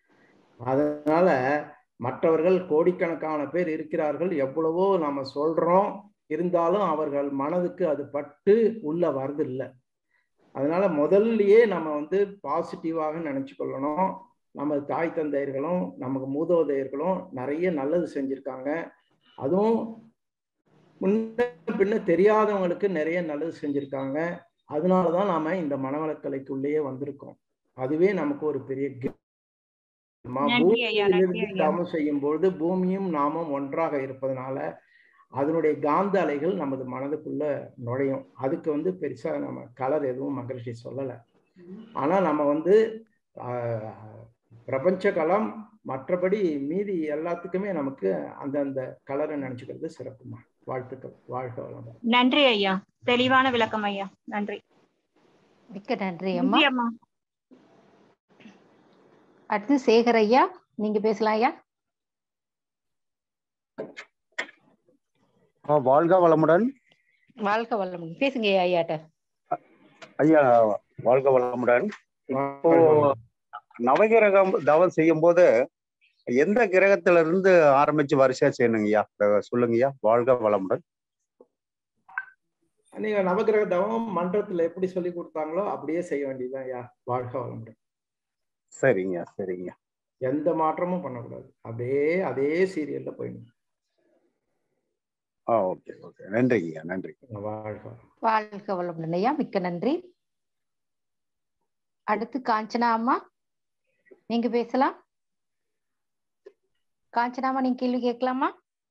அதனால மற்றவர்கள் கோடிக்கணக்கான பேர் இருக்கிறார்கள் எவ்வளவோ நம்ம சொல்றோம் இருந்தாலும் அவர்கள் மனதுக்கு அது பட்டு உள்ள வரதில்லை அதனால முதல்லயே நம்ம வந்து பாசிட்டிவாக நினைச்சு கொள்ளணும் நம்ம தாய் தந்தையர்களும் நமக்கு மூதோதையர்களும் நிறைய நல்லது செஞ்சிருக்காங்க அதுவும் முன்ன பின்ன தெரியாதவங்களுக்கு நிறைய நல்லது செஞ்சிருக்காங்க அதனால தான் நாம இந்த மனவளக்கலைக்குள்ளேயே வந்திருக்கோம் அதுவே நமக்கு ஒரு பெரிய gift. நம்ம நன்றி ஐயா நன்றி பூமியிலிருந்து ஐயா தவம் செய்யும் பொழுது பூமியும் நாமும் ஒன்றாக இருப்பதனால அதனுடைய காந்த அலைகள் நமது மனதுக்குள்ள நுழையும் அதுக்கு வந்து பெருசா நம்ம கலர் எதுவும் மகரிஷி சொல்லலை ஆனா நம்ம வந்து ஆஹ், பிரபஞ்ச களம் மற்றபடி மீதி எல்லாத்துக்குமே நமக்கு அந்தந்த கலரை நினைச்சுக்கிறது சிறப்புமா வாழ்த்துக்கள் வாழ்க வளமுடன் நன்றி ஐயா தெளிவான விளக்கம் ஐயா நன்றி மிக்க நன்றி அம்மா நன்றி அம்மா அடுத்து சேகர் ஐயா நீங்க பேசலாம் ஐயா ஆ, வாழ்க வளமுடன் வாழ்க வளமுடன் பேசுங்க ஐயா ஐயாட்ட ஐயா வாழ்க வளமுடன் இப்போ நவகிரகம் தவம் செய்யும் போது எந்த கிரகத்துல இருந்து ஆரம்பிச்சு வரிசையா செய்யணுங்கய்யா அத சொல்லுங்கய்யா வாழ்க வளமுடன் நீங்க நவகிரக தவம் மன்றத்துல எப்படி சொல்லி கொடுத்தாங்களோ அப்படியே செய்ய வேண்டியதுதான் ஐயா வாழ்க வளமுடன் சரிங்க சரிங்க எந்த மாற்றமும் பண்ணக்கூடாது அப்படியே அதே சீரியல்ல போயிடணும் ஆ ஓகே ஓகே நன்றிங்கய்யா நன்றி வாழ்க வளமுடன். வாழ்க வளமுடன் ஐயா மிக்க நன்றி அடுத்து காஞ்சனா அம்மா நீங்க பேசலாம் காஞ்சனா அம்மா நீங்க கேள்வி கேட்கலாமா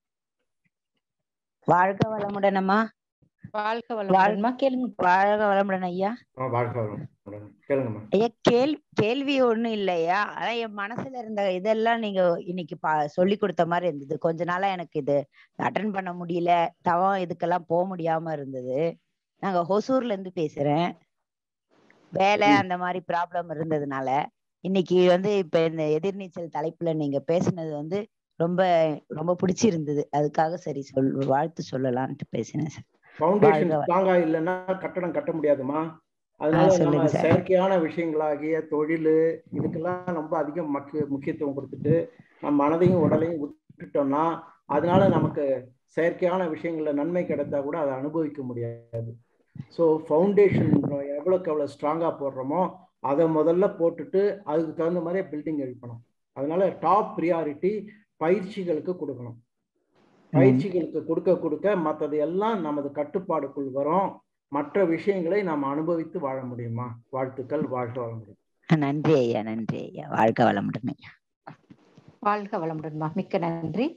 வாழ்க வளமுடன் அம்மா வாழ்க வளமுடன்மா கேளுங்க வாழ்க வளமுடன் ஐயா ஆ, வாழ்க வளமுடன் கேளுங்கம்மா ஐயா கேள் கேள்வி ஒண்ணும் இல்லையா அதான் என் மனசுல இருந்த இதெல்லாம் நீங்க இன்னைக்கு பா சொல்லி கொடுத்த மாதிரி இருந்தது கொஞ்ச நாளா எனக்கு இது அட்டன் பண்ண முடியல தவம் இதுக்கெல்லாம் போக முடியாம இருந்தது நாங்க ஹொசூர்ல இருந்து பேசுறேன் வேலை ம். அந்த மாதிரி ப்ராப்ளம் இருந்ததுனால இன்னைக்கு வந்து இப்ப இந்த எதிர்நீச்சல் தலைப்புல நீங்க பேசுனது வந்து ரொம்ப ரொம்ப பிடிச்சிருந்தது அதுக்காக சரி சொல் வாழ்த்து சொல்லலாம்ட்டு பேசினேன் சார் ஃபவுண்டேஷன் வாழ்க வள- ஸ்ட்ராங்கா இல்லைன்னா கட்டடம் கட்ட முடியாதுமா ஆ அதனால நம்ம சொல்லுங்க சார் செயற்கையான விஷயங்களாகிய தொழில் இதுக்கெல்லாம் ரொம்ப அதிகம் முக்கிய முக்கியத்துவம் கொடுத்துட்டு நம்ம மனதையும் உடலையும் விட்டுட்டோம்னா அதனால நமக்கு செயற்கையான விஷயங்கள்ல நன்மை கிடைத்தா கூட அதை அனுபவிக்க முடியாது ஸோ ஃபவுண்டேஷன் எவ்வளோக்கு எவ்வளோ ஸ்ட்ராங்காக போடுறோமோ அதை முதல்ல போட்டுட்டு அதுக்கு தகுந்த மாதிரி பில்டிங் எழுப்பணும் அதனால டாப் ப்ரியாரிட்டி பயிற்சிகளுக்கு கொடுக்கணும் பயிற்சிகளுக்கு கொடுக்க கொடுக்க மற்றது எல்லாம் நமது கட்டுப்பாடுக்குள் வரும் மற்ற விஷயங்களை நாம் அனுபவித்து வாழ முடியுமா வாழ்த்துக்கள் வாழ்க வாழ முடியும் நன்றி ஐயா நன்றி ஐயா வாழ்க வளமுடன் ஐயா வாழ்க வளமுடன்மா மிக்க நன்றி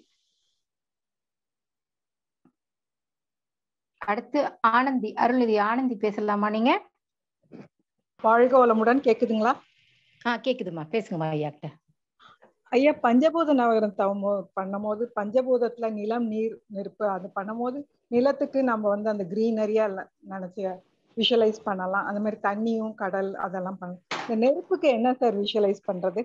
அடுத்து ஆனந்தி அருள்நிதி ஆனந்தி பேசலாமா நீங்க வாழ்க வளமுடன் கேக்குதுங்களா ஆ கேக்குதுமா பேசுங்கம்மா ஐயா கிட்ட ஐயா பஞ்சபூத நவகரம் தவமோ பண்ணும்போது பஞ்சபூதத்துல நிலம் நீர் நெருப்பு அது பண்ணும்போது நிலத்துக்கு நம்ம வந்து அந்த கிரீனரியா நினைச்சு விஷுவலைஸ் பண்ணலாம் அந்த மாதிரி தண்ணியும் கடல் அதெல்லாம் பண்ணலாம் இந்த நெருப்புக்கு என்ன சார் விஷுவலைஸ் பண்றது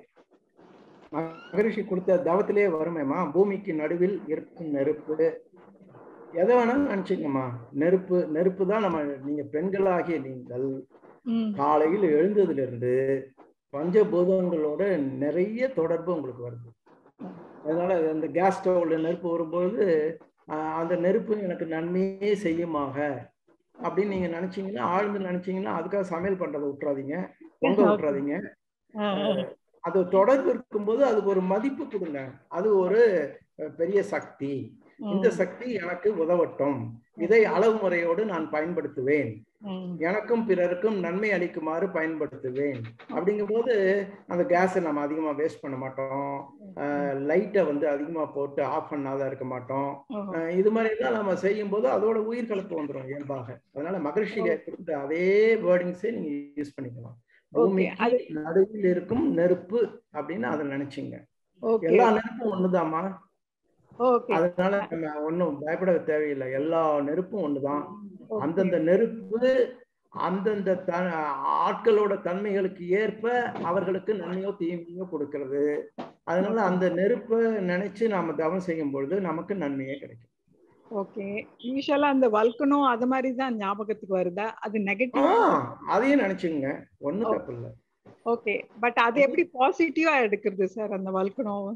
மகரிஷி கொடுத்த தவத்திலே வருமேம்மா பூமிக்கு நடுவில் இருக்கும் நெருப்பு எதை வேணாலும் நினைச்சுக்கம்மா நெருப்பு நெருப்பு தான் நம்ம நீங்க பெண்களாகிய நீங்கள் ம் காலையில் எழுந்ததிலிருந்து பஞ்சபூதங்களோட நிறைய தொடர்பு உங்களுக்கு வருது அதனால அந்த கேஸ் ஸ்டவ்ல நெருப்பு வரும்போது ஆஹ், அந்த நெருப்பு எனக்கு நன்மையே செய்யுமாக அப்படின்னு நீங்க நினைச்சீங்கன்னா ஆழ்ந்து நினைச்சீங்கன்னா அதுக்காக சமையல் பண்றதை விட்டுறாதீங்க பொங்க விட்டுறாதீங்க ஆ, ஆ. அஹ், அது தொடர்பு இருக்கும்போது அதுக்கு ஒரு மதிப்பு கொடுங்க அது ஒரு அஹ், பெரிய சக்தி இந்த ம், சக்தி எனக்கு உதவட்டும் இதை அளவு முறையோடு நான் பயன்படுத்துவேன் ம், எனக்கும் பிறருக்கும் நன்மை அளிக்குமாறு பயன்படுத்துவேன் அப்படிங்கும்போது அந்த கேஸை நம்ம அதிகமா வேஸ்ட் பண்ண மாட்டோம் லைட்டை வந்து அதிகமா போட்டு ஆஃப் பண்ணாத இருக்க மாட்டோம் ஓஹோ. அஹ் இது மாதிரி எல்லாம் நம்ம செய்யும் போது அதோட உயிர் கலப்பு வந்துடும் இயல்பாக அதனால மகிழ்ச்சி கொடுத்த அதே வேர்டிங்ஸே நீங்க யூஸ் பண்ணிக்கலாம் ஓகே அது பூமிக்கு நடுவில் இருக்கும் நெருப்பு அப்படின்னு அதை நினைச்சுங்க ஓகே எல்லா நெருப்பும் ஒண்ணுதாம்மா ஓகே அதனால நம்ம ஒண்ணும் பயப்பட தேவையில்லை எல்லா நெருப்பும் ஒண்ணுதான் ஓகே அந்தந்த நெருப்பு அந்தந்த த ஆட்களோட தன்மைகளுக்கு ஏற்ப அவர்களுக்கு நன்மையோ தீமையோ கொடுக்கிறது அதனால அந்த நெருப்பை நினைச்சு நாம தவம் செய்யும் பொழுது நமக்கு நன்மையே கிடைக்கும் ஓகே யூஸ்வலா அந்த வல்கணும் அது மாதிரி தான் ஞாபகத்துக்கு வருதா அது ஆ நெகட்டிவ் அதையும் நினைச்சுங்க ஒண்ணும் தப்பு இல்லை ஓகே பட் அது எப்படி பாசிட்டிவா எடுக்கிறது சார் அந்த வல்கணும்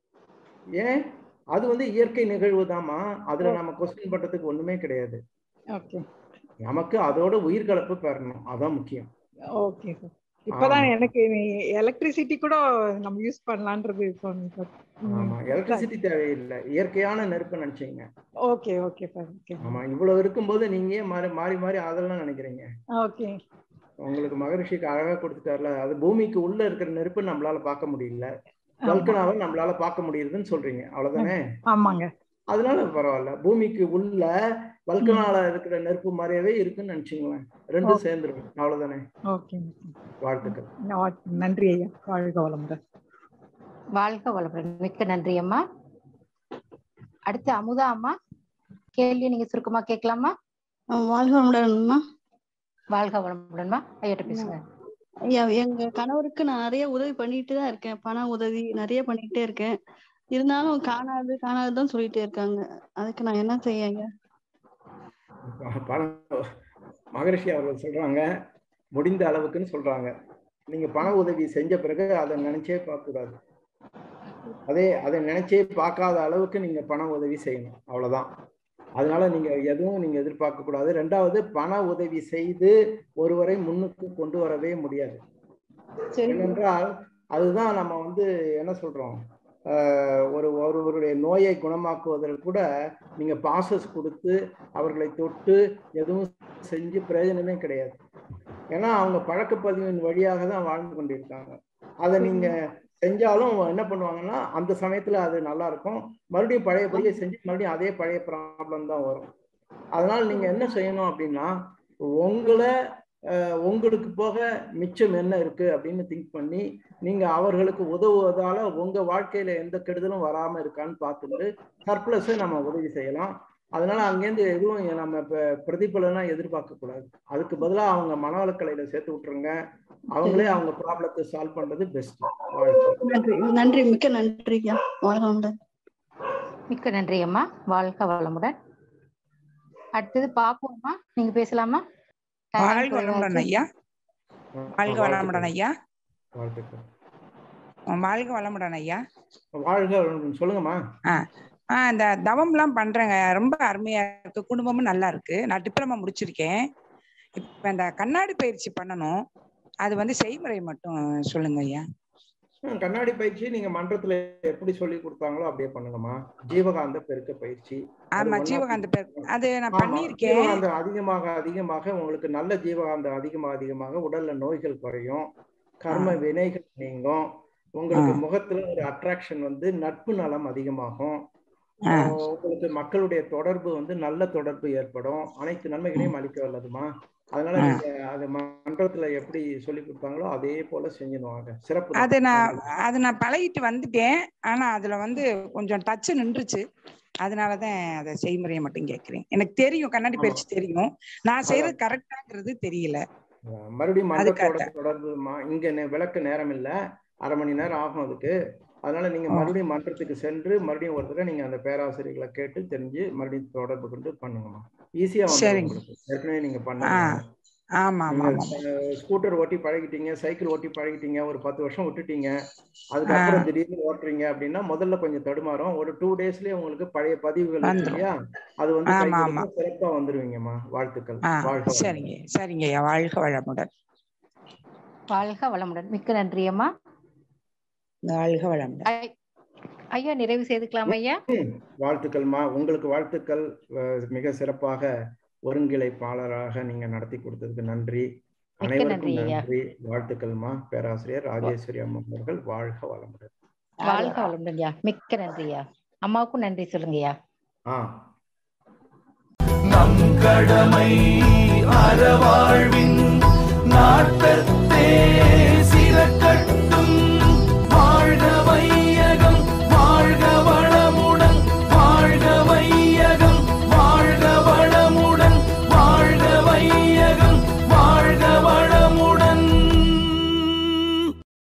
ஏன் அது வந்து இயற்கை நிகழ்வு தாம்மா அதுல நம்ம கொஸ்டின் பண்றதுக்கு ஒண்ணுமே கிடையாது ஓகே நமக்கு அதோட உயிர் கலப்பு பெறணும் அதான் முக்கியம் ஓகே சார் இப்பதான் ஆமா. எனக்கு எலக்ட்ரிசிட்டி கூட நம்ம யூஸ் பண்ணலான்றது இப்போ ஆமா எலக்ட்ரிசிட்டி தேவையில்லை இயற்கையான நெருப்பு நினைச்சீங்க ஓகே ஓகே சார் ஓகே ஆமா இவ்வளவு இருக்கும்போது நீங்க ஏன் மாறி மாறி மாறி அதெல்லாம் நினைக்கிறீங்க ஓகே உங்களுக்கு மகரிஷிக்கு அழகா கொடுத்துட்டார்ல அது பூமிக்கு உள்ள இருக்கிற நெருப்பு நம்மளால பார்க்க முடியல வல்கனாவை நம்மளால பார்க்க முடியுதுன்னு சொல்றீங்க அவ்வளவுதானே ஆமாங்க அதனால பரவாயில்ல பூமிக்கு உள்ள வல்கனால இருக்கிற நெருப்பு மாதிரியாவே இருக்குன்னு நினைச்சுங்களேன் ரெண்டும் சேர்ந்துரும் அவ்வளவுதானே ஓகே வாழ்த்துக்கள் நன்றி ஐயா வாழ்க வளமுடன் வாழ்க வளமுடன் மிக்க நன்றி அம்மா அடுத்து அமுதா அம்மா கேள்வி நீங்க சுருக்கமா கேட்கலாமா வாழ்க வளமுடன்மா வாழ்க வளமுடன்மா ஐயாட்ட பேசுங்க ஐயா எங்க கணவருக்கு நான் நிறைய உதவி பண்ணிட்டு தான் இருக்கேன் பண உதவி நிறைய பண்ணிட்டே இருக்கேன் இருந்தாலும் காணாது காணாதுதான் சொல்லிட்டே இருக்காங்க அதுக்கு நான் என்ன செய்ய ஐயா பணம் மகரிஷி அவர்கள் சொல்றாங்க முடிந்த அளவுக்குன்னு சொல்றாங்க நீங்க பண உதவி செஞ்ச பிறகு அதை நினைச்சே பார்க்க கூடாது அதே அதை நினைச்சே பார்க்காத அளவுக்கு நீங்க பண உதவி செய்யணும் அவ்வளவுதான் அதனால நீங்க எதுவும் நீங்க எதிர்பார்க்க கூடாது ரெண்டாவது பண உதவி செய்து ஒருவரை முன்னுக்கு கொண்டு வரவே முடியாது ஏனென்றால் அதுதான் நம்ம வந்து என்ன சொல்றோம் ஆஹ் ஒரு ஒருவருடைய நோயை குணமாக்குவதற்கு கூட நீங்க பாசஸ் கொடுத்து அவர்களை தொட்டு எதுவும் செஞ்சு பிரயோஜனமே கிடையாது ஏன்னா அவங்க பழக்கப்பதிவின் வழியாக தான் வாழ்ந்து கொண்டிருக்காங்க அதை நீங்க செஞ்சாலும் என்ன பண்ணுவாங்கன்னா அந்த சமயத்துல அது நல்லா இருக்கும் மறுபடியும் பழையபடியே செஞ்சு மறுபடியும் அதே பழைய ப்ராப்ளம் தான் வரும் அதனால நீங்க என்ன செய்யணும் அப்படின்னா உங்களை அஹ், உங்களுக்கு போக மிச்சம் என்ன இருக்கு அப்படின்னு திங்க் பண்ணி நீங்க அவர்களுக்கு உதவுவதால உங்க வாழ்க்கையில எந்த கெடுதலும் வராம இருக்கான்னு பார்த்துட்டு சர்ப்ளஸை நம்ம உதவி செய்யலாம் அதனால அங்கேருந்து எதுவும் நம்ம இப்ப பிரதிபலனா எதிர்பார்க்க கூடாது அதுக்கு பதிலா அவங்க மனவளக்கலையில சேர்த்து விட்டுருங்க அவங்களே அவங்க ப்ராப்ளத்தை சால்வ் பண்றது பெஸ்ட் வாழ்க்கை நன்றி நன்றி மிக்க நன்றி ஐயா வாழ்க வளமுடன் மிக்க நன்றி அம்மா வாழ்க வளமுடன் அடுத்தது பாப்போம்மா நீங்க பேசலாமா Time வாழ்க வளமுடன் குறைவாச்சு. ஐயா வாழ்க வளமுடன் ஐயா வாழ்த்துக்கள் வாழ்க வளமுடன் ஐயா வாழ்க வளமுடன் சொல்லுங்கம்மா ஆ ஆ இந்த தவம்லாம் பண்றேங்க ரொம்ப அருமையா இருக்கு குடும்பமும் நல்லா இருக்கு நான் டிப்ளமா முடிச்சிருக்கேன் இப்ப இந்த கண்ணாடி பயிற்சி பண்ணணும் அது வந்து செய்முறை மட்டும் சொல்லுங்க ஐயா ஹம், கண்ணாடி பயிற்சி நீங்க மன்றத்துல எப்படி சொல்லி கொடுத்தாங்களோ அப்படியே பண்ணுங்கம்மா ஜீவகாந்த பெருக்க பயிற்சி அது ஆமா one of ஜீவகாந்த the- பேர் அது நான் ஆமா, பண்ணியிருக்கேன் ஜீவகாந்தம் அதிகமாக அதிகமாக உங்களுக்கு நல்ல ஜீவகாந்தம் அதிகமாக அதிகமாக உடல்ல நோய்கள் குறையும் கர்ம வினைகள் நீங்கும் உங்களுக்கு ஆ. முகத்துல ஒரு அட்ராக்ஷன் வந்து நட்பு நலம் அதிகமாகும் ஆ. ஆஹ் உங்களுக்கு மக்களுடைய தொடர்பு வந்து நல்ல தொடர்பு ஏற்படும் அனைத்து நன்மைகளையும் அளிக்க வல்லதுமா அதனால ஆ. நீங்க அது மன்றத்துல எப்படி சொல்லி கொடுத்தாங்களோ அதே போல செஞ்சுடுவாங்க சிறப்பு தான். அது நான் அது நான் பழகிட்டு வந்துட்டேன் ஆனா அதுல வந்து கொஞ்சம் டச் நின்றுச்சு அதனாலதான் அதை செய்முறையை மட்டும் கேட்கிறேன் எனக்கு தெரியும் கண்ணாடி பயிற்சி தெரியும் நான் செய்யறது கரெக்டாங்கிறது தெரியல ஆஹ் மறுபடியும் மன்றத்தோட அதுக்காக. தொடர்பு மா- இங்க நே- விளக்க நேரம் இல்ல அரை மணி நேரம் ஆகும் அதுக்கு அதனால நீங்க ஓ. மறுபடியும் மன்றத்துக்கு சென்று மறுபடியும் ஒரு தடவை நீங்க அந்த பேராசிரியர்களை கேட்டு தெரிஞ்சு மறுபடியும் தொடர்பு கொண்டு பண்ணுங்கம்மா ஈஸியா வந்து சரிங்க. உங்களுக்கு ஏற்கனவே நீங்க ஆ பண்ணுங்க ஆமா ஆமா நீங்க ஆமா அஹ், ஸ்கூட்டர் ஓட்டி பழகிட்டீங்க சைக்கிள் ஓட்டி பழகிட்டீங்க ஒரு பத்து வருஷம் விட்டுட்டீங்க அதுக்கப்புறம் திடீர்னு ஓட்டுறீங்க அப்படின்னா முதல்ல கொஞ்சம் தடுமாறும் ஒரு டூ டேஸ்லயே உங்களுக்கு பழைய பதிவுகள் இருக்கு வந்துரும். இல்லையா அது வந்து கை ஆமா ஆமா கொடுக்கும் சிறப்பா வந்துருவீங்கம்மா வாழ்த்துக்கள் ஆ வாழ்க வளமுடன். சரிங்க சரிங்க ஐயா வாழ்க வளமுடன் வாழ்க வளமுடன் மிக்க நன்றி அம்மா வாழ்க வளமுடன் ஐ- ஐயா நிறைவு செய்துக்கலாம் ஐயா ம், வாழ்த்துக்கள்மா உங்களுக்கு வாழ்த்துக்கள் அஹ், மிக சிறப்பாக ஒருங்கிணைப்பாளராக நீங்க நடத்தி கொடுத்ததுக்கு நன்றி மிக்க அனைவருக்கும் நன்றி ஐயா நன்றி வாழ்த்துக்கள்மா பேராசிரியர் ராஜேஸ்வரி அம்மா அவர்கள் வாழ்க வளமுடன் வாழ்க வளமுடன் ஐயா மிக்க நன்றி ஐயா அம்மாவுக்கும் நன்றி சொல்லுங்கய்யா ஆ நம் கடமை அறவாழ்வின் நாட்டு